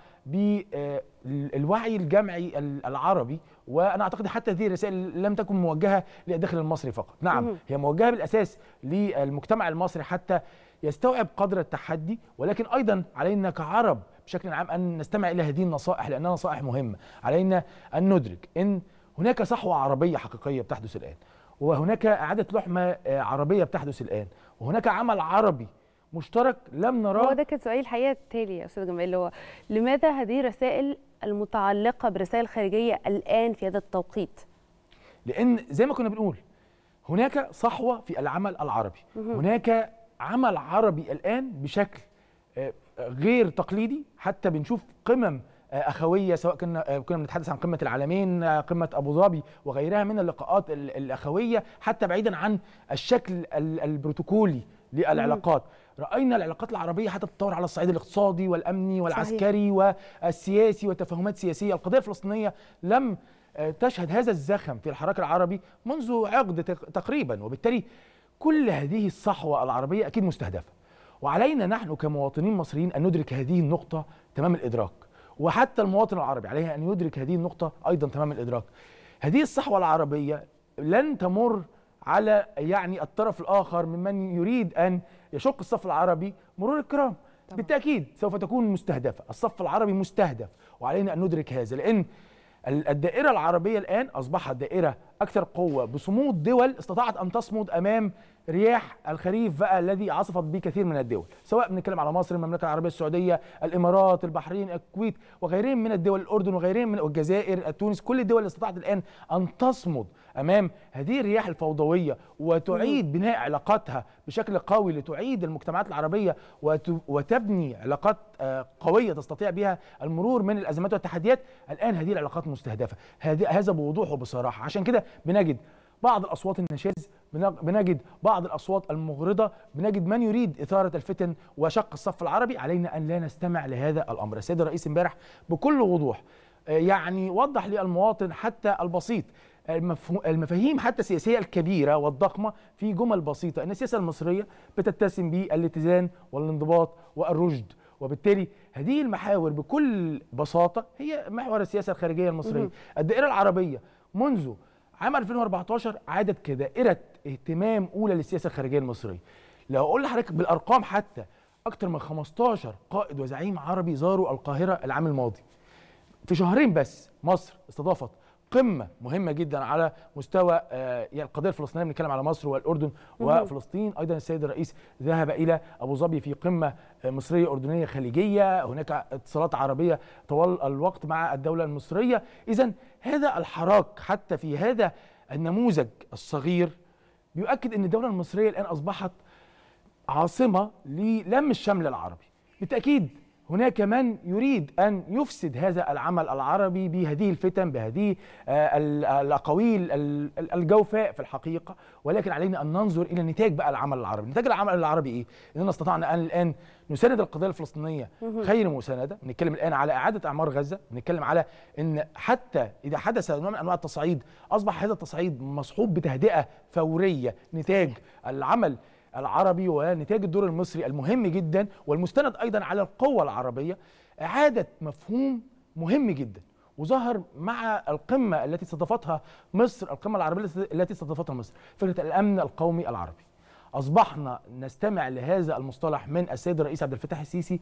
Speaker 18: بالوعي الجمعي ال- العربي وانا اعتقد حتى هذه الرسائل لم تكن موجهه للداخل المصري فقط نعم
Speaker 7: مهم.
Speaker 18: هي موجهه بالاساس للمجتمع المصري حتى يستوعب قدر التحدي ولكن ايضا علينا كعرب بشكل عام ان نستمع الى هذه النصائح لانها نصائح مهمه علينا ان ندرك ان هناك صحوه عربيه حقيقيه بتحدث الان وهناك اعاده لحمه آه، عربيه بتحدث الان وهناك عمل عربي مشترك لم نراه
Speaker 7: هو ده كان سؤالي الحقيقه التالي يا استاذ جمال اللي هو لماذا هذه الرسائل المتعلقه برسائل خارجيه الان في هذا التوقيت؟
Speaker 18: لان زي ما كنا بنقول هناك صحوه في العمل العربي
Speaker 7: مهم.
Speaker 18: هناك عمل عربي الان بشكل آه، غير تقليدي حتى بنشوف قمم آه، اخويه سواء كنا آه، كنا بنتحدث عن قمه العالمين آه، قمه ابو ظبي وغيرها من اللقاءات ال- الاخويه حتى بعيدا عن الشكل ال- البروتوكولي للعلاقات راينا العلاقات العربيه حتى تتطور على الصعيد الاقتصادي والامني والعسكري والسياسي وتفاهمات سياسيه القضيه الفلسطينيه لم آه، تشهد هذا الزخم في الحراك العربي منذ عقد تق- تقريبا وبالتالي كل هذه الصحوه العربيه اكيد مستهدفه وعلينا نحن كمواطنين مصريين ان ندرك هذه النقطه تمام الادراك وحتى المواطن العربي عليه ان يدرك هذه النقطه ايضا تمام الادراك هذه الصحوه العربيه لن تمر على يعني الطرف الاخر ممن يريد ان يشق الصف العربي مرور الكرام بالتاكيد سوف تكون مستهدفه الصف العربي مستهدف وعلينا ان ندرك هذا لان ال- الدائرة العربية الآن أصبحت دائرة أكثر قوة بصمود دول استطاعت أن تصمد أمام رياح الخريف بقى الذي عصفت به كثير من الدول سواء بنتكلم على مصر المملكة العربية السعودية الإمارات البحرين الكويت وغيرهم من الدول الأردن وغيرهم من الجزائر تونس كل الدول اللي استطاعت الآن أن تصمد أمام هذه الرياح الفوضوية وتعيد بناء علاقاتها بشكل قوي لتعيد المجتمعات العربية وت- وتبني علاقات آه، قوية تستطيع بها المرور من الأزمات والتحديات الآن هذه العلاقات مستهدفة هذا هذا بوضوح وبصراحة عشان كده بنجد بعض الأصوات النشاز بنج- بنجد بعض الأصوات المغرضة بنجد من يريد إثارة الفتن وشق الصف العربي علينا أن لا نستمع لهذا الأمر السيد الرئيس امبارح بكل وضوح آه، يعني وضح للمواطن حتى البسيط المفهو- المفاهيم حتى السياسية الكبيرة والضخمة في جمل بسيطة أن السياسة المصرية بتتسم بالاتزان والانضباط والرشد وبالتالي هذه المحاور بكل بساطة هي محور السياسة الخارجية المصرية
Speaker 7: مهم.
Speaker 18: الدائرة العربية منذ عام 2014 عادت كدائرة اهتمام أولى للسياسة الخارجية المصرية لو أقول لحضرتك بالأرقام حتى أكثر من 15 قائد وزعيم عربي زاروا القاهرة العام الماضي في شهرين بس مصر استضافت قمه مهمه جدا على مستوى آه، يعني القضيه الفلسطينيه بنتكلم على مصر والاردن
Speaker 7: مهم.
Speaker 18: وفلسطين ايضا السيد الرئيس ذهب الى ابو ظبي في قمه آه، مصريه اردنيه خليجيه هناك اتصالات عربيه طوال الوقت مع الدوله المصريه اذا هذا الحراك حتى في هذا النموذج الصغير بيؤكد ان الدوله المصريه الان اصبحت عاصمه للم الشمل العربي بالتاكيد هناك من يريد ان يفسد هذا العمل العربي بهذه الفتن بهذه آه، ال- الاقاويل ال- ال- الجوفاء في الحقيقه ولكن علينا ان ننظر الى نتاج بقى العمل العربي، نتاج العمل العربي ايه؟ اننا استطعنا ان الان نساند القضيه الفلسطينيه
Speaker 19: مهم.
Speaker 18: خير مسانده، بنتكلم الان على اعاده اعمار غزه، بنتكلم على ان حتى اذا حدث نوع من انواع التصعيد اصبح هذا التصعيد مصحوب بتهدئه فوريه نتاج العمل العربي ونتاج الدور المصري المهم جدا والمستند ايضا على القوه العربيه اعاده مفهوم مهم جدا وظهر مع القمه التي استضافتها مصر القمه العربيه التي استضافتها مصر فكره الامن القومي العربي اصبحنا نستمع لهذا المصطلح من السيد الرئيس عبد الفتاح السيسي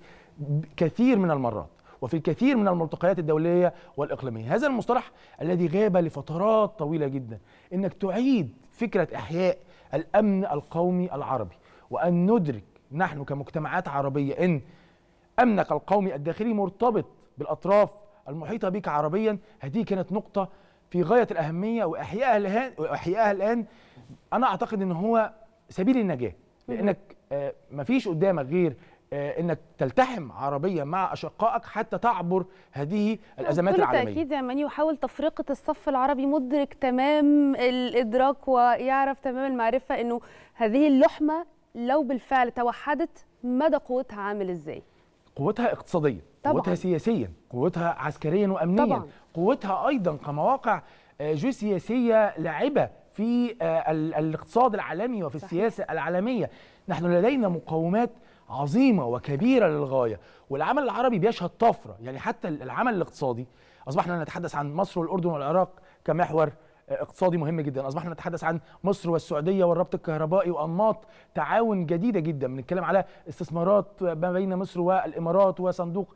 Speaker 18: كثير من المرات وفي الكثير من الملتقيات الدوليه والاقليميه هذا المصطلح الذي غاب لفترات طويله جدا انك تعيد فكره احياء الامن القومي العربي وان ندرك نحن كمجتمعات عربيه ان امنك القومي الداخلي مرتبط بالاطراف المحيطه بك عربيا هذه كانت نقطه في غايه الاهميه واحيائها الان واحيائها الان انا اعتقد ان هو سبيل النجاه لانك آه، مفيش قدامك غير آه، انك تلتحم عربيا مع اشقائك حتى تعبر هذه الازمات
Speaker 7: بكل
Speaker 18: العالميه
Speaker 7: تأكيد يا من يحاول تفرقة الصف العربي مدرك تمام الإدراك ويعرف تمام المعرفة أنه هذه اللحمة لو بالفعل توحدت مدى قوتها عامل إزاي
Speaker 18: قوتها اقتصاديا
Speaker 7: طبعاً.
Speaker 18: قوتها سياسيا قوتها عسكريا وامنيا
Speaker 7: طبعاً.
Speaker 18: قوتها ايضا كمواقع آه، جيوسياسيه لاعبه في آه، ال- الاقتصاد العالمي وفي السياسه العالميه نحن لدينا مقومات عظيمه وكبيره للغايه والعمل العربي بيشهد طفره يعني حتى العمل الاقتصادي اصبحنا نتحدث عن مصر والاردن والعراق كمحور اقتصادي مهم جدا اصبحنا نتحدث عن مصر والسعوديه والربط الكهربائي وانماط تعاون جديده جدا بنتكلم على استثمارات ما بين مصر والامارات وصندوق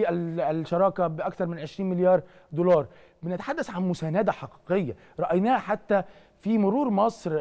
Speaker 18: للشراكه باكثر من 20 مليار دولار بنتحدث عن مسانده حقيقيه رايناها حتى في مرور مصر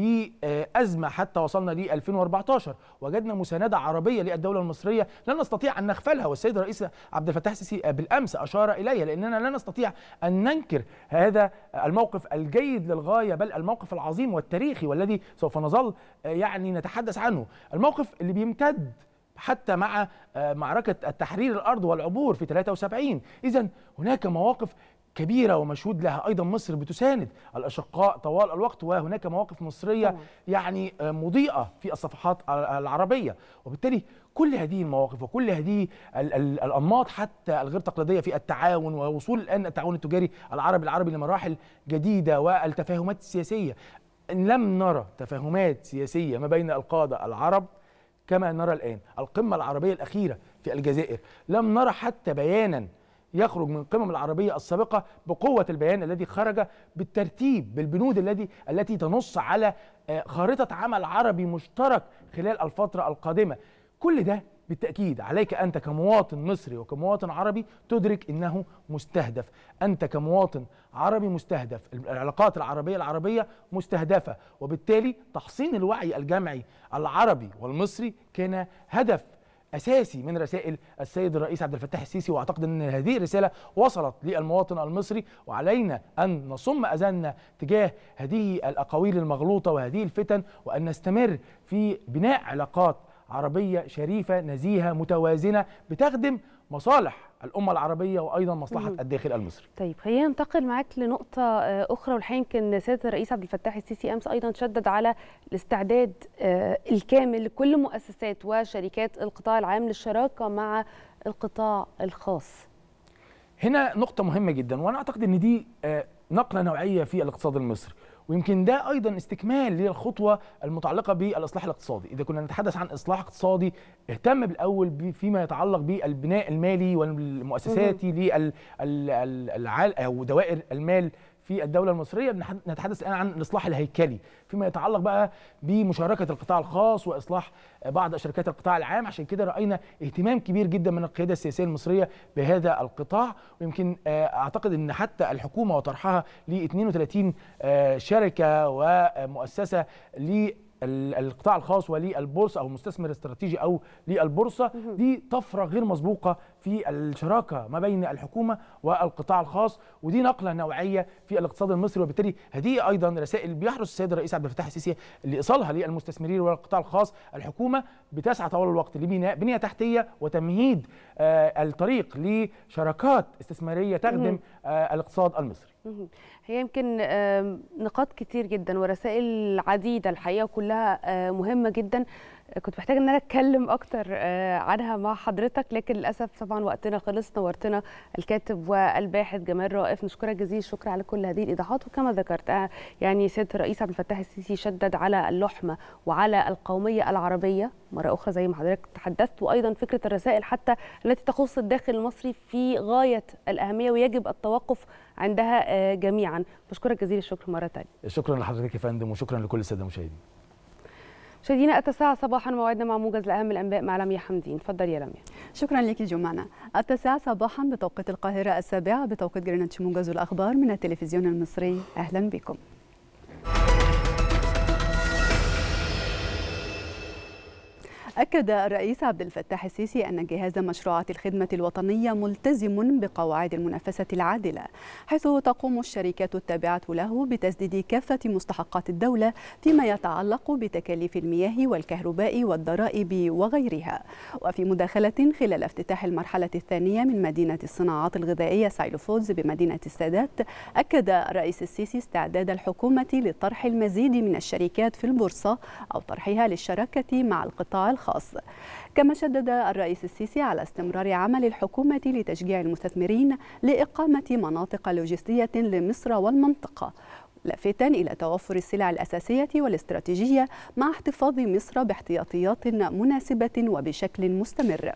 Speaker 18: بأزمة حتى وصلنا ل 2014 وجدنا مساندة عربية للدولة المصرية لا نستطيع أن نغفلها والسيد الرئيس عبد الفتاح السيسي بالأمس أشار إليها لأننا لا نستطيع أن ننكر هذا الموقف الجيد للغاية بل الموقف العظيم والتاريخي والذي سوف نظل يعني نتحدث عنه الموقف اللي بيمتد حتى مع آه، معركة التحرير الأرض والعبور في 73 إذا هناك مواقف كبيرة ومشهود لها أيضا مصر بتساند الأشقاء طوال الوقت وهناك مواقف مصرية يعني آه، مضيئة في الصفحات ال- العربية وبالتالي كل هذه المواقف وكل هذه ال- ال- الأنماط حتى الغير تقليدية في التعاون ووصول الآن التعاون التجاري العربي العربي لمراحل جديدة والتفاهمات السياسية إن لم نرى تفاهمات سياسية ما بين القادة العرب كما نرى الآن القمة العربية الأخيرة في الجزائر لم نرى حتى بيانا يخرج من القمم العربية السابقة بقوة البيان الذي خرج بالترتيب بالبنود الذي التي تنص على آه، خارطة عمل عربي مشترك خلال الفترة القادمة كل ده بالتأكيد عليك أنت كمواطن مصري وكمواطن عربي تدرك أنه مستهدف أنت كمواطن عربي مستهدف العلاقات العربية العربية مستهدفة وبالتالي تحصين الوعي الجمعي العربي والمصري كان هدف اساسي من رسائل السيد الرئيس عبد الفتاح السيسي واعتقد ان هذه الرساله وصلت للمواطن المصري وعلينا ان نصم اذاننا تجاه هذه الاقاويل المغلوطه وهذه الفتن وان نستمر في بناء علاقات عربيه شريفه نزيهه متوازنه بتخدم مصالح الامه العربيه وايضا مصلحه
Speaker 7: مهم.
Speaker 18: الداخل المصري
Speaker 7: طيب خلينا ننتقل معاك لنقطة آه، أخرى والحقيقة يمكن سيادة الرئيس عبد الفتاح السيسي أمس أيضا شدد على الاستعداد آه، الكامل لكل مؤسسات وشركات القطاع العام للشراكة مع القطاع الخاص
Speaker 18: هنا نقطة مهمة جدا وأنا أعتقد أن دي آه، نقلة نوعية في الاقتصاد المصري ويمكن ده أيضا استكمال للخطوة المتعلقة بالإصلاح الاقتصادي إذا كنا نتحدث عن إصلاح اقتصادي اهتم بالأول ب- فيما يتعلق بالبناء المالي والمؤسساتي للعال أو دوائر المال في الدولة المصرية بنح- نتحدث الآن عن الإصلاح الهيكلي فيما يتعلق بقى بمشاركة القطاع الخاص وإصلاح بعض شركات القطاع العام عشان كده رأينا اهتمام كبير جدا من القيادة السياسية المصرية بهذا القطاع ويمكن آه، أعتقد أن حتى الحكومة وطرحها ل 32 آه، شركة ومؤسسة ل للقطاع الخاص وللبورصه او المستثمر الاستراتيجي او للبورصه دي طفره غير مسبوقه في الشراكه ما بين الحكومه والقطاع الخاص ودي نقله نوعيه في الاقتصاد المصري وبالتالي هذه ايضا رسائل بيحرص السيد الرئيس عبد الفتاح السيسي لايصالها للمستثمرين والقطاع الخاص الحكومه بتسعى طوال الوقت لبناء بنيه تحتيه وتمهيد آه، الطريق لشراكات استثماريه تخدم
Speaker 7: مهم.
Speaker 18: آه، الاقتصاد المصري
Speaker 7: مهم. هي يمكن آم، نقاط كتير جدا ورسائل عديده الحقيقه كلها آه، مهمه جدا آه، كنت محتاجه ان انا اتكلم اكتر آه، عنها مع حضرتك لكن للاسف طبعا وقتنا خلص نورتنا الكاتب والباحث جمال رائف نشكرك جزيل الشكر على كل هذه الايضاحات وكما ذكرت آه، يعني سياده الرئيس عبد الفتاح السيسي شدد على اللحمه وعلى القوميه العربيه مره اخرى زي ما حضرتك تحدثت وايضا فكره الرسائل حتى التي تخص الداخل المصري في غايه الاهميه ويجب التوقف عندها آه، جميعا بشكرك جزيل الشكر مره ثانيه
Speaker 18: شكرا لحضرتك يا فندم وشكرا لكل الساده المشاهدين
Speaker 7: مشاهدينا التاسعة صباحا موعدنا مع موجز لأهم الأنباء مع لميا حمدين اتفضل يا لميا
Speaker 5: شكرا لك جمانة التاسعة صباحا بتوقيت القاهرة السابعة بتوقيت جرينتش موجز الأخبار من التلفزيون المصري أهلا بكم أكد الرئيس عبد الفتاح السيسي أن جهاز مشروعات الخدمة الوطنية ملتزم بقواعد المنافسة العادلة حيث تقوم الشركات التابعة له بتسديد كافة مستحقات الدولة فيما يتعلق بتكاليف المياه والكهرباء والضرائب وغيرها وفي مداخلة خلال افتتاح المرحلة الثانية من مدينة الصناعات الغذائية سايلو فودز بمدينة السادات أكد الرئيس السيسي استعداد الحكومة لطرح المزيد من الشركات في البورصة أو طرحها للشراكة مع القطاع الخاص كما شدد الرئيس السيسي على استمرار عمل الحكومة لتشجيع المستثمرين لإقامة مناطق لوجستية لمصر والمنطقة لافتا إلى توفر السلع الأساسية والاستراتيجية مع احتفاظ مصر باحتياطيات مناسبة وبشكل مستمر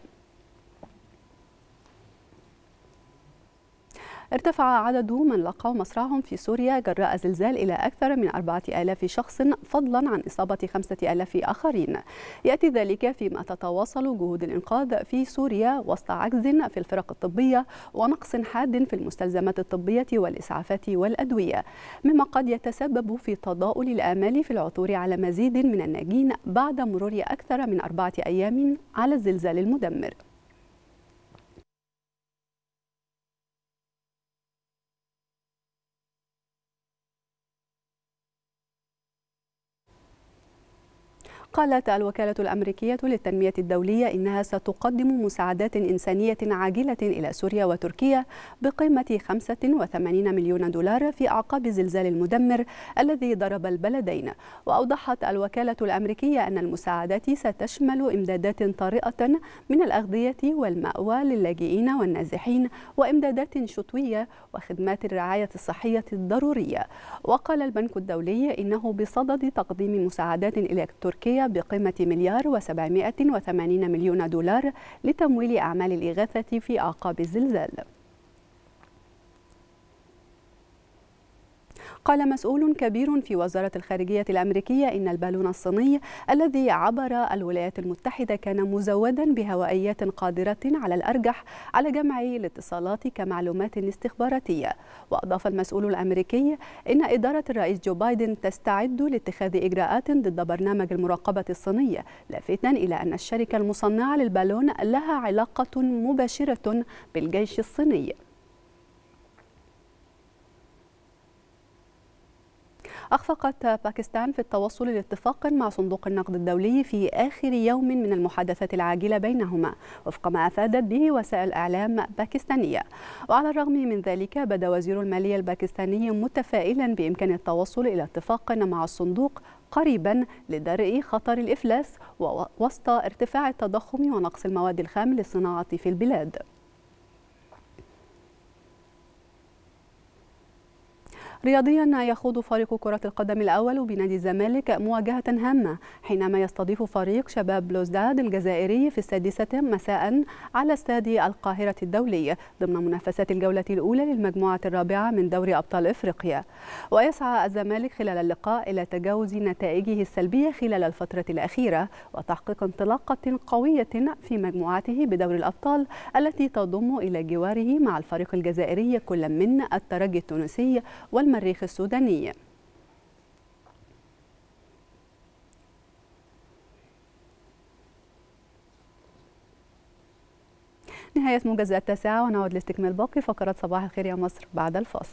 Speaker 5: ارتفع عدد من لقوا مصرعهم في سوريا جراء زلزال إلى أكثر من أربعة آلاف شخص فضلا عن إصابة خمسة آلاف آخرين يأتي ذلك فيما تتواصل جهود الإنقاذ في سوريا وسط عجز في الفرق الطبية ونقص حاد في المستلزمات الطبية والإسعافات والأدوية مما قد يتسبب في تضاؤل الآمال في العثور على مزيد من الناجين بعد مرور أكثر من أربعة أيام على الزلزال المدمر قالت الوكالة الأمريكية للتنمية الدولية إنها ستقدم مساعدات إنسانية عاجلة إلى سوريا وتركيا بقيمة 85 مليون دولار في أعقاب الزلزال المدمر الذي ضرب البلدين وأوضحت الوكالة الأمريكية أن المساعدات ستشمل إمدادات طارئة من الأغذية والمأوى للاجئين والنازحين وإمدادات شتوية وخدمات الرعاية الصحية الضرورية وقال البنك الدولي إنه بصدد تقديم مساعدات إلى تركيا بقيمة مليار وسبعمائة وثمانين مليون دولار لتمويل أعمال الإغاثة في أعقاب الزلزال قال مسؤول كبير في وزارة الخارجية الأمريكية إن البالون الصيني الذي عبر الولايات المتحدة كان مزودا بهوائيات قادرة على الأرجح على جمع الاتصالات كمعلومات استخباراتية وأضاف المسؤول الأمريكي إن إدارة الرئيس جو بايدن تستعد لاتخاذ إجراءات ضد برنامج المراقبة الصينية لافتا إلى أن الشركة المصنعة للبالون لها علاقة مباشرة بالجيش الصيني أخفقت باكستان في التوصل لاتفاق مع صندوق النقد الدولي في آخر يوم من المحادثات العاجلة بينهما وفق ما أفادت به وسائل إعلام باكستانية وعلى الرغم من ذلك بدا وزير المالية الباكستاني متفائلا بإمكان التوصل إلى اتفاق مع الصندوق قريبا لدرء خطر الإفلاس وسط ارتفاع التضخم ونقص المواد الخام للصناعة في البلاد رياضيا يخوض فريق كرة القدم الأول بنادي الزمالك مواجهة هامة حينما يستضيف فريق شباب بلوزداد الجزائري في السادسة مساء على استاد القاهرة الدولي ضمن منافسات الجولة الأولى للمجموعة الرابعة من دوري أبطال إفريقيا ويسعى الزمالك خلال اللقاء إلى تجاوز نتائجه السلبية خلال الفترة الأخيرة وتحقيق انطلاقة قوية في مجموعته بدور الأبطال التي تضم إلى جواره مع الفريق الجزائري كل من الترجي التونسي والمريخ السوداني نهاية موجز التاسعة ونعود لاستكمال باقي فقرات صباح الخير يا مصر بعد الفاصل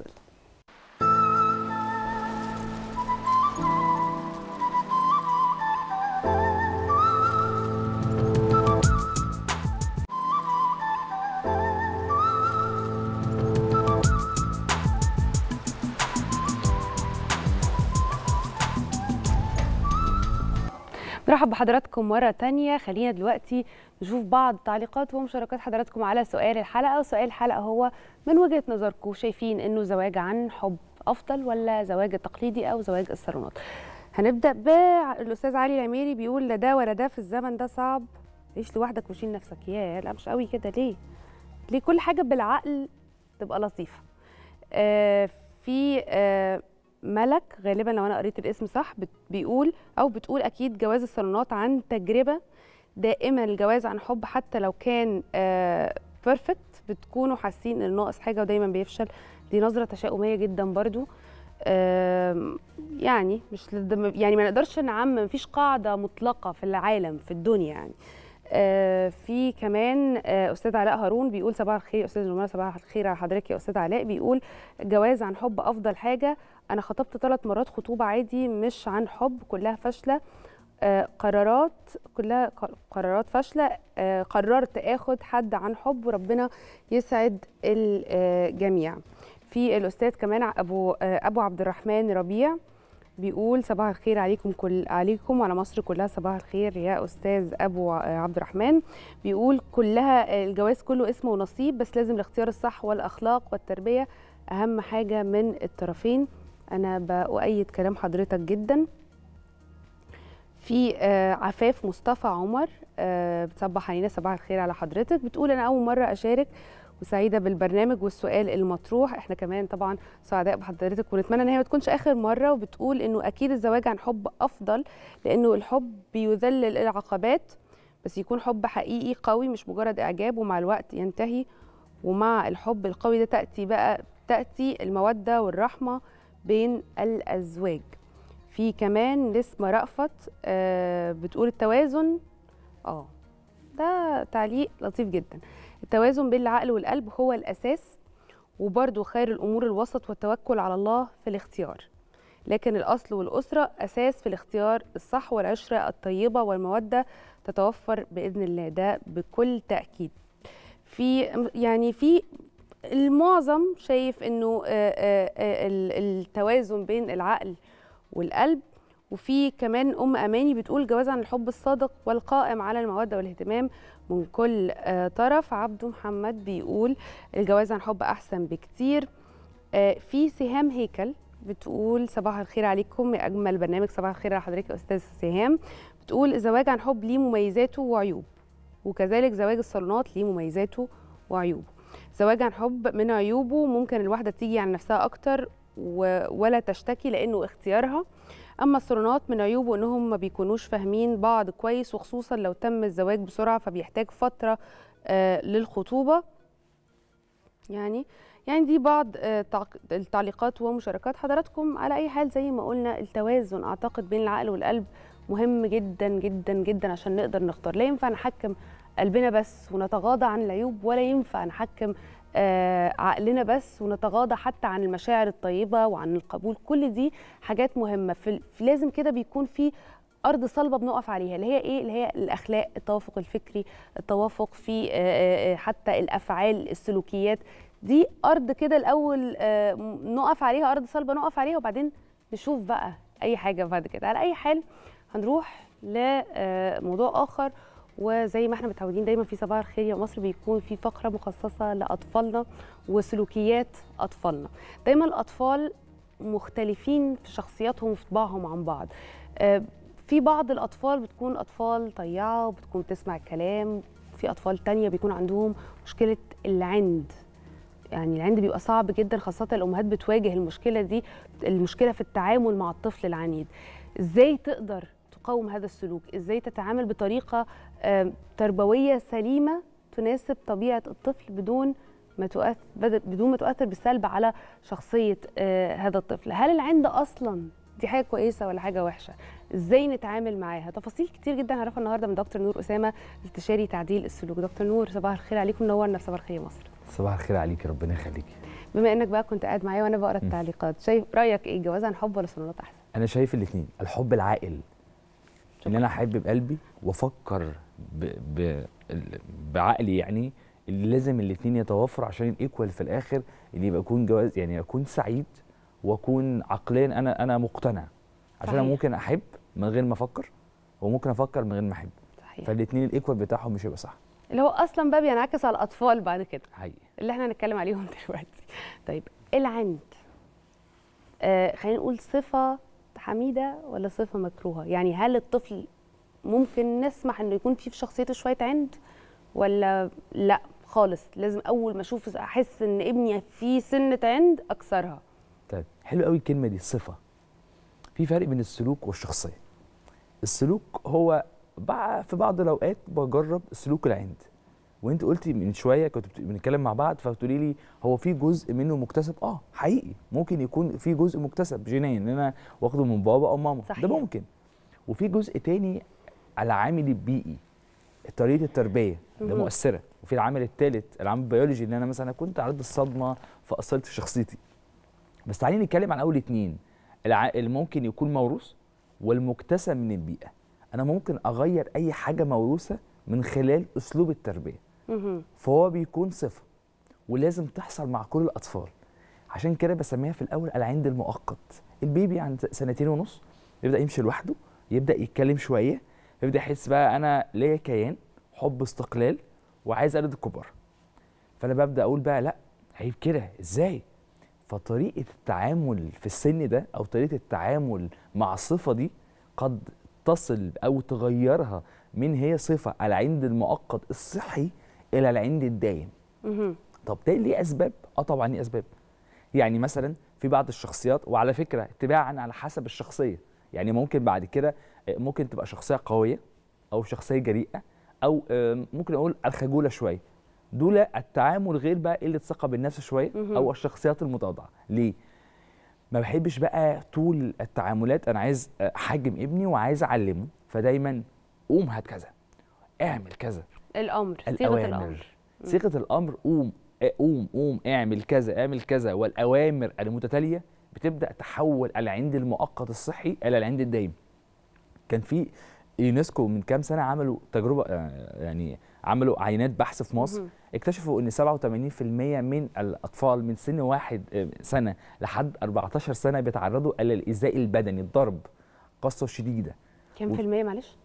Speaker 7: نرحب بحضراتكم مرة تانية خلينا دلوقتي نشوف بعض تعليقات ومشاركات حضراتكم على سؤال الحلقة وسؤال الحلقة هو من وجهة نظركم شايفين انه زواج عن حب افضل ولا زواج التقليدي او زواج الصالونات هنبدأ بالأستاذ علي العميري بيقول لا ده ولا ده في الزمن ده صعب عيش لوحدك وشيل نفسك يا لا مش قوي كده ليه ليه كل حاجة بالعقل تبقى لطيفة آه في آه ملك غالبا لو انا قريت الاسم صح بت- بيقول او بتقول اكيد جواز الصالونات عن تجربه دائما الجواز عن حب حتى لو كان بيرفكت بتكونوا حاسين ان ناقص حاجه ودايما بيفشل دي نظره تشاؤميه جدا برضو آم، يعني مش للدم- يعني ما نقدرش نعمم مفيش قاعده مطلقه في العالم في الدنيا يعني آه، في كمان آه، استاذ علاء هارون بيقول صباح الخير استاذ جمال صباح الخير على حضرتك يا استاذ علاء بيقول جواز عن حب افضل حاجه انا خطبت ثلاث مرات خطوبه عادي مش عن حب كلها فاشله آه، قرارات كلها ق- قرارات فاشله آه، قررت اخد حد عن حب وربنا يسعد الجميع في الاستاذ كمان ابو آه، ابو عبد الرحمن ربيع بيقول صباح الخير عليكم كل عليكم وعلى مصر كلها صباح الخير يا استاذ ابو آه، عبد الرحمن بيقول كلها الجواز كله اسم ونصيب بس لازم الاختيار الصح والاخلاق والتربيه اهم حاجه من الطرفين انا بأؤيد كلام حضرتك جدا في آه، عفاف مصطفى عمر آه، بتصبح علينا صباح الخير على حضرتك بتقول انا اول مره اشارك وسعيده بالبرنامج والسؤال المطروح احنا كمان طبعا سعداء بحضرتك ونتمنى ان هي ما تكونش اخر مره وبتقول انه اكيد الزواج عن حب افضل لانه الحب بيذلل العقبات بس يكون حب حقيقي قوي مش مجرد اعجاب ومع الوقت ينتهي ومع الحب القوي ده تاتي بقى تاتي الموده والرحمه بين الازواج في كمان نسمة رأفت آه، بتقول التوازن اه ده تعليق لطيف جدا التوازن بين العقل والقلب هو الأساس وبرضه خير الأمور الوسط والتوكل على الله في الاختيار لكن الأصل والأسرة أساس في الاختيار الصح والعشرة الطيبة والمودة تتوفر بإذن الله ده بكل تأكيد في يعني في المعظم شايف انه آه، آه، آه، ال- التوازن بين العقل والقلب وفي كمان ام اماني بتقول جواز عن الحب الصادق والقائم على الموده والاهتمام من كل آه، طرف عبده محمد بيقول الجواز عن حب احسن بكتير آه، في سهام هيكل بتقول صباح الخير عليكم يا اجمل برنامج صباح الخير على حضرتك يا استاذ سهام بتقول الزواج عن حب ليه مميزاته وعيوب وكذلك زواج الصالونات ليه مميزاته وعيوبه زواج عن حب من عيوبه ممكن الواحده تيجي عن نفسها اكتر و- ولا تشتكي لانه اختيارها اما الصالونات من عيوبه انهم ما بيكونوش فاهمين بعض كويس وخصوصا لو تم الزواج بسرعه فبيحتاج فتره آه، للخطوبه يعني يعني دي بعض آه، تعق- التعليقات ومشاركات حضراتكم على اي حال زي ما قلنا التوازن اعتقد بين العقل والقلب مهم جدا جدا جدا عشان نقدر نختار لا ينفع نحكم قلبنا بس ونتغاضى عن العيوب ولا ينفع نحكم آه، عقلنا بس ونتغاضى حتى عن المشاعر الطيبه وعن القبول كل دي حاجات مهمه في في- لازم كده بيكون في ارض صلبه بنقف عليها اللي هي ايه اللي هي الاخلاق التوافق الفكري التوافق في آه، آه، آه، حتى الافعال السلوكيات دي ارض كده الاول آه، م- نقف عليها ارض صلبه نقف عليها وبعدين نشوف بقى اي حاجه بعد كده على اي حال هنروح لموضوع اخر وزي ما احنا متعودين دايما في صباح الخير يا مصر بيكون في فقره مخصصه لاطفالنا وسلوكيات اطفالنا دايما الاطفال مختلفين في شخصياتهم وفي طباعهم عن بعض آه، في بعض الاطفال بتكون اطفال طيعه وبتكون تسمع الكلام في اطفال تانية بيكون عندهم مشكله العند يعني العند بيبقى صعب جدا خاصة الأمهات بتواجه المشكلة دي المشكلة في التعامل مع الطفل العنيد إزاي تقدر تقاوم هذا السلوك إزاي تتعامل بطريقة آم، تربوية سليمة تناسب طبيعة الطفل بدون ما تؤثر بدون ما تؤثر بالسلب على شخصية آه، هذا الطفل هل العند أصلا دي حاجة كويسة ولا حاجة وحشة ازاي نتعامل معاها تفاصيل كتير جدا هنعرفها النهارده من دكتور نور اسامه استشاري تعديل السلوك دكتور نور صباح الخير عليكم منورنا في صباح الخير يا مصر
Speaker 19: صباح الخير عليكي ربنا يخليكي
Speaker 7: بما انك بقى كنت قاعد معايا وانا بقرا التعليقات شايف رايك ايه جواز عن حب ولا صالونات احسن
Speaker 19: انا شايف الاثنين الحب العاقل ان انا احب بقلبي وافكر ب... ب... بعقلي يعني اللي لازم الاثنين يتوافروا عشان الايكوال في الاخر ان يبقى يكون جواز يعني اكون سعيد واكون عقليا انا انا مقتنع عشان انا
Speaker 7: صحيح.
Speaker 19: ممكن احب من غير ما افكر وممكن افكر من غير ما احب
Speaker 7: صحيح.
Speaker 19: فالاثنين الايكوال بتاعهم مش هيبقى صح
Speaker 7: اللي هو اصلا بقى بينعكس على الاطفال بعد كده
Speaker 19: حقيقي
Speaker 7: اللي احنا هنتكلم عليهم دلوقتي طيب العند آه خلينا نقول صفه حميده ولا صفه مكروهه يعني هل الطفل ممكن نسمح انه يكون في في شخصيته شويه عند ولا لا خالص لازم اول ما اشوف احس ان ابني فيه سنه عند اكسرها
Speaker 19: طيب حلو قوي الكلمه دي الصفه في فرق بين السلوك والشخصيه السلوك هو بع- في بعض الاوقات بجرب سلوك العند وانت قلتي من شويه كنت بت- بنتكلم مع بعض فبتقولي لي هو في جزء منه مكتسب اه حقيقي ممكن يكون في جزء مكتسب جينيا ان انا واخده من بابا او ماما
Speaker 7: صحيح.
Speaker 19: ده ممكن وفي جزء تاني على عامل البيئي طريقه التربيه ده
Speaker 7: مهم.
Speaker 19: مؤثره وفي العامل الثالث العامل البيولوجي ان انا مثلا كنت عرض الصدمه فاثرت في شخصيتي بس تعالي نتكلم عن اول اتنين الع... اللي ممكن يكون موروث والمكتسب من البيئه انا ممكن اغير اي حاجه موروثه من خلال اسلوب التربيه
Speaker 7: مهم.
Speaker 19: فهو بيكون صفه ولازم تحصل مع كل الاطفال عشان كده بسميها في الاول العند المؤقت البيبي عند سنتين ونص يبدا يمشي لوحده يبدا يتكلم شويه يبدا يحس بقى انا ليا كيان حب استقلال وعايز اقلد الكبار فانا ببدا اقول بقى لا عيب كده ازاي فطريقه التعامل في السن ده او طريقه التعامل مع الصفه دي قد تصل او تغيرها من هي صفه العند المؤقت الصحي الى العند الدائم
Speaker 7: مهم.
Speaker 19: طب ده ليه اسباب اه طبعا ليه اسباب يعني مثلا في بعض الشخصيات وعلى فكره تباعا على حسب الشخصيه يعني ممكن بعد كده آه، ممكن تبقى شخصيه قويه او شخصيه جريئه او آه، ممكن اقول الخجوله شويه دول التعامل غير بقى قله ثقه بالنفس شويه
Speaker 7: مهم.
Speaker 19: او الشخصيات المتواضعه ليه ما بحبش بقى طول التعاملات انا عايز آه، احجم ابني وعايز اعلمه فدايما قوم هات كذا اعمل كذا
Speaker 7: الامر صيغه الامر
Speaker 19: الأوامر صيغة الأمر قوم آه، قوم قوم اعمل كذا اعمل كذا والأوامر المتتالية بتبدأ تحول العند المؤقت الصحي إلى العند الدائم كان في يونسكو من كام سنة عملوا تجربة آه، يعني عملوا عينات بحث في مصر
Speaker 7: مهم.
Speaker 19: اكتشفوا ان 87% من الاطفال من سن واحد آه، سنه لحد 14 سنه بيتعرضوا الى الايذاء البدني الضرب قسوه شديده
Speaker 7: كام
Speaker 19: و-
Speaker 7: في المية معلش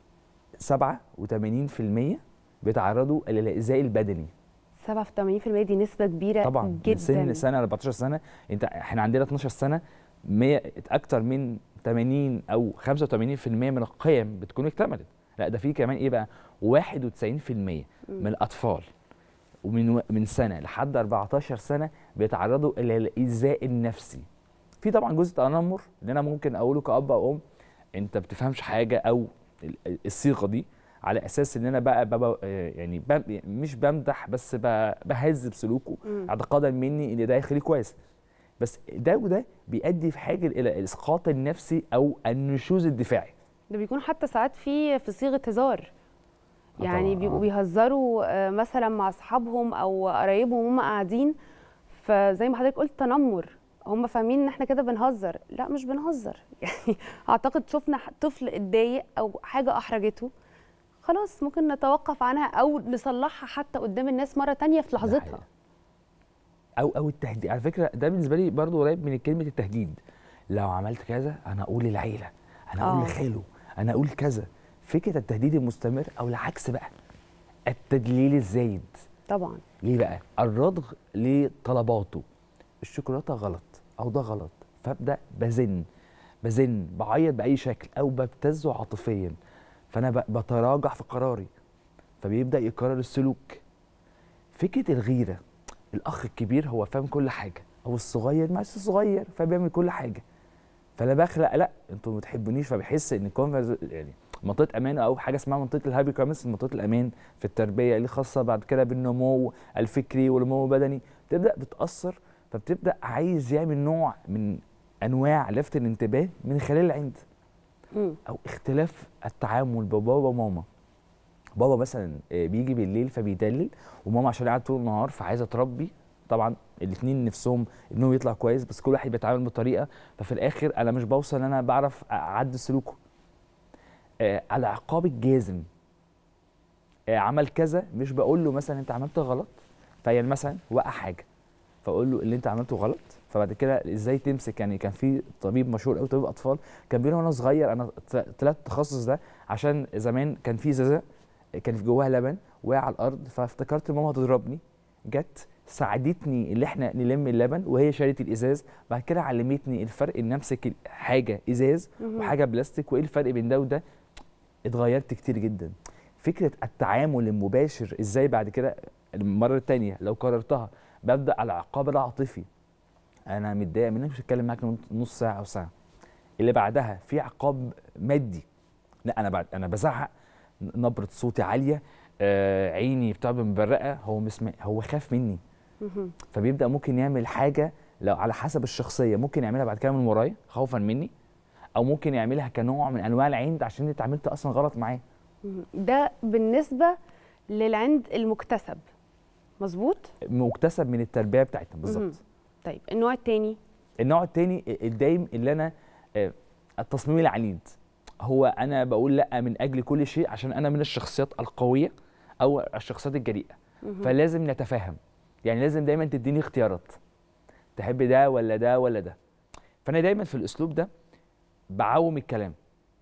Speaker 19: 87% بيتعرضوا الى الايذاء البدني
Speaker 7: 87% دي نسبه كبيره
Speaker 19: طبعا
Speaker 7: جدا
Speaker 19: من سن سنه ل 14 سنه انت احنا عندنا 12 سنه 100 اكتر من 80 او 85% من القيم بتكون اكتملت لا ده في كمان ايه بقى 91% من الاطفال ومن و- من سنه لحد 14 سنه بيتعرضوا الى الايذاء النفسي في طبعا جزء تنمر اللي انا ممكن اقوله كاب او ام انت بتفهمش حاجه او ال- الصيغه دي على اساس ان انا بقى, بقى يعني بم مش بمدح بس ب- بهذب سلوكه
Speaker 7: مم.
Speaker 19: اعتقادا مني ان ده هيخليه كويس بس ده وده بيؤدي في حاجه الى الاسقاط النفسي او النشوز الدفاعي
Speaker 7: ده بيكون حتى ساعات في في صيغه هزار
Speaker 19: آه
Speaker 7: يعني
Speaker 19: طبعاً،
Speaker 7: بيبقوا
Speaker 19: آه.
Speaker 7: بيهزروا آه، مثلا مع اصحابهم او قرايبهم وهم قاعدين فزي ما حضرتك قلت تنمر هم فاهمين ان احنا كده بنهزر لا مش بنهزر يعني اعتقد شفنا ح- طفل اتضايق او حاجه احرجته خلاص ممكن نتوقف عنها او نصلحها حتى قدام الناس مره تانية في لحظتها
Speaker 19: او او التهديد على فكره ده بالنسبه لي برضو قريب من كلمه التهديد لو عملت كذا انا اقول للعيله انا اقول
Speaker 7: آه.
Speaker 19: لخاله انا اقول كذا فكره التهديد المستمر او العكس بقى التدليل الزايد
Speaker 7: طبعا
Speaker 19: ليه بقى الرضغ لطلباته الشوكولاته غلط او ده غلط فابدا بزن بزن بعيط باي شكل او ببتزه عاطفيا فانا ب- بتراجع في قراري فبيبدا يكرر السلوك فكره الغيره الاخ الكبير هو فاهم كل حاجه او الصغير معلش صغير فبيعمل كل حاجه فانا بخلق لا انتوا ما بتحبونيش فبحس ان كونفرز يعني منطقه امان او حاجه اسمها منطقه الهابي كومنس منطقه الامان في التربيه اللي خاصه بعد كده بالنمو الفكري والنمو البدني بتبدا بتاثر فبتبدا عايز يعمل نوع من انواع لفت الانتباه من خلال العند او اختلاف التعامل ببابا وماما بابا مثلا آه، بيجي بالليل فبيدلل وماما عشان قاعده طول النهار فعايزه تربي طبعا الاثنين نفسهم ابنهم يطلع كويس بس كل واحد بيتعامل بطريقه ففي الاخر انا مش بوصل ان انا بعرف اعدل سلوكه آه، العقاب الجازم آه، عمل كذا مش بقول له مثلا انت عملت غلط فيعني مثلا وقع حاجه فاقول له اللي انت عملته غلط فبعد كده ازاي تمسك يعني كان في طبيب مشهور قوي طبيب اطفال كان بيقول وانا صغير انا طلعت التخصص ده عشان زمان كان في ازازه كان في جواها لبن وقع على الارض فافتكرت ماما هتضربني جت ساعدتني اللي احنا نلم اللبن وهي شالت الازاز بعد كده علمتني الفرق ان امسك حاجه ازاز
Speaker 20: مهم.
Speaker 19: وحاجه بلاستيك وايه الفرق بين ده وده اتغيرت كتير جدا فكره التعامل المباشر ازاي بعد كده المره الثانيه لو كررتها ببدا العقاب العاطفي انا متضايق منك مش هتكلم معاك نص ساعه او ساعه اللي بعدها في عقاب مادي لا انا بعد انا بزعق نبره صوتي عاليه آه عيني بتاع مبرقه هو مسمع هو خاف مني فبيبدا ممكن يعمل حاجه لو على حسب الشخصيه ممكن يعملها بعد كده من ورايا خوفا مني او ممكن يعملها كنوع من انواع العند عشان انت عملت اصلا غلط معاه
Speaker 7: مهم. ده بالنسبه للعند المكتسب مظبوط
Speaker 19: مكتسب من التربيه بتاعتنا
Speaker 7: مهم.
Speaker 19: بالظبط
Speaker 7: طيب النوع الثاني
Speaker 19: النوع التاني الدايم اللي انا آه، التصميم العنيد هو انا بقول لا من اجل كل شيء عشان انا من الشخصيات القويه او الشخصيات الجريئه
Speaker 20: مهم.
Speaker 19: فلازم نتفاهم يعني لازم دايما تديني اختيارات تحب ده ولا ده ولا ده فانا دايما في الاسلوب ده بعوم الكلام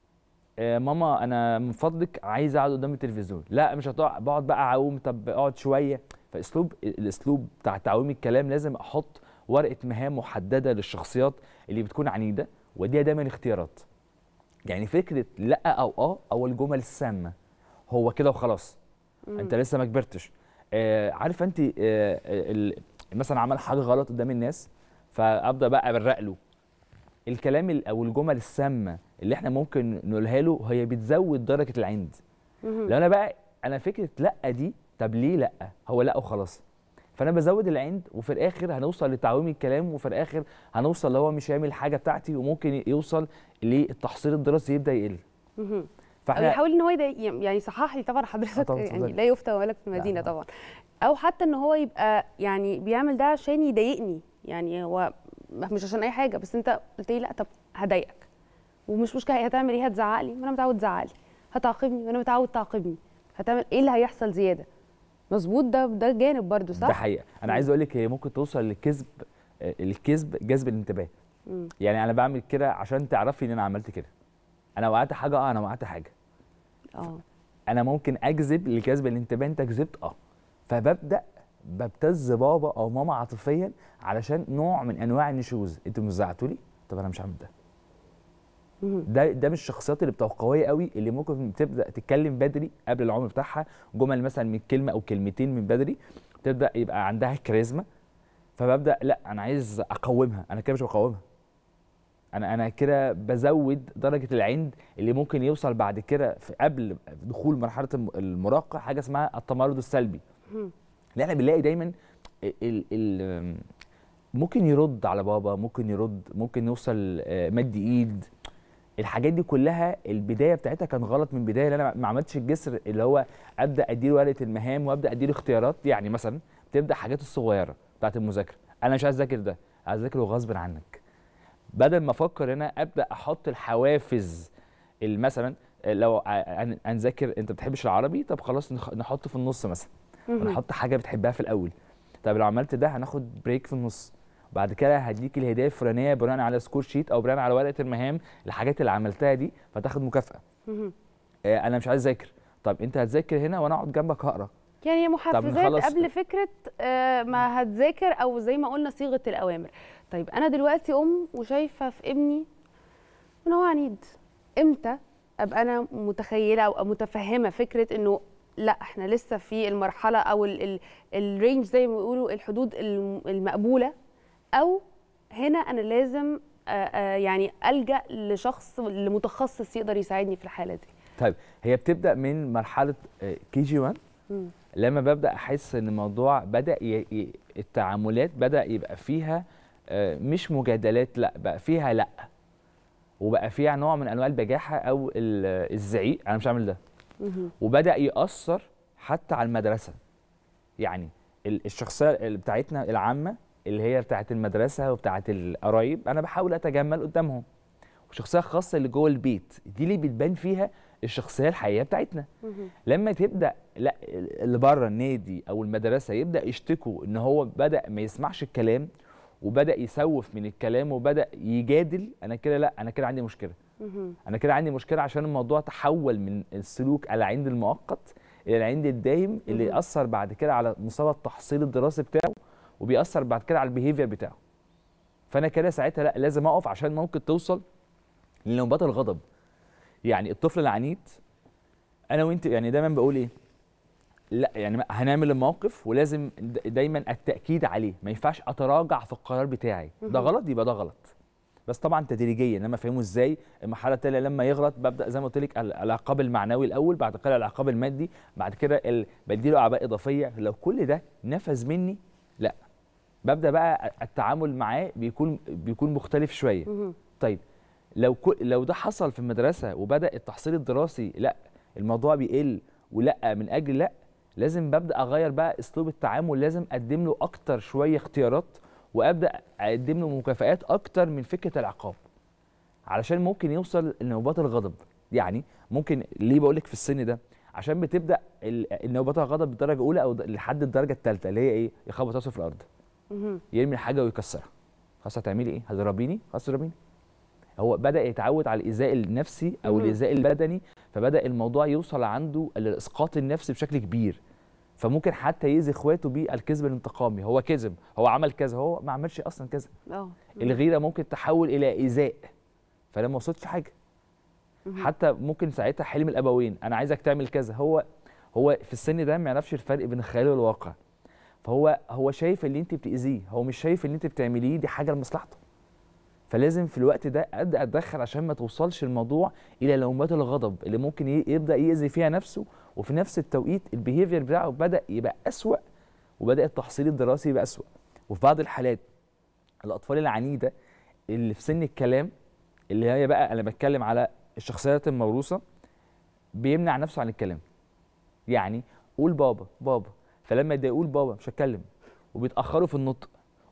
Speaker 19: آه ماما انا من فضلك عايز اقعد قدام التلفزيون لا مش هتقعد بقعد بقى اعوم طب اقعد شويه فاسلوب الاسلوب بتاع تعويم الكلام لازم احط ورقه مهام محدده للشخصيات اللي بتكون عنيده وديها دايما اختيارات يعني فكره لا او اه او الجمل السامه هو كده وخلاص انت لسه ما كبرتش آه عارف انت آه ال- مثلا عمل حاجه غلط قدام الناس فابدا بقى ابرق له الكلام ال- او الجمل السامه اللي احنا ممكن نقولها له هي بتزود درجه العند لو انا بقى انا فكره لا دي طب ليه لا هو لا وخلاص فانا بزود العند وفي الاخر هنوصل لتعويم الكلام وفي الاخر هنوصل اللي هو مش هيعمل الحاجه بتاعتي وممكن يوصل للتحصيل الدراسي يبدا يقل
Speaker 7: مهم.
Speaker 19: فإحنا-
Speaker 7: او يحاول ان هو يضايق يعني صحح لي طبعا حضرتك
Speaker 19: طبعاً،
Speaker 7: يعني
Speaker 19: اتفضلي.
Speaker 7: لا يفتى ولك في المدينه طبعا او حتى ان هو يبقى يعني بيعمل ده عشان يضايقني يعني هو مش عشان اي حاجه بس انت قلت لي لا طب هضايقك ومش مشكله هي هتعمل ايه هتزعق لي ما انا متعود تزعق لي هتعاقبني وانا متعود تعاقبني هتعمل ايه اللي هيحصل زياده مظبوط ده ده جانب برضو صح
Speaker 19: ده حقيقه انا عايز اقول لك هي ممكن توصل لكذب آه، الكذب جذب الانتباه
Speaker 7: مم.
Speaker 19: يعني انا بعمل كده عشان تعرفي ان انا عملت كده انا وقعت حاجه اه انا وقعت حاجه
Speaker 7: اه
Speaker 19: انا ممكن اجذب لجذب الانتباه انت كذبت اه فببدا ببتز بابا او ماما عاطفيا علشان نوع من انواع النشوز انتوا مش زعقتوا لي طب انا مش هعمل ده ده ده من الشخصيات اللي بتبقى قويه قوي اللي ممكن تبدا تتكلم بدري قبل العمر بتاعها جمل مثلا من كلمه او كلمتين من بدري تبدا يبقى عندها كاريزما فببدا لا انا عايز اقومها انا كده مش بقومها انا انا كده بزود درجه العند اللي ممكن يوصل بعد كده في قبل دخول مرحله الم- المراهقه حاجه اسمها التمرد السلبي اللي احنا بنلاقي دايما ال ال ممكن يرد على بابا ممكن يرد ممكن يوصل آه، مد ايد الحاجات دي كلها البدايه بتاعتها كان غلط من البدايه اللي انا ما عملتش الجسر اللي هو ابدا اديله ورقه المهام وابدا اديله اختيارات يعني مثلا تبدا حاجات الصغيره بتاعت المذاكره انا مش عايز اذاكر ده عايز اذاكره غصب عنك بدل ما افكر هنا ابدا احط الحوافز ال- مثلا لو ع- هن- هنذاكر انت بتحبش العربي طب خلاص نخ- نحط في النص مثلا
Speaker 20: مهم.
Speaker 19: ونحط حاجه بتحبها في الاول طب لو عملت ده هناخد بريك في النص بعد كده هديك الهدايا الفلانيه بناء على سكور شيت او بناء على ورقه المهام الحاجات اللي عملتها دي فتاخد مكافاه
Speaker 7: مهم.
Speaker 19: آه انا مش عايز اذاكر طب انت هتذاكر هنا وانا اقعد جنبك هقرا
Speaker 7: يعني هي محفزات
Speaker 19: نخلص-
Speaker 7: قبل فكره آه، ما هتذاكر او زي ما قلنا صيغه الاوامر طيب انا دلوقتي ام وشايفه في ابني ان هو عنيد امتى ابقى انا متخيله او متفهمه فكره انه لا احنا لسه في المرحله او ال- ال- الرينج زي ما بيقولوا الحدود الم- المقبوله او هنا انا لازم آه، آه، يعني الجا لشخص لمتخصص يقدر يساعدني في الحاله دي
Speaker 19: طيب هي بتبدا من مرحله كي جي 1
Speaker 7: مم.
Speaker 19: لما ببدا احس ان الموضوع بدا ي... ي... التعاملات بدا يبقى فيها آه، مش مجادلات لا بقى فيها لا وبقى فيها نوع من انواع البجاحه او ال- الزعيق انا مش هعمل ده
Speaker 7: مهم.
Speaker 19: وبدا ياثر حتى على المدرسه يعني ال- الشخصيه اللي بتاعتنا العامه اللي هي بتاعت المدرسه وبتاعت القرايب انا بحاول اتجمل قدامهم والشخصيه الخاصه اللي جوه البيت دي اللي بتبان فيها الشخصيه الحقيقيه بتاعتنا لما تبدا لا اللي بره النادي او المدرسه يبدا يشتكوا ان هو بدا ما يسمعش الكلام وبدا يسوف من الكلام وبدا يجادل انا كده لا انا كده عندي مشكله
Speaker 7: مهم.
Speaker 19: انا كده عندي مشكله عشان الموضوع تحول من السلوك العند المؤقت الى العند الدايم اللي
Speaker 7: مهم.
Speaker 19: ياثر بعد كده على مستوى التحصيل الدراسي بتاعه وبيأثر بعد كده على البيهيفير بتاعه فانا كده ساعتها لا لازم اقف عشان ممكن توصل لنوبات الغضب يعني الطفل العنيد انا وانت يعني دايما بقول ايه لا يعني هنعمل الموقف ولازم د- دايما التاكيد عليه ما ينفعش اتراجع في القرار بتاعي ده
Speaker 7: مهم.
Speaker 19: غلط يبقى ده غلط بس طبعا تدريجيا لما افهمه ازاي المرحله التاليه لما يغلط ببدا زي ما قلت لك ال- العقاب المعنوي الاول بعد كده العقاب المادي بعد كده ال... بديله اعباء اضافيه لو كل ده نفذ مني لا ببدا بقى التعامل معاه بيكون بيكون مختلف شويه
Speaker 7: مهم.
Speaker 19: طيب لو كل لو ده حصل في المدرسه وبدا التحصيل الدراسي لا الموضوع بيقل ولا من اجل لا لازم ببدا اغير بقى اسلوب التعامل لازم اقدم له اكتر شويه اختيارات وابدا اقدم له مكافآت اكتر من فكره العقاب علشان ممكن يوصل لنوبات الغضب يعني ممكن ليه بقول لك في السن ده عشان بتبدا ال- النوبات الغضب بالدرجه الاولى او د- لحد الدرجه الثالثه اللي هي ايه يخبط راسه في الارض
Speaker 7: مهم.
Speaker 19: يرمي الحاجه ويكسرها خلاص هتعملي ايه هتضربيني خلاص تضربيني هو بدا يتعود على الايذاء النفسي او
Speaker 7: مهم.
Speaker 19: الايذاء البدني فبدا الموضوع يوصل عنده للاسقاط النفسي بشكل كبير فممكن حتى يأذي اخواته بالكذب الانتقامي هو كذب هو عمل كذا هو ما عملش اصلا كذا
Speaker 7: اه
Speaker 19: الغيره ممكن تحول الى ايذاء فانا ما وصلتش حاجه
Speaker 7: مهم.
Speaker 19: حتى ممكن ساعتها حلم الابوين انا عايزك تعمل كذا هو هو في السن ده ما يعرفش الفرق بين الخيال والواقع فهو هو شايف اللي انت بتاذيه هو مش شايف اللي انت بتعمليه دي حاجه لمصلحته فلازم في الوقت ده ابدا اتدخل عشان ما توصلش الموضوع الى لومات الغضب اللي ممكن ي- يبدا يأذي فيها نفسه وفي نفس التوقيت البيهيفير بتاعه بدا يبقى اسوأ وبدا التحصيل الدراسي يبقى اسوأ وفي بعض الحالات الاطفال العنيده اللي في سن الكلام اللي هي بقى انا بتكلم على الشخصيات الموروثه بيمنع نفسه عن الكلام يعني قول بابا بابا فلما يبدا يقول بابا مش هتكلم وبيتاخروا في النطق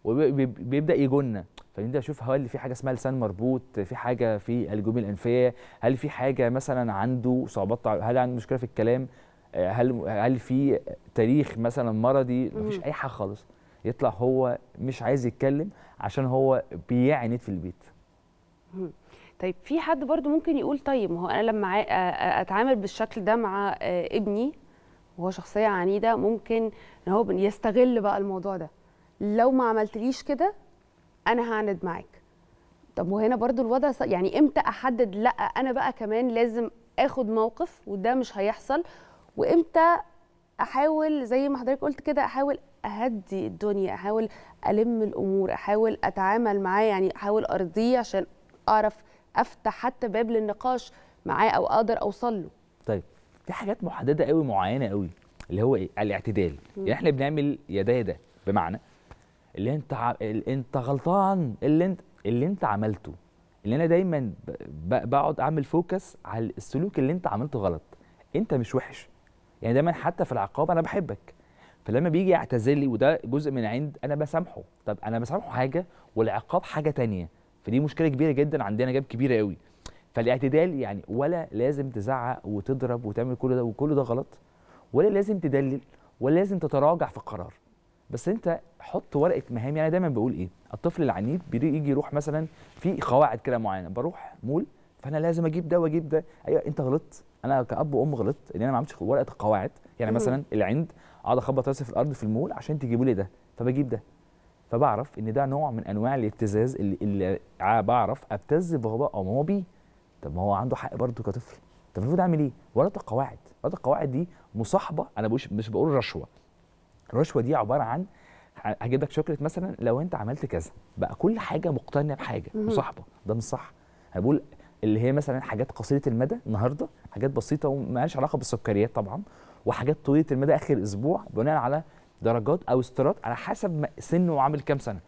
Speaker 19: وبيبدا يجن فانت اشوف هل في حاجه اسمها لسان مربوط في حاجه في الجمل الانفيه هل في حاجه مثلا عنده صعوبات تع- هل عنده مشكله في الكلام آه، هل هل في تاريخ مثلا مرضي مفيش
Speaker 7: مهم.
Speaker 19: اي حاجه خالص يطلع هو مش عايز يتكلم عشان هو بيعند في البيت
Speaker 7: مهم. طيب في حد برضو ممكن يقول طيب ما هو انا لما عا- آ- آ- اتعامل بالشكل ده مع آه، ابني وهو شخصيه عنيده ممكن ان هو بن- يستغل بقى الموضوع ده لو ما عملتليش كده انا هعند معاك طب وهنا برضو الوضع ص- يعني امتى احدد لا انا بقى كمان لازم اخد موقف وده مش هيحصل وامتى احاول زي ما حضرتك قلت كده احاول اهدي الدنيا احاول الم الامور احاول اتعامل معاه يعني احاول ارضيه عشان اعرف افتح حتى باب للنقاش معاه او اقدر اوصل له
Speaker 19: طيب في حاجات محدده قوي معينه قوي اللي هو ايه الاعتدال
Speaker 7: مم.
Speaker 19: يعني احنا بنعمل يدا يدا بمعنى اللي انت ع... اللي انت غلطان اللي انت اللي انت عملته اللي انا دايما ب... ب... بقعد اعمل فوكس على السلوك اللي انت عملته غلط انت مش وحش يعني دايما حتى في العقاب انا بحبك فلما بيجي يعتذر لي وده جزء من عند انا بسامحه طب انا بسامحه حاجه والعقاب حاجه تانية فدي مشكله كبيره جدا عندنا جاب كبيره قوي فالاعتدال يعني ولا لازم تزعق وتضرب وتعمل كل ده وكل ده غلط ولا لازم تدلل ولا لازم تتراجع في القرار بس انت حط ورقه مهام يعني دايما بقول ايه الطفل العنيد بيجي يروح مثلا في قواعد كده معينه بروح مول فانا لازم اجيب ده واجيب ده ايوه انت غلطت انا كاب وام غلطت ان انا ما عملتش ورقه القواعد يعني
Speaker 7: مهم.
Speaker 19: مثلا العند اقعد اخبط راسي في الارض في المول عشان تجيبوا لي ده فبجيب ده فبعرف ان ده نوع من انواع الابتزاز اللي, اللي ع- بعرف ابتز بابا او ماما بيه طب ما هو عنده حق برضه كطفل طب المفروض اعمل ايه ورقه القواعد ورقه القواعد دي مصاحبه انا بقولش مش بقول رشوه الرشوه دي عباره عن ه- هجيب لك شوكليت مثلا لو انت عملت كذا بقى كل حاجه مقتنع بحاجه
Speaker 7: مهم.
Speaker 19: مصاحبه ده مش صح انا بقول اللي هي مثلا حاجات قصيره المدى النهارده حاجات بسيطه ومالهاش علاقه بالسكريات طبعا وحاجات طويله المدى اخر اسبوع بناء على درجات او استيراد على حسب ما سنه وعامل كام سنه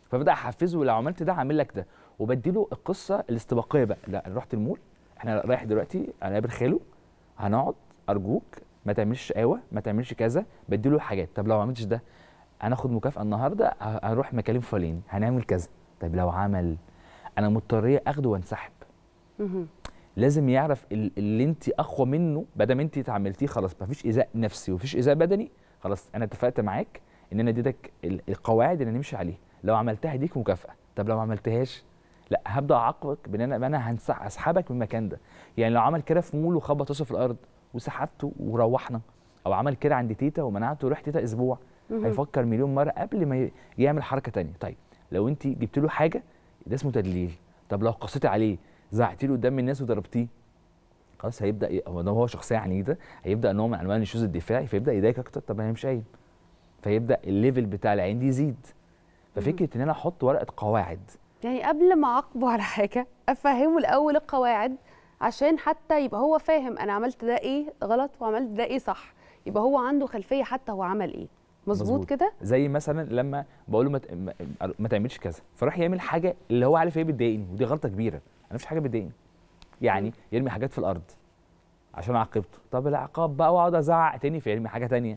Speaker 19: فبدا احفزه لو عملت ده هعمل لك ده وبديله القصه الاستباقيه بقى لا انا رحت المول احنا رايح دلوقتي انا قابل خاله هنقعد ارجوك ما تعملش قهوه ما تعملش كذا بديله حاجات طب لو ما عملتش ده هناخد مكافاه النهارده ه- هنروح مكان فلاني هنعمل كذا طب لو عمل انا مضطريه اخده وانسحب
Speaker 7: مهم.
Speaker 19: لازم يعرف ال- اللي انت اقوى منه بدل ما انت عملتيه خلاص مفيش ايذاء نفسي ومفيش ايذاء بدني خلاص انا اتفقت معاك ان انا اديتك ال- القواعد اللي نمشي عليها لو عملتها هديك مكافاه طب لو ما عملتهاش لا هبدا اعاقبك بان انا انا هنسح- هسحبك من المكان ده يعني لو عمل كده في مول وخبط راسه في الارض وسحبته وروحنا او عمل كده عند تيتا ومنعته يروح تيتا اسبوع
Speaker 7: مهم.
Speaker 19: هيفكر مليون مره قبل ما ي- يعمل حركه تانية طيب لو انت جبت له حاجه ده اسمه تدليل طب لو قصيتي عليه زعقتي له قدام الناس وضربتيه خلاص هيبدا ي- هو ده هو شخصيه عنيده هيبدا نوع من انواع النشوز الدفاعي فيبدا يضايقك اكتر طب انا مش قايم فيبدا الليفل بتاع العين دي يزيد ففكره ان انا احط ورقه قواعد
Speaker 7: يعني قبل ما اعاقبه على حاجه افهمه الاول القواعد عشان حتى يبقى هو فاهم انا عملت ده ايه غلط وعملت ده ايه صح يبقى هو عنده خلفيه حتى هو عمل ايه مظبوط كده
Speaker 19: زي مثلا لما بقول له ما, ت- ما, ما تعملش كذا فراح يعمل حاجه اللي هو عارف هي بتضايقني ودي غلطه كبيره انا مفيش حاجه بتضايقني يعني يرمي حاجات في الارض عشان عاقبته طب العقاب بقى واقعد ازعق تاني فيرمي حاجه تانية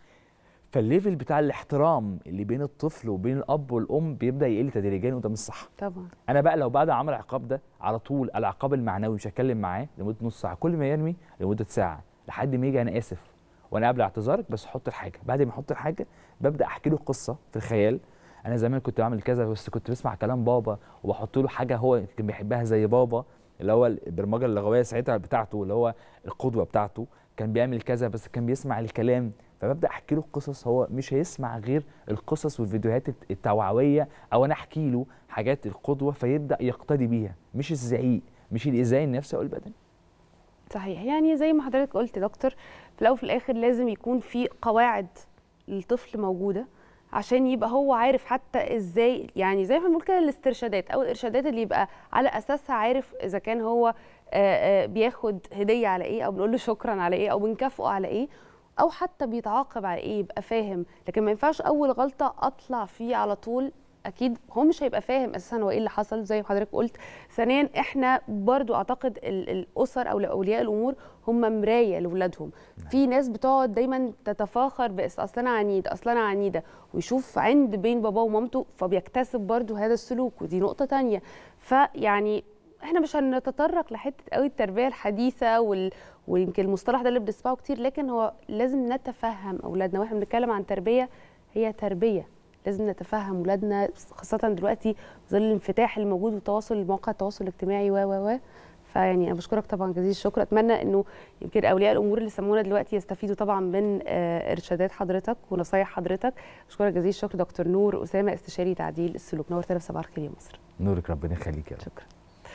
Speaker 19: فالليفل بتاع الاحترام اللي بين الطفل وبين الاب والام بيبدا يقل تدريجيا وده مش صح
Speaker 7: طبعا
Speaker 19: انا بقى لو بعد عمل العقاب ده على طول العقاب المعنوي مش هتكلم معاه لمده نص ساعه كل ما يرمي لمده ساعه لحد ما يجي انا اسف وانا قبل اعتذارك بس حط الحاجه بعد ما احط الحاجه ببدا احكي له قصه في الخيال انا زمان كنت بعمل كذا بس كنت بسمع كلام بابا وبحط له حاجه هو كان بيحبها زي بابا اللي هو البرمجه اللغويه ساعتها بتاعته اللي هو القدوه بتاعته كان بيعمل كذا بس كان بيسمع الكلام فببدا احكي له قصص هو مش هيسمع غير القصص والفيديوهات الت- التوعويه او انا احكي له حاجات القدوه فيبدا يقتدي بيها مش الزعيق مش الايذاء النفسي او البدني
Speaker 7: صحيح يعني زي ما حضرتك قلت يا دكتور في الاول وفي الاخر لازم يكون في قواعد للطفل موجوده عشان يبقى هو عارف حتى ازاي يعني زي ما بنقول كده الاسترشادات او الارشادات اللي يبقى على اساسها عارف اذا كان هو آه، آه، بياخد هديه على ايه او بنقول له شكرا على ايه او بنكافئه على ايه او حتى بيتعاقب على ايه يبقى فاهم لكن ما ينفعش اول غلطه اطلع فيه على طول اكيد هو مش هيبقى فاهم اساسا هو ايه اللي حصل زي ما حضرتك قلت ثانيا احنا برضو اعتقد ال- الاسر او اولياء الامور هم مرايه لاولادهم في ناس بتقعد دايما تتفاخر بس اصل انا عنيد اصل انا عنيده ويشوف عند بين باباه ومامته فبيكتسب برضو هذا السلوك ودي نقطه تانية فيعني احنا مش هنتطرق لحته قوي التربيه الحديثه وال... ويمكن المصطلح ده اللي بنسمعه كتير لكن هو لازم نتفهم اولادنا واحنا بنتكلم عن تربيه هي تربيه لازم نتفهم ولادنا خاصه دلوقتي في ظل الانفتاح الموجود وتواصل مواقع التواصل الاجتماعي و و و فيعني انا بشكرك طبعا جزيل الشكر اتمنى انه يمكن اولياء الامور اللي سمونا دلوقتي يستفيدوا طبعا من آه، ارشادات حضرتك ونصايح حضرتك بشكرك جزيل الشكر دكتور نور اسامه استشاري تعديل السلوك نورتنا في صباح الخير يا مصر
Speaker 19: نورك ربنا يخليك يا رب
Speaker 7: شكرا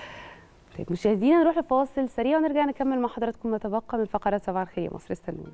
Speaker 7: طيب مشاهدينا نروح لفاصل سريع ونرجع نكمل مع حضراتكم ما تبقى من فقرات صباح الخير يا مصر استنونا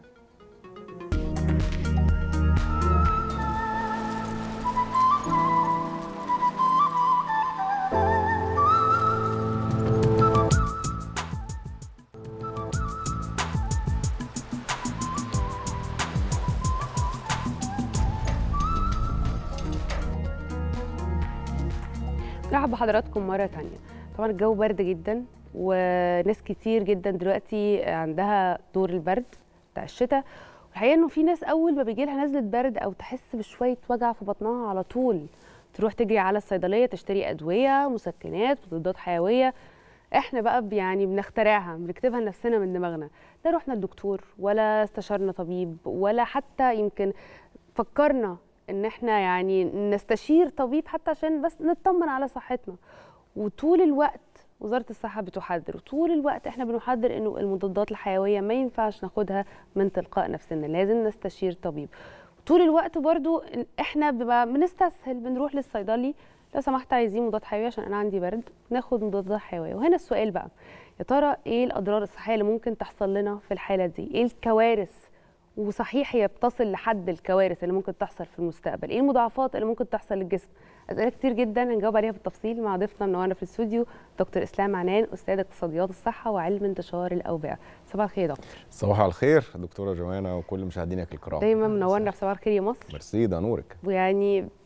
Speaker 7: نرحب بحضراتكم مرة تانية طبعا الجو برد جدا وناس كتير جدا دلوقتي عندها دور البرد بتاع الشتاء والحقيقة انه في ناس اول ما بيجي لها نزلة برد او تحس بشوية وجع في بطنها على طول تروح تجري على الصيدلية تشتري أدوية مسكنات مضادات حيوية احنا بقى ب- يعني بنخترعها بنكتبها لنفسنا من دماغنا لا رحنا الدكتور ولا استشرنا طبيب ولا حتى يمكن فكرنا ان احنا يعني نستشير طبيب حتى عشان بس نطمن على صحتنا وطول الوقت وزارة الصحة بتحذر وطول الوقت احنا بنحذر انه المضادات الحيوية ما ينفعش ناخدها من تلقاء نفسنا لازم نستشير طبيب طول الوقت برضو إن احنا بنبقى بنستسهل بنروح للصيدلي لو سمحت عايزين مضاد حيوي عشان انا عندي برد ناخد مضادات حيويه وهنا السؤال بقى يا ترى ايه الاضرار الصحيه اللي ممكن تحصل لنا في الحاله دي ايه الكوارث وصحيح هي بتصل لحد الكوارث اللي ممكن تحصل في المستقبل ايه المضاعفات اللي ممكن تحصل للجسم اسئله كتير جدا هنجاوب عليها بالتفصيل مع ضيفنا منورنا في الاستوديو دكتور اسلام عنان استاذ اقتصاديات الصحه وعلم انتشار الاوبئه صباح الخير يا دكتور
Speaker 20: صباح الخير دكتوره جوانا وكل مشاهدينك الكرام
Speaker 7: دايما منورنا في صباح الخير يا مصر
Speaker 20: ميرسي ده نورك
Speaker 7: ويعني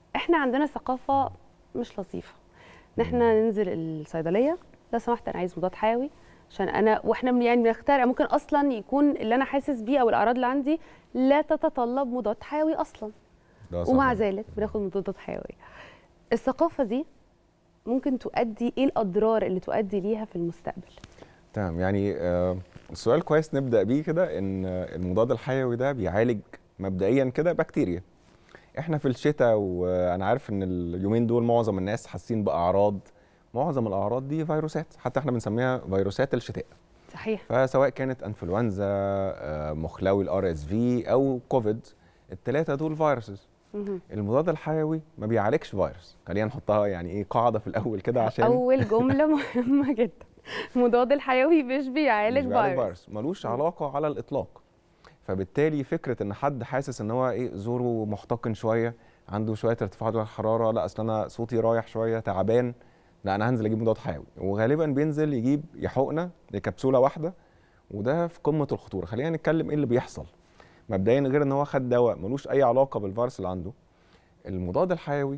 Speaker 7: احنا عندنا ثقافه مش لطيفه ان احنا ننزل الصيدليه لو سمحت انا عايز مضاد حيوي عشان انا واحنا من يعني بنخترع ممكن اصلا يكون اللي انا حاسس بيه او الاعراض اللي عندي لا تتطلب مضاد حيوي اصلا
Speaker 20: ده صحيح.
Speaker 7: ومع ذلك بناخد مضادات حيويه الثقافه دي ممكن تؤدي ايه الاضرار اللي تؤدي ليها في المستقبل
Speaker 20: تمام يعني آه، السؤال كويس نبدا بيه كده ان آه، المضاد الحيوي ده بيعالج مبدئيا كده بكتيريا احنا في الشتاء وانا عارف ان اليومين دول معظم الناس حاسين باعراض معظم الاعراض دي فيروسات حتى احنا بنسميها فيروسات الشتاء
Speaker 7: صحيح
Speaker 20: فسواء كانت انفلونزا آه، مخلوي الار اس في او كوفيد الثلاثه دول فيروسز
Speaker 7: مهم.
Speaker 20: المضاد الحيوي ما بيعالجش فيروس خلينا نحطها يعني ايه قاعده في الاول كده عشان
Speaker 7: اول جمله مهمه جدا مضاد الحيوي مش بيعالج
Speaker 20: مش بيعالج
Speaker 7: فيروس
Speaker 20: فيروس ملوش علاقه على الاطلاق فبالتالي فكره ان حد حاسس ان هو ايه زوره محتقن شويه عنده شويه ارتفاع درجه الحراره لا اصل انا صوتي رايح شويه تعبان لا انا هنزل اجيب مضاد حيوي وغالبا بينزل يجيب يا حقنه لكبسوله واحده وده في قمه الخطوره خلينا نتكلم ايه اللي بيحصل مبدئيا غير ان هو خد دواء ملوش اي علاقه بالفيروس اللي عنده المضاد الحيوي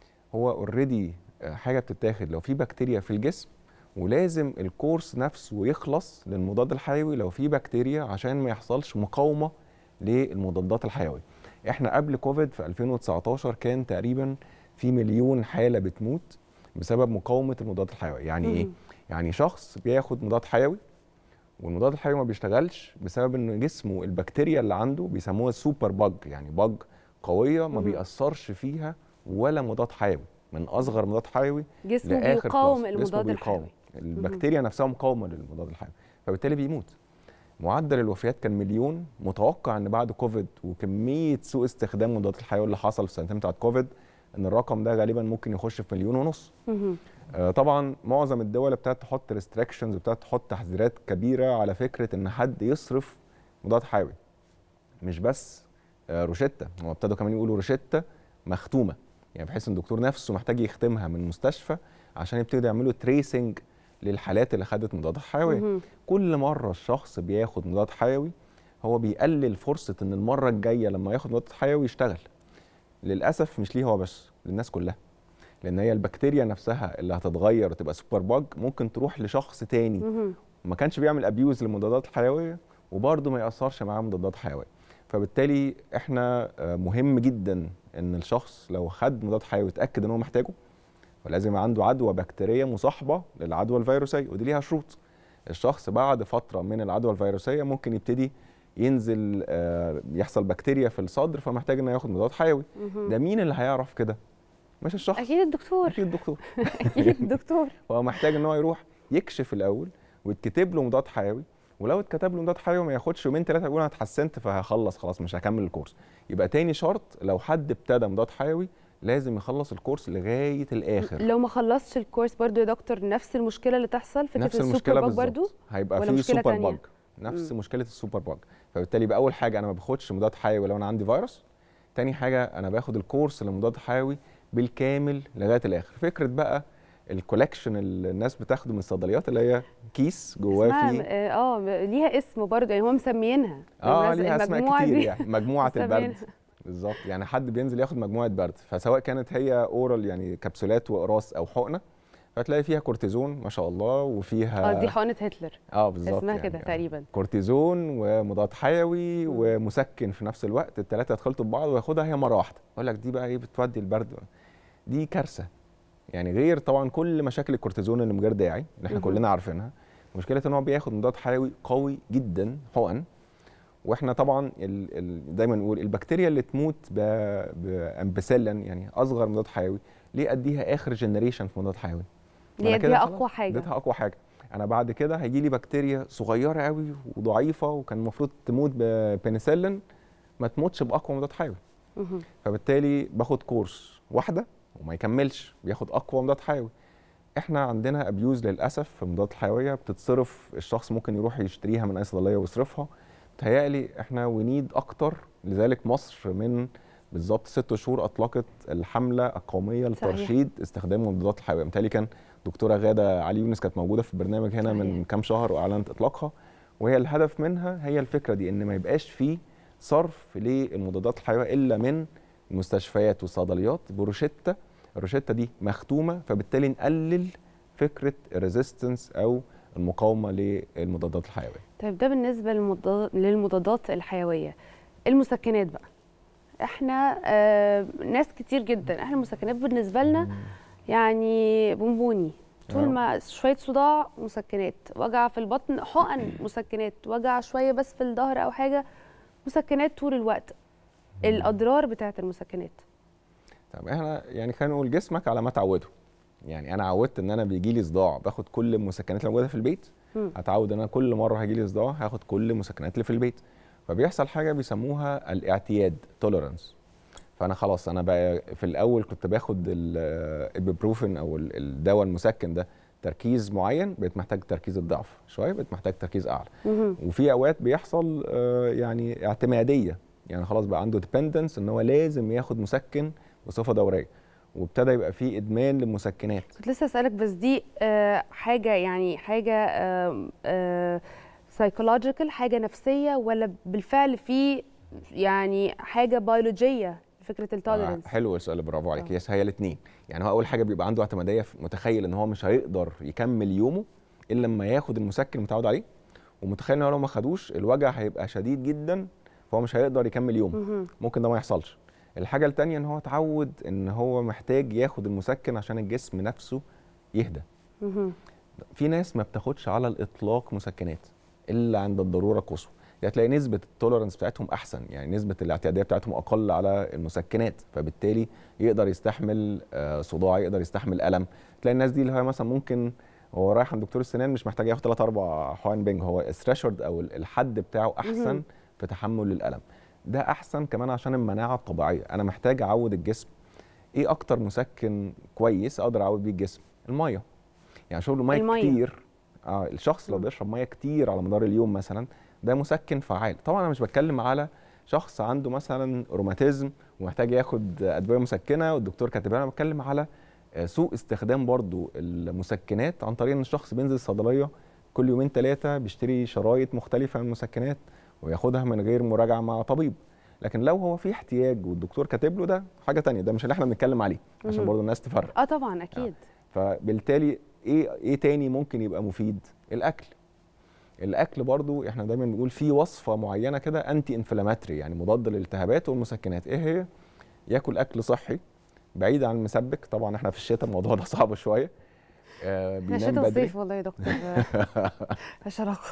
Speaker 20: هو اوريدي حاجه بتتاخد لو في بكتيريا في الجسم ولازم الكورس نفسه يخلص للمضاد الحيوي لو في بكتيريا عشان ما يحصلش مقاومه للمضادات الحيويه احنا قبل كوفيد في 2019 كان تقريبا في مليون حاله بتموت بسبب مقاومه المضادات الحيويه يعني ايه
Speaker 21: مم.
Speaker 20: يعني شخص بياخد مضاد حيوي والمضاد الحيوي ما بيشتغلش بسبب ان جسمه البكتيريا اللي عنده بيسموها سوبر باج يعني باج قويه ما
Speaker 7: مهم.
Speaker 20: بيأثرش فيها ولا مضاد حيوي من اصغر مضاد حيوي
Speaker 7: جسمه
Speaker 20: لآخر
Speaker 7: بيقاوم
Speaker 20: كلاس.
Speaker 7: المضاد
Speaker 20: جسمه بيقاوم.
Speaker 7: الحيوي.
Speaker 20: البكتيريا نفسها مقاومه للمضاد الحيوي فبالتالي بيموت معدل الوفيات كان مليون متوقع ان بعد كوفيد وكميه سوء استخدام المضادات الحيويه اللي حصل في السنتين بتاعت كوفيد ان الرقم ده غالبا ممكن يخش في مليون ونص
Speaker 7: مهم.
Speaker 20: آه، طبعا معظم الدول ابتدت تحط ريستريكشنز وابتدت تحط تحذيرات كبيره على فكره ان حد يصرف مضاد حيوي مش بس آه، روشته هو ابتدوا كمان يقولوا روشته مختومه يعني بحيث ان الدكتور نفسه محتاج يختمها من مستشفى عشان يبتدوا يعملوا تريسنج للحالات اللي خدت مضادات حيويه
Speaker 21: مهم.
Speaker 20: كل مره الشخص بياخد مضاد حيوي هو بيقلل فرصه ان المره الجايه لما ياخد مضاد حيوي يشتغل للاسف مش ليه هو بس للناس كلها لان هي البكتيريا نفسها اللي هتتغير وتبقى سوبر باج ممكن تروح لشخص تاني
Speaker 7: مهم.
Speaker 20: ما كانش بيعمل ابيوز للمضادات الحيويه وبرضه ما ياثرش معاه مضادات حيويه فبالتالي احنا آه، مهم جدا ان الشخص لو خد مضاد حيوي يتاكد ان هو محتاجه ولازم يبقى عنده عدوى بكتيريه مصاحبه للعدوى الفيروسيه ودي ليها شروط الشخص بعد فتره من العدوى الفيروسيه ممكن يبتدي ينزل آه، يحصل بكتيريا في الصدر فمحتاج انه ياخد مضاد حيوي
Speaker 7: مهم.
Speaker 20: ده مين اللي هيعرف كده مش الشخص
Speaker 7: اكيد الدكتور
Speaker 20: اكيد الدكتور
Speaker 7: اكيد الدكتور
Speaker 20: فهو محتاج ان هو يروح يكشف الاول ويتكتب له مضاد حيوي ولو اتكتب له مضاد حيوي ما ياخدش يومين ثلاثه يقول انا اتحسنت فهخلص خلاص مش هكمل الكورس يبقى تاني شرط لو حد ابتدى مضاد حيوي لازم يخلص الكورس لغايه الاخر
Speaker 7: لو ما خلصتش الكورس برضو يا دكتور نفس المشكله اللي تحصل فكره
Speaker 20: نفس
Speaker 7: السوبر
Speaker 20: المشكله
Speaker 7: باج برضو
Speaker 20: بالظبط هيبقى
Speaker 7: ولا
Speaker 20: في
Speaker 7: مشكلة
Speaker 20: سوبر
Speaker 7: تانية؟
Speaker 20: باج نفس
Speaker 7: مم.
Speaker 20: مشكله السوبر باج فبالتالي يبقى اول حاجه انا ما باخدش مضاد حيوي لو انا عندي فيروس تاني حاجه انا باخد الكورس لمضاد حيوي بالكامل لغايه الاخر فكره بقى الكولكشن اللي الناس بتاخده من الصيدليات اللي هي كيس جواه
Speaker 7: اسمها
Speaker 20: فيه
Speaker 7: اه آه، ليها اسم برضو يعني هم مسميينها
Speaker 20: اه
Speaker 7: بالمناسبة
Speaker 20: ليها اسماء
Speaker 7: المجموعة
Speaker 20: كتير
Speaker 7: دي
Speaker 20: يعني مجموعه البرد
Speaker 7: مسميينها.
Speaker 20: بالظبط يعني حد بينزل ياخد مجموعه برد فسواء كانت هي اورال يعني كبسولات واقراص او حقنه فتلاقي فيها كورتيزون ما شاء الله وفيها
Speaker 7: اه دي حقنه هتلر
Speaker 20: اه بالظبط
Speaker 7: اسمها
Speaker 20: يعني
Speaker 7: كده تقريبا
Speaker 20: كورتيزون ومضاد حيوي ومسكن في نفس الوقت الثلاثه يدخلوا ببعض وياخدها هي مره واحده اقول لك دي بقى ايه بتودي البرد دي كارثه يعني غير طبعا كل مشاكل الكورتيزون اللي من غير داعي اللي احنا
Speaker 21: مهم.
Speaker 20: كلنا عارفينها مشكله ان هو بياخد مضاد حيوي قوي جدا حقن واحنا طبعا ال ال دايما نقول البكتيريا اللي تموت ب- بامبسيلين يعني اصغر مضاد حيوي ليه اديها اخر جنريشن في مضاد حيوي ما
Speaker 7: ليه
Speaker 20: أنا كده
Speaker 7: أديها
Speaker 20: خلاص
Speaker 7: أقوى حاجة.
Speaker 20: اديتها اقوى حاجه انا بعد كده هيجي لي بكتيريا صغيره قوي وضعيفه وكان المفروض تموت ببنسلين ما تموتش باقوى مضاد حيوي
Speaker 7: مهم.
Speaker 20: فبالتالي باخد كورس واحده وما يكملش بياخد اقوى مضاد حيوي احنا عندنا ابيوز للاسف في المضادات الحيويه بتتصرف الشخص ممكن يروح يشتريها من اي صيدليه ويصرفها بتهيألي احنا ونيد اكتر لذلك مصر من بالظبط ست شهور اطلقت الحمله القوميه
Speaker 21: صحيح.
Speaker 20: لترشيد استخدام المضادات الحيويه بالتالي كان دكتوره غاده علي يونس كانت موجوده في البرنامج هنا من كام شهر واعلنت اطلاقها وهي الهدف منها هي الفكره دي ان ما يبقاش فيه صرف للمضادات الحيويه الا من المستشفيات والصيدليات بروشته الروشته دي مختومه فبالتالي نقلل فكره الريزيستنس او المقاومه للمضادات الحيويه
Speaker 7: طيب ده بالنسبه للمضاد- للمضادات الحيويه المسكنات بقى احنا آه ناس كتير جدا احنا المسكنات بالنسبه لنا يعني بونبوني طول
Speaker 20: آه.
Speaker 7: ما شويه صداع مسكنات وجع في البطن حقن مسكنات وجع شويه بس في الظهر او حاجه مسكنات طول الوقت الاضرار بتاعه المسكنات
Speaker 20: طب احنا يعني خلينا نقول جسمك على ما تعوده يعني انا عودت ان انا بيجي لي صداع باخد كل المسكنات اللي موجوده في البيت
Speaker 7: مم.
Speaker 20: هتعود ان انا كل مره هيجي لي صداع هاخد كل المسكنات اللي في البيت فبيحصل حاجه بيسموها الاعتياد توليرانس فانا خلاص انا بقى في الاول كنت باخد الابيبروفين او ال- الدواء المسكن ده تركيز معين بقيت محتاج تركيز الضعف شويه بقيت محتاج تركيز اعلى
Speaker 7: مهم.
Speaker 20: وفي اوقات بيحصل آه، يعني اعتماديه يعني خلاص بقى عنده ديبندنس ان هو لازم ياخد مسكن بصفه دوريه وابتدى يبقى فيه ادمان للمسكنات
Speaker 7: كنت لسه اسالك بس دي آه، حاجه يعني حاجه سايكولوجيكال حاجه نفسيه ولا بالفعل في يعني حاجه بيولوجيه فكره
Speaker 20: آه،
Speaker 7: التوليرنس
Speaker 20: حلو السؤال برافو عليك يس هي الاثنين يعني هو اول حاجه بيبقى عنده اعتماديه في- متخيل ان هو مش هيقدر يكمل يومه الا لما ياخد المسكن المتعود عليه ومتخيل ان هو لو ما خدوش الوجع هيبقى شديد جدا فهو مش هيقدر يكمل يومه
Speaker 7: مهم.
Speaker 20: ممكن ده ما يحصلش الحاجه التانية ان هو اتعود ان هو محتاج ياخد المسكن عشان الجسم نفسه يهدى
Speaker 7: مهم.
Speaker 20: في ناس ما بتاخدش على الاطلاق مسكنات الا عند الضروره القصوى يعني هتلاقي نسبه التوليرنس بتاعتهم احسن يعني نسبه الاعتياديه بتاعتهم اقل على المسكنات فبالتالي يقدر يستحمل آه، صداع يقدر يستحمل الم تلاقي الناس دي اللي هي مثلا ممكن هو رايح عند دكتور السنان مش محتاج ياخد 3 4 حقن بنج هو الثريشولد او الحد بتاعه احسن
Speaker 7: مهم.
Speaker 20: في تحمل الالم ده احسن كمان عشان المناعه الطبيعيه انا محتاج اعود الجسم ايه اكتر مسكن كويس اقدر اعود بيه الجسم الميه يعني شرب ميه
Speaker 7: المية.
Speaker 20: كتير اه الشخص لو بيشرب ميه كتير على مدار اليوم مثلا ده مسكن فعال طبعا انا مش بتكلم على شخص عنده مثلا روماتيزم ومحتاج ياخد ادويه مسكنه والدكتور كاتبها له. انا بتكلم على آه، سوء استخدام برضو المسكنات عن طريق ان الشخص بينزل الصيدليه كل يومين ثلاثه بيشتري شرايط مختلفه من المسكنات وياخدها من غير مراجعه مع طبيب لكن لو هو في احتياج والدكتور كاتب له ده حاجه تانية ده مش اللي احنا بنتكلم عليه عشان
Speaker 7: مهم.
Speaker 20: برضو الناس تفرق
Speaker 7: اه طبعا اكيد
Speaker 20: فبالتالي ايه ايه تاني ممكن يبقى مفيد الاكل الاكل برضو احنا دايما بنقول في وصفه معينه كده انتي انفلاماتري يعني مضاد للالتهابات والمسكنات ايه هي ياكل اكل صحي بعيد عن المسبك طبعا احنا في الشتاء الموضوع ده صعب شويه آه
Speaker 7: احنا
Speaker 20: بينام
Speaker 7: شتاء
Speaker 20: بدري
Speaker 7: وصيف والله يا دكتور مش علاقه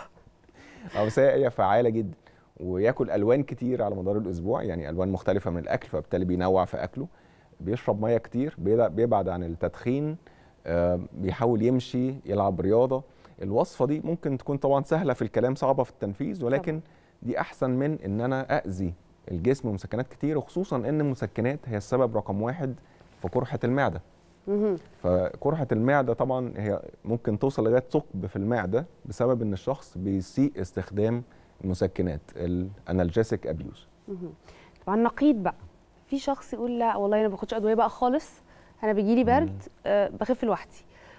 Speaker 20: اه بس هي هي فعاله جدا وياكل الوان كتير على مدار الاسبوع يعني الوان مختلفه من الاكل فبالتالي بينوع في اكله بيشرب ميه كتير بيبعد- بيبعد عن التدخين آه، بيحاول يمشي يلعب رياضه الوصفه دي ممكن تكون طبعا سهله في الكلام صعبه في التنفيذ ولكن دي احسن من ان انا اذي الجسم بمسكنات كتير وخصوصا ان المسكنات هي السبب رقم واحد في قرحه المعده
Speaker 7: مهم.
Speaker 20: فقرحه المعده طبعا هي ممكن توصل لغايه ثقب في المعده بسبب ان الشخص بيسيء استخدام المسكنات الانالجيسيك ابيوز
Speaker 7: مهم. طبعا نقيض بقى في شخص يقول لا والله انا ما باخدش ادويه بقى خالص انا بيجي لي برد آه بخف لوحدي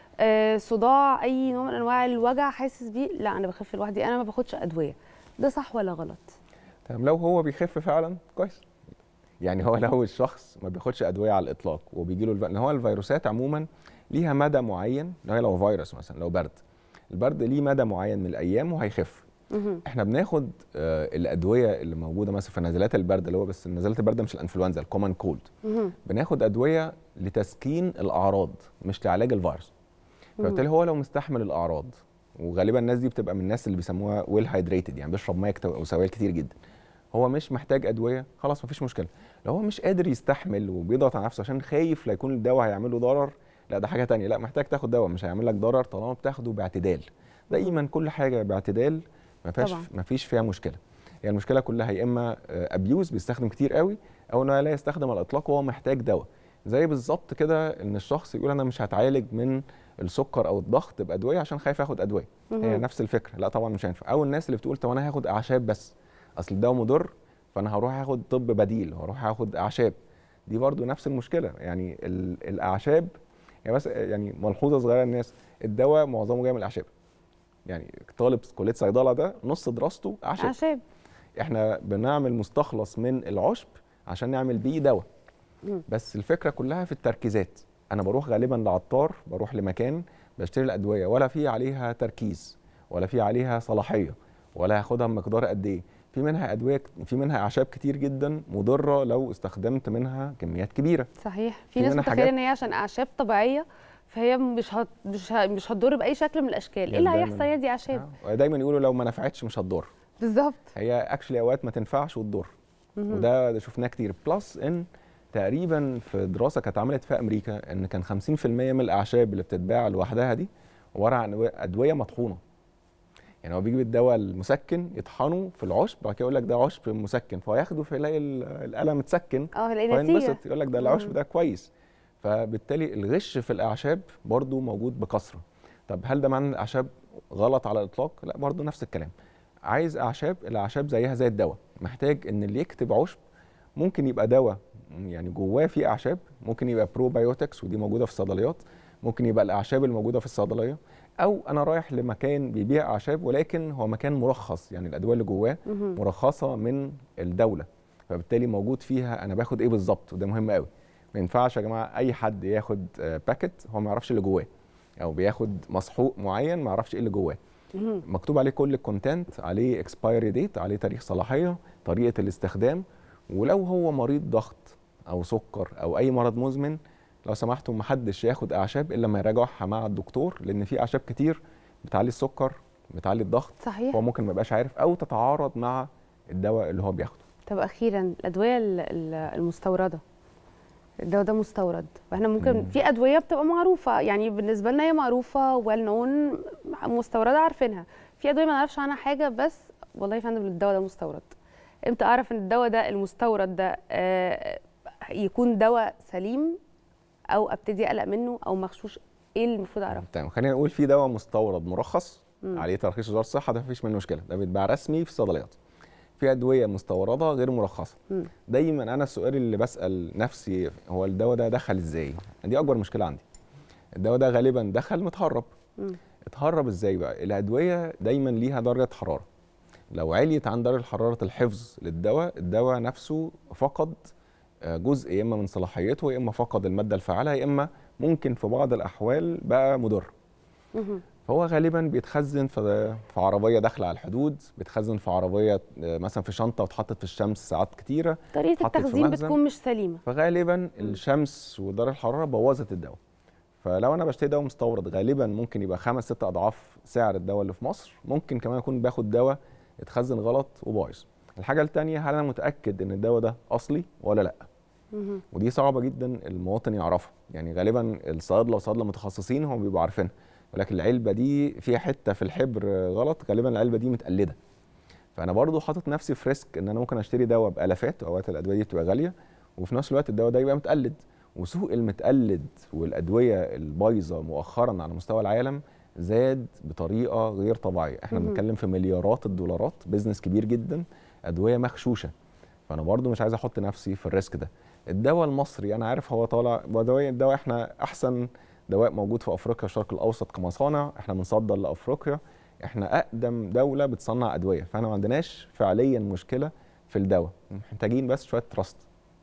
Speaker 7: آه صداع اي نوع من انواع الوجع حاسس بيه لا انا بخف لوحدي انا ما باخدش ادويه ده صح ولا غلط
Speaker 20: تمام لو هو بيخف فعلا كويس يعني هو لو الشخص ما بياخدش ادويه على الاطلاق وبيجي له الف... إن هو الفيروسات عموما ليها مدى معين لو هي لو فيروس مثلا لو برد البرد ليه مدى معين من الايام وهيخف
Speaker 7: مهم.
Speaker 20: احنا بناخد آه الادويه اللي موجوده مثلا في نزلات البرد اللي هو بس نزلات البرد مش الانفلونزا الكومن كولد
Speaker 7: مهم.
Speaker 20: بناخد ادويه لتسكين الاعراض مش لعلاج الفيروس
Speaker 7: مهم.
Speaker 20: فبالتالي هو لو مستحمل الاعراض وغالبا الناس دي بتبقى من الناس اللي بيسموها ويل هايدريتد يعني بيشرب ميه كتو- وسوائل كتير جدا هو مش محتاج ادويه خلاص مفيش مشكله لو هو مش قادر يستحمل وبيضغط على نفسه عشان خايف لا يكون الدواء هيعمل له ضرر لا ده حاجه تانية لا محتاج تاخد دواء مش هيعمل لك ضرر طالما بتاخده باعتدال دايما كل حاجه باعتدال ما فيهاش
Speaker 7: طبعاً.
Speaker 20: ما فيش فيها مشكله يعني المشكله كلها يا اما ابيوز بيستخدم كتير قوي او انه لا يستخدم على الاطلاق وهو محتاج دواء زي بالظبط كده ان الشخص يقول انا مش هتعالج من السكر او الضغط بادويه عشان خايف اخد ادويه هي
Speaker 7: مهم.
Speaker 20: نفس الفكره لا طبعا مش هينفع او الناس اللي بتقول طب انا هاخد اعشاب بس اصل الدواء مضر فانا هروح اخد طب بديل هروح اخد اعشاب دي برضو نفس المشكله يعني ال- الاعشاب يعني بس يعني ملحوظه صغيره للناس الدواء معظمه جاي من الاعشاب يعني طالب كليه صيدله ده نص دراسته اعشاب
Speaker 7: اعشاب
Speaker 20: احنا بنعمل مستخلص من العشب عشان نعمل بيه دواء
Speaker 7: مم.
Speaker 20: بس الفكره كلها في التركيزات انا بروح غالبا لعطار بروح لمكان بشتري الادويه ولا في عليها تركيز ولا في عليها صلاحيه ولا هاخدها بمقدار قد ايه في منها ادويه في منها اعشاب كتير جدا مضره لو استخدمت منها كميات كبيره
Speaker 7: صحيح في
Speaker 20: في
Speaker 7: ناس
Speaker 20: منها
Speaker 7: متخيله
Speaker 20: حاجات-
Speaker 7: ان هي عشان اعشاب طبيعيه فهي مش هت... مش ه... مش هتضر باي شكل من الاشكال ايه
Speaker 20: يا
Speaker 7: اللي
Speaker 20: دايماً.
Speaker 7: هيحصل يا دي اعشاب
Speaker 20: دايما يقولوا لو ما نفعتش مش هتضر
Speaker 7: بالظبط
Speaker 20: هي اكشلي اوقات ما تنفعش وتضر
Speaker 7: مهم.
Speaker 20: وده ده شفناه كتير بلس ان تقريبا في دراسه كانت اتعملت في امريكا ان كان 50% من الاعشاب اللي بتتباع لوحدها دي عباره عن أدوية- ادويه مطحونه يعني هو بيجيب الدواء المسكن يطحنه في العشب بعد كده يقول لك ده عشب مسكن فياخده فيلاقي ال- القلم متسكن
Speaker 7: اه يلاقي نتيجه
Speaker 20: فينبسط يقول لك ده العشب
Speaker 7: مم.
Speaker 20: ده كويس فبالتالي الغش في الاعشاب برضو موجود بكثره طب هل ده معنى ان الاعشاب غلط على الاطلاق لا برضو نفس الكلام عايز اعشاب الاعشاب زيها زي الدواء محتاج ان اللي يكتب عشب ممكن يبقى دواء يعني جواه في اعشاب ممكن يبقى بروبايوتكس ودي موجوده في الصيدليات ممكن يبقى الاعشاب الموجوده في الصيدليه او انا رايح لمكان بيبيع اعشاب ولكن هو مكان مرخص يعني الادويه اللي جواه
Speaker 21: مهم.
Speaker 20: مرخصه من الدوله فبالتالي موجود فيها انا باخد ايه بالظبط وده مهم قوي ما ينفعش يا جماعه اي حد ياخد آه، باكت هو ما يعرفش اللي جواه او بياخد مسحوق معين ما يعرفش ايه اللي جواه
Speaker 7: مهم.
Speaker 20: مكتوب عليه كل الكونتنت عليه اكسبايري ديت عليه تاريخ صلاحيه طريقه الاستخدام ولو هو مريض ضغط او سكر او اي مرض مزمن لو سمحتوا محدش ياخد اعشاب الا لما يراجعها مع الدكتور لان في اعشاب كتير بتعلي السكر بتعلي الضغط
Speaker 7: صحيح.
Speaker 20: هو ممكن ما يبقاش عارف او تتعارض مع الدواء اللي هو بياخده
Speaker 7: طب اخيرا الادويه ال- ال- المستورده الدواء ده مستورد فاحنا ممكن
Speaker 20: مم.
Speaker 7: في ادويه بتبقى معروفه يعني بالنسبه لنا هي معروفه ويل نون مستورده عارفينها في ادويه ما نعرفش عنها حاجه بس والله يا فندم الدواء ده مستورد امتى اعرف ان الدواء ده المستورد ده آه، يكون دواء سليم او ابتدي اقلق منه او مغشوش ايه اللي المفروض اعرفه
Speaker 20: تمام خلينا نقول في دواء مستورد مرخص
Speaker 7: مم.
Speaker 20: عليه ترخيص وزاره الصحه ده مفيش منه مشكله ده بيتباع رسمي في الصيدليات في ادويه مستورده غير مرخصه
Speaker 7: مم.
Speaker 20: دايما انا السؤال اللي بسال نفسي هو الدواء ده دخل ازاي دي اكبر مشكله عندي الدواء ده غالبا دخل متهرب
Speaker 7: مم.
Speaker 20: اتهرب ازاي بقى الادويه دايما ليها درجه حراره لو عليت عن درجه حراره الحفظ للدواء الدواء نفسه فقد آه، جزء يا اما من صلاحيته يا اما فقد الماده الفعاله يا اما ممكن في بعض الاحوال بقى مضر
Speaker 7: مهم.
Speaker 20: فهو غالبا بيتخزن في في عربيه داخله على الحدود بيتخزن في عربيه آه، مثلا في شنطه واتحطت في الشمس ساعات كتيره
Speaker 7: طريقه
Speaker 20: اتحطت في
Speaker 7: التخزين
Speaker 20: مخزن.
Speaker 7: بتكون مش سليمه
Speaker 20: فغالبا الشمس ودرجه الحراره بوظت الدواء فلو انا بشتري دواء مستورد غالبا ممكن يبقى خمس ست اضعاف سعر الدواء اللي في مصر ممكن كمان اكون باخد دواء اتخزن غلط وبايظ الحاجه الثانيه هل انا متاكد ان الدواء ده اصلي ولا لا
Speaker 7: مهم.
Speaker 20: ودي صعبه جدا المواطن يعرفها يعني غالبا الصيادله وصيادله متخصصين هم بيبقوا عارفينها ولكن العلبه دي فيها حته في الحبر غلط غالبا العلبه دي متقلده فانا برضو حاطط نفسي في ريسك ان انا ممكن اشتري دواء بالافات واوقات الادويه دي بتبقى غاليه وفي نفس الوقت الدواء ده يبقى متقلد وسوق المتقلد والادويه البايظه مؤخرا على مستوى العالم زاد بطريقه غير طبيعيه احنا
Speaker 21: مهم.
Speaker 20: بنتكلم في مليارات الدولارات بزنس كبير جدا ادويه مغشوشه فانا برضو مش عايز احط نفسي في الريسك ده الدواء المصري انا عارف هو طالع دواء الدواء احنا احسن دواء موجود في افريقيا والشرق الاوسط كمصانع احنا بنصدر لافريقيا احنا اقدم دوله بتصنع ادويه فاحنا ما عندناش فعليا مشكله في الدواء محتاجين بس شويه تراست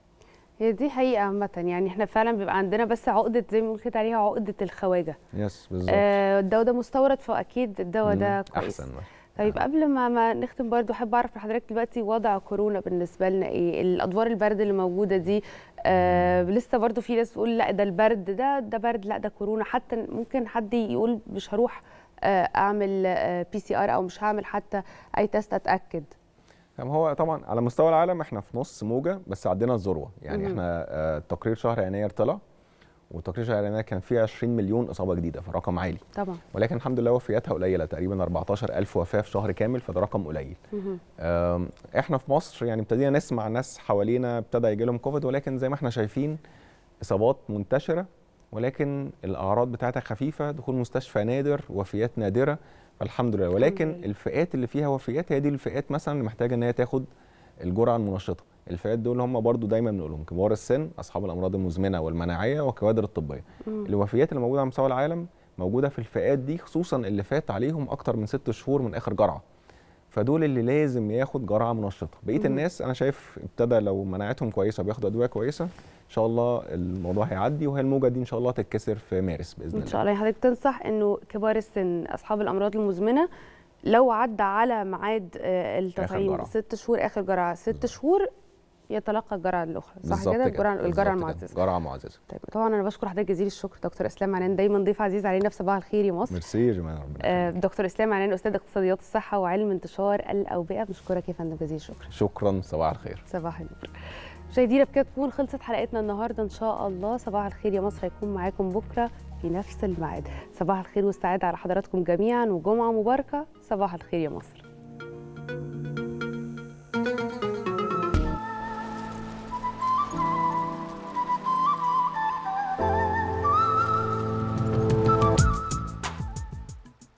Speaker 7: هي دي حقيقه عامه يعني احنا فعلا بيبقى عندنا بس عقده زي ما قلت عليها عقده الخواجه
Speaker 20: يس بالظبط
Speaker 7: آه، الدواء ده مستورد فاكيد الدواء
Speaker 20: مم،
Speaker 7: ده كويس
Speaker 20: احسن
Speaker 7: طيب قبل ما ما نختم برضو احب اعرف من حضرتك دلوقتي وضع كورونا بالنسبه لنا ايه الادوار البرد اللي موجوده دي آه لسه برضو في ناس بتقول لا ده البرد ده ده برد لا ده كورونا حتى ممكن حد يقول مش هروح آه اعمل بي سي ار او مش هعمل حتى اي تيست اتاكد
Speaker 20: طب هو طبعا على مستوى العالم احنا في نص موجه بس عدينا الذروه يعني
Speaker 7: مهم.
Speaker 20: احنا آه، تقرير شهر يناير طلع وتقرير شهر يناير كان فيه 20 مليون اصابه جديده فرقم عالي
Speaker 7: طبعا
Speaker 20: ولكن الحمد لله وفياتها قليله تقريبا 14000 وفاه في شهر كامل فده رقم قليل
Speaker 7: مهم.
Speaker 20: آم، احنا في مصر يعني ابتدينا نسمع ناس حوالينا ابتدى يجي لهم كوفيد ولكن زي ما احنا شايفين اصابات منتشره ولكن الاعراض بتاعتها خفيفه دخول مستشفى نادر وفيات نادره فالحمد لله ولكن الفئات اللي فيها وفيات هي دي الفئات مثلا اللي محتاجه ان هي تاخد الجرعه المنشطه الفئات دول هم برضو دايما بنقولهم كبار السن اصحاب الامراض المزمنه والمناعيه والكوادر الطبيه
Speaker 21: مم.
Speaker 20: الوفيات اللي موجوده على مستوى العالم موجوده في الفئات دي خصوصا اللي فات عليهم اكتر من ست شهور من اخر جرعه فدول اللي لازم ياخد جرعه منشطه بقيه
Speaker 7: مم.
Speaker 20: الناس انا شايف ابتدى لو مناعتهم كويسه وبياخدوا ادويه كويسه ان شاء الله الموضوع هيعدي وهي الموجه دي ان شاء الله تتكسر في مارس باذن الله
Speaker 7: ان شاء الله يعني حضرتك تنصح انه كبار السن اصحاب الامراض المزمنه لو عدى على ميعاد آه، التطعيم
Speaker 20: جرعة.
Speaker 7: ست شهور اخر جرعه ست شهور يتلقى الجرعه الاخرى صح
Speaker 20: بالظبط
Speaker 7: كده الجرعه
Speaker 20: بالظبط
Speaker 7: الجرعه
Speaker 20: كده.
Speaker 7: المعززه
Speaker 20: جرعه معززه
Speaker 7: طيب طبعا انا بشكر حضرتك جزيل الشكر دكتور اسلام عنان دايما ضيف عزيز علينا في صباح الخير يا مصر
Speaker 20: ميرسي يا جماعه ربنا
Speaker 7: آه، دكتور اسلام عنان استاذ اقتصاديات الصحه وعلم انتشار الاوبئه بشكرك يا فندم جزيل الشكر
Speaker 20: شكرا صباح الخير
Speaker 7: صباح النور مشاهدينا بكده تكون خلصت حلقتنا النهارده ان شاء الله صباح الخير يا مصر هيكون معاكم بكره في نفس الميعاد صباح الخير والسعاده على حضراتكم جميعا وجمعه مباركه صباح الخير يا مصر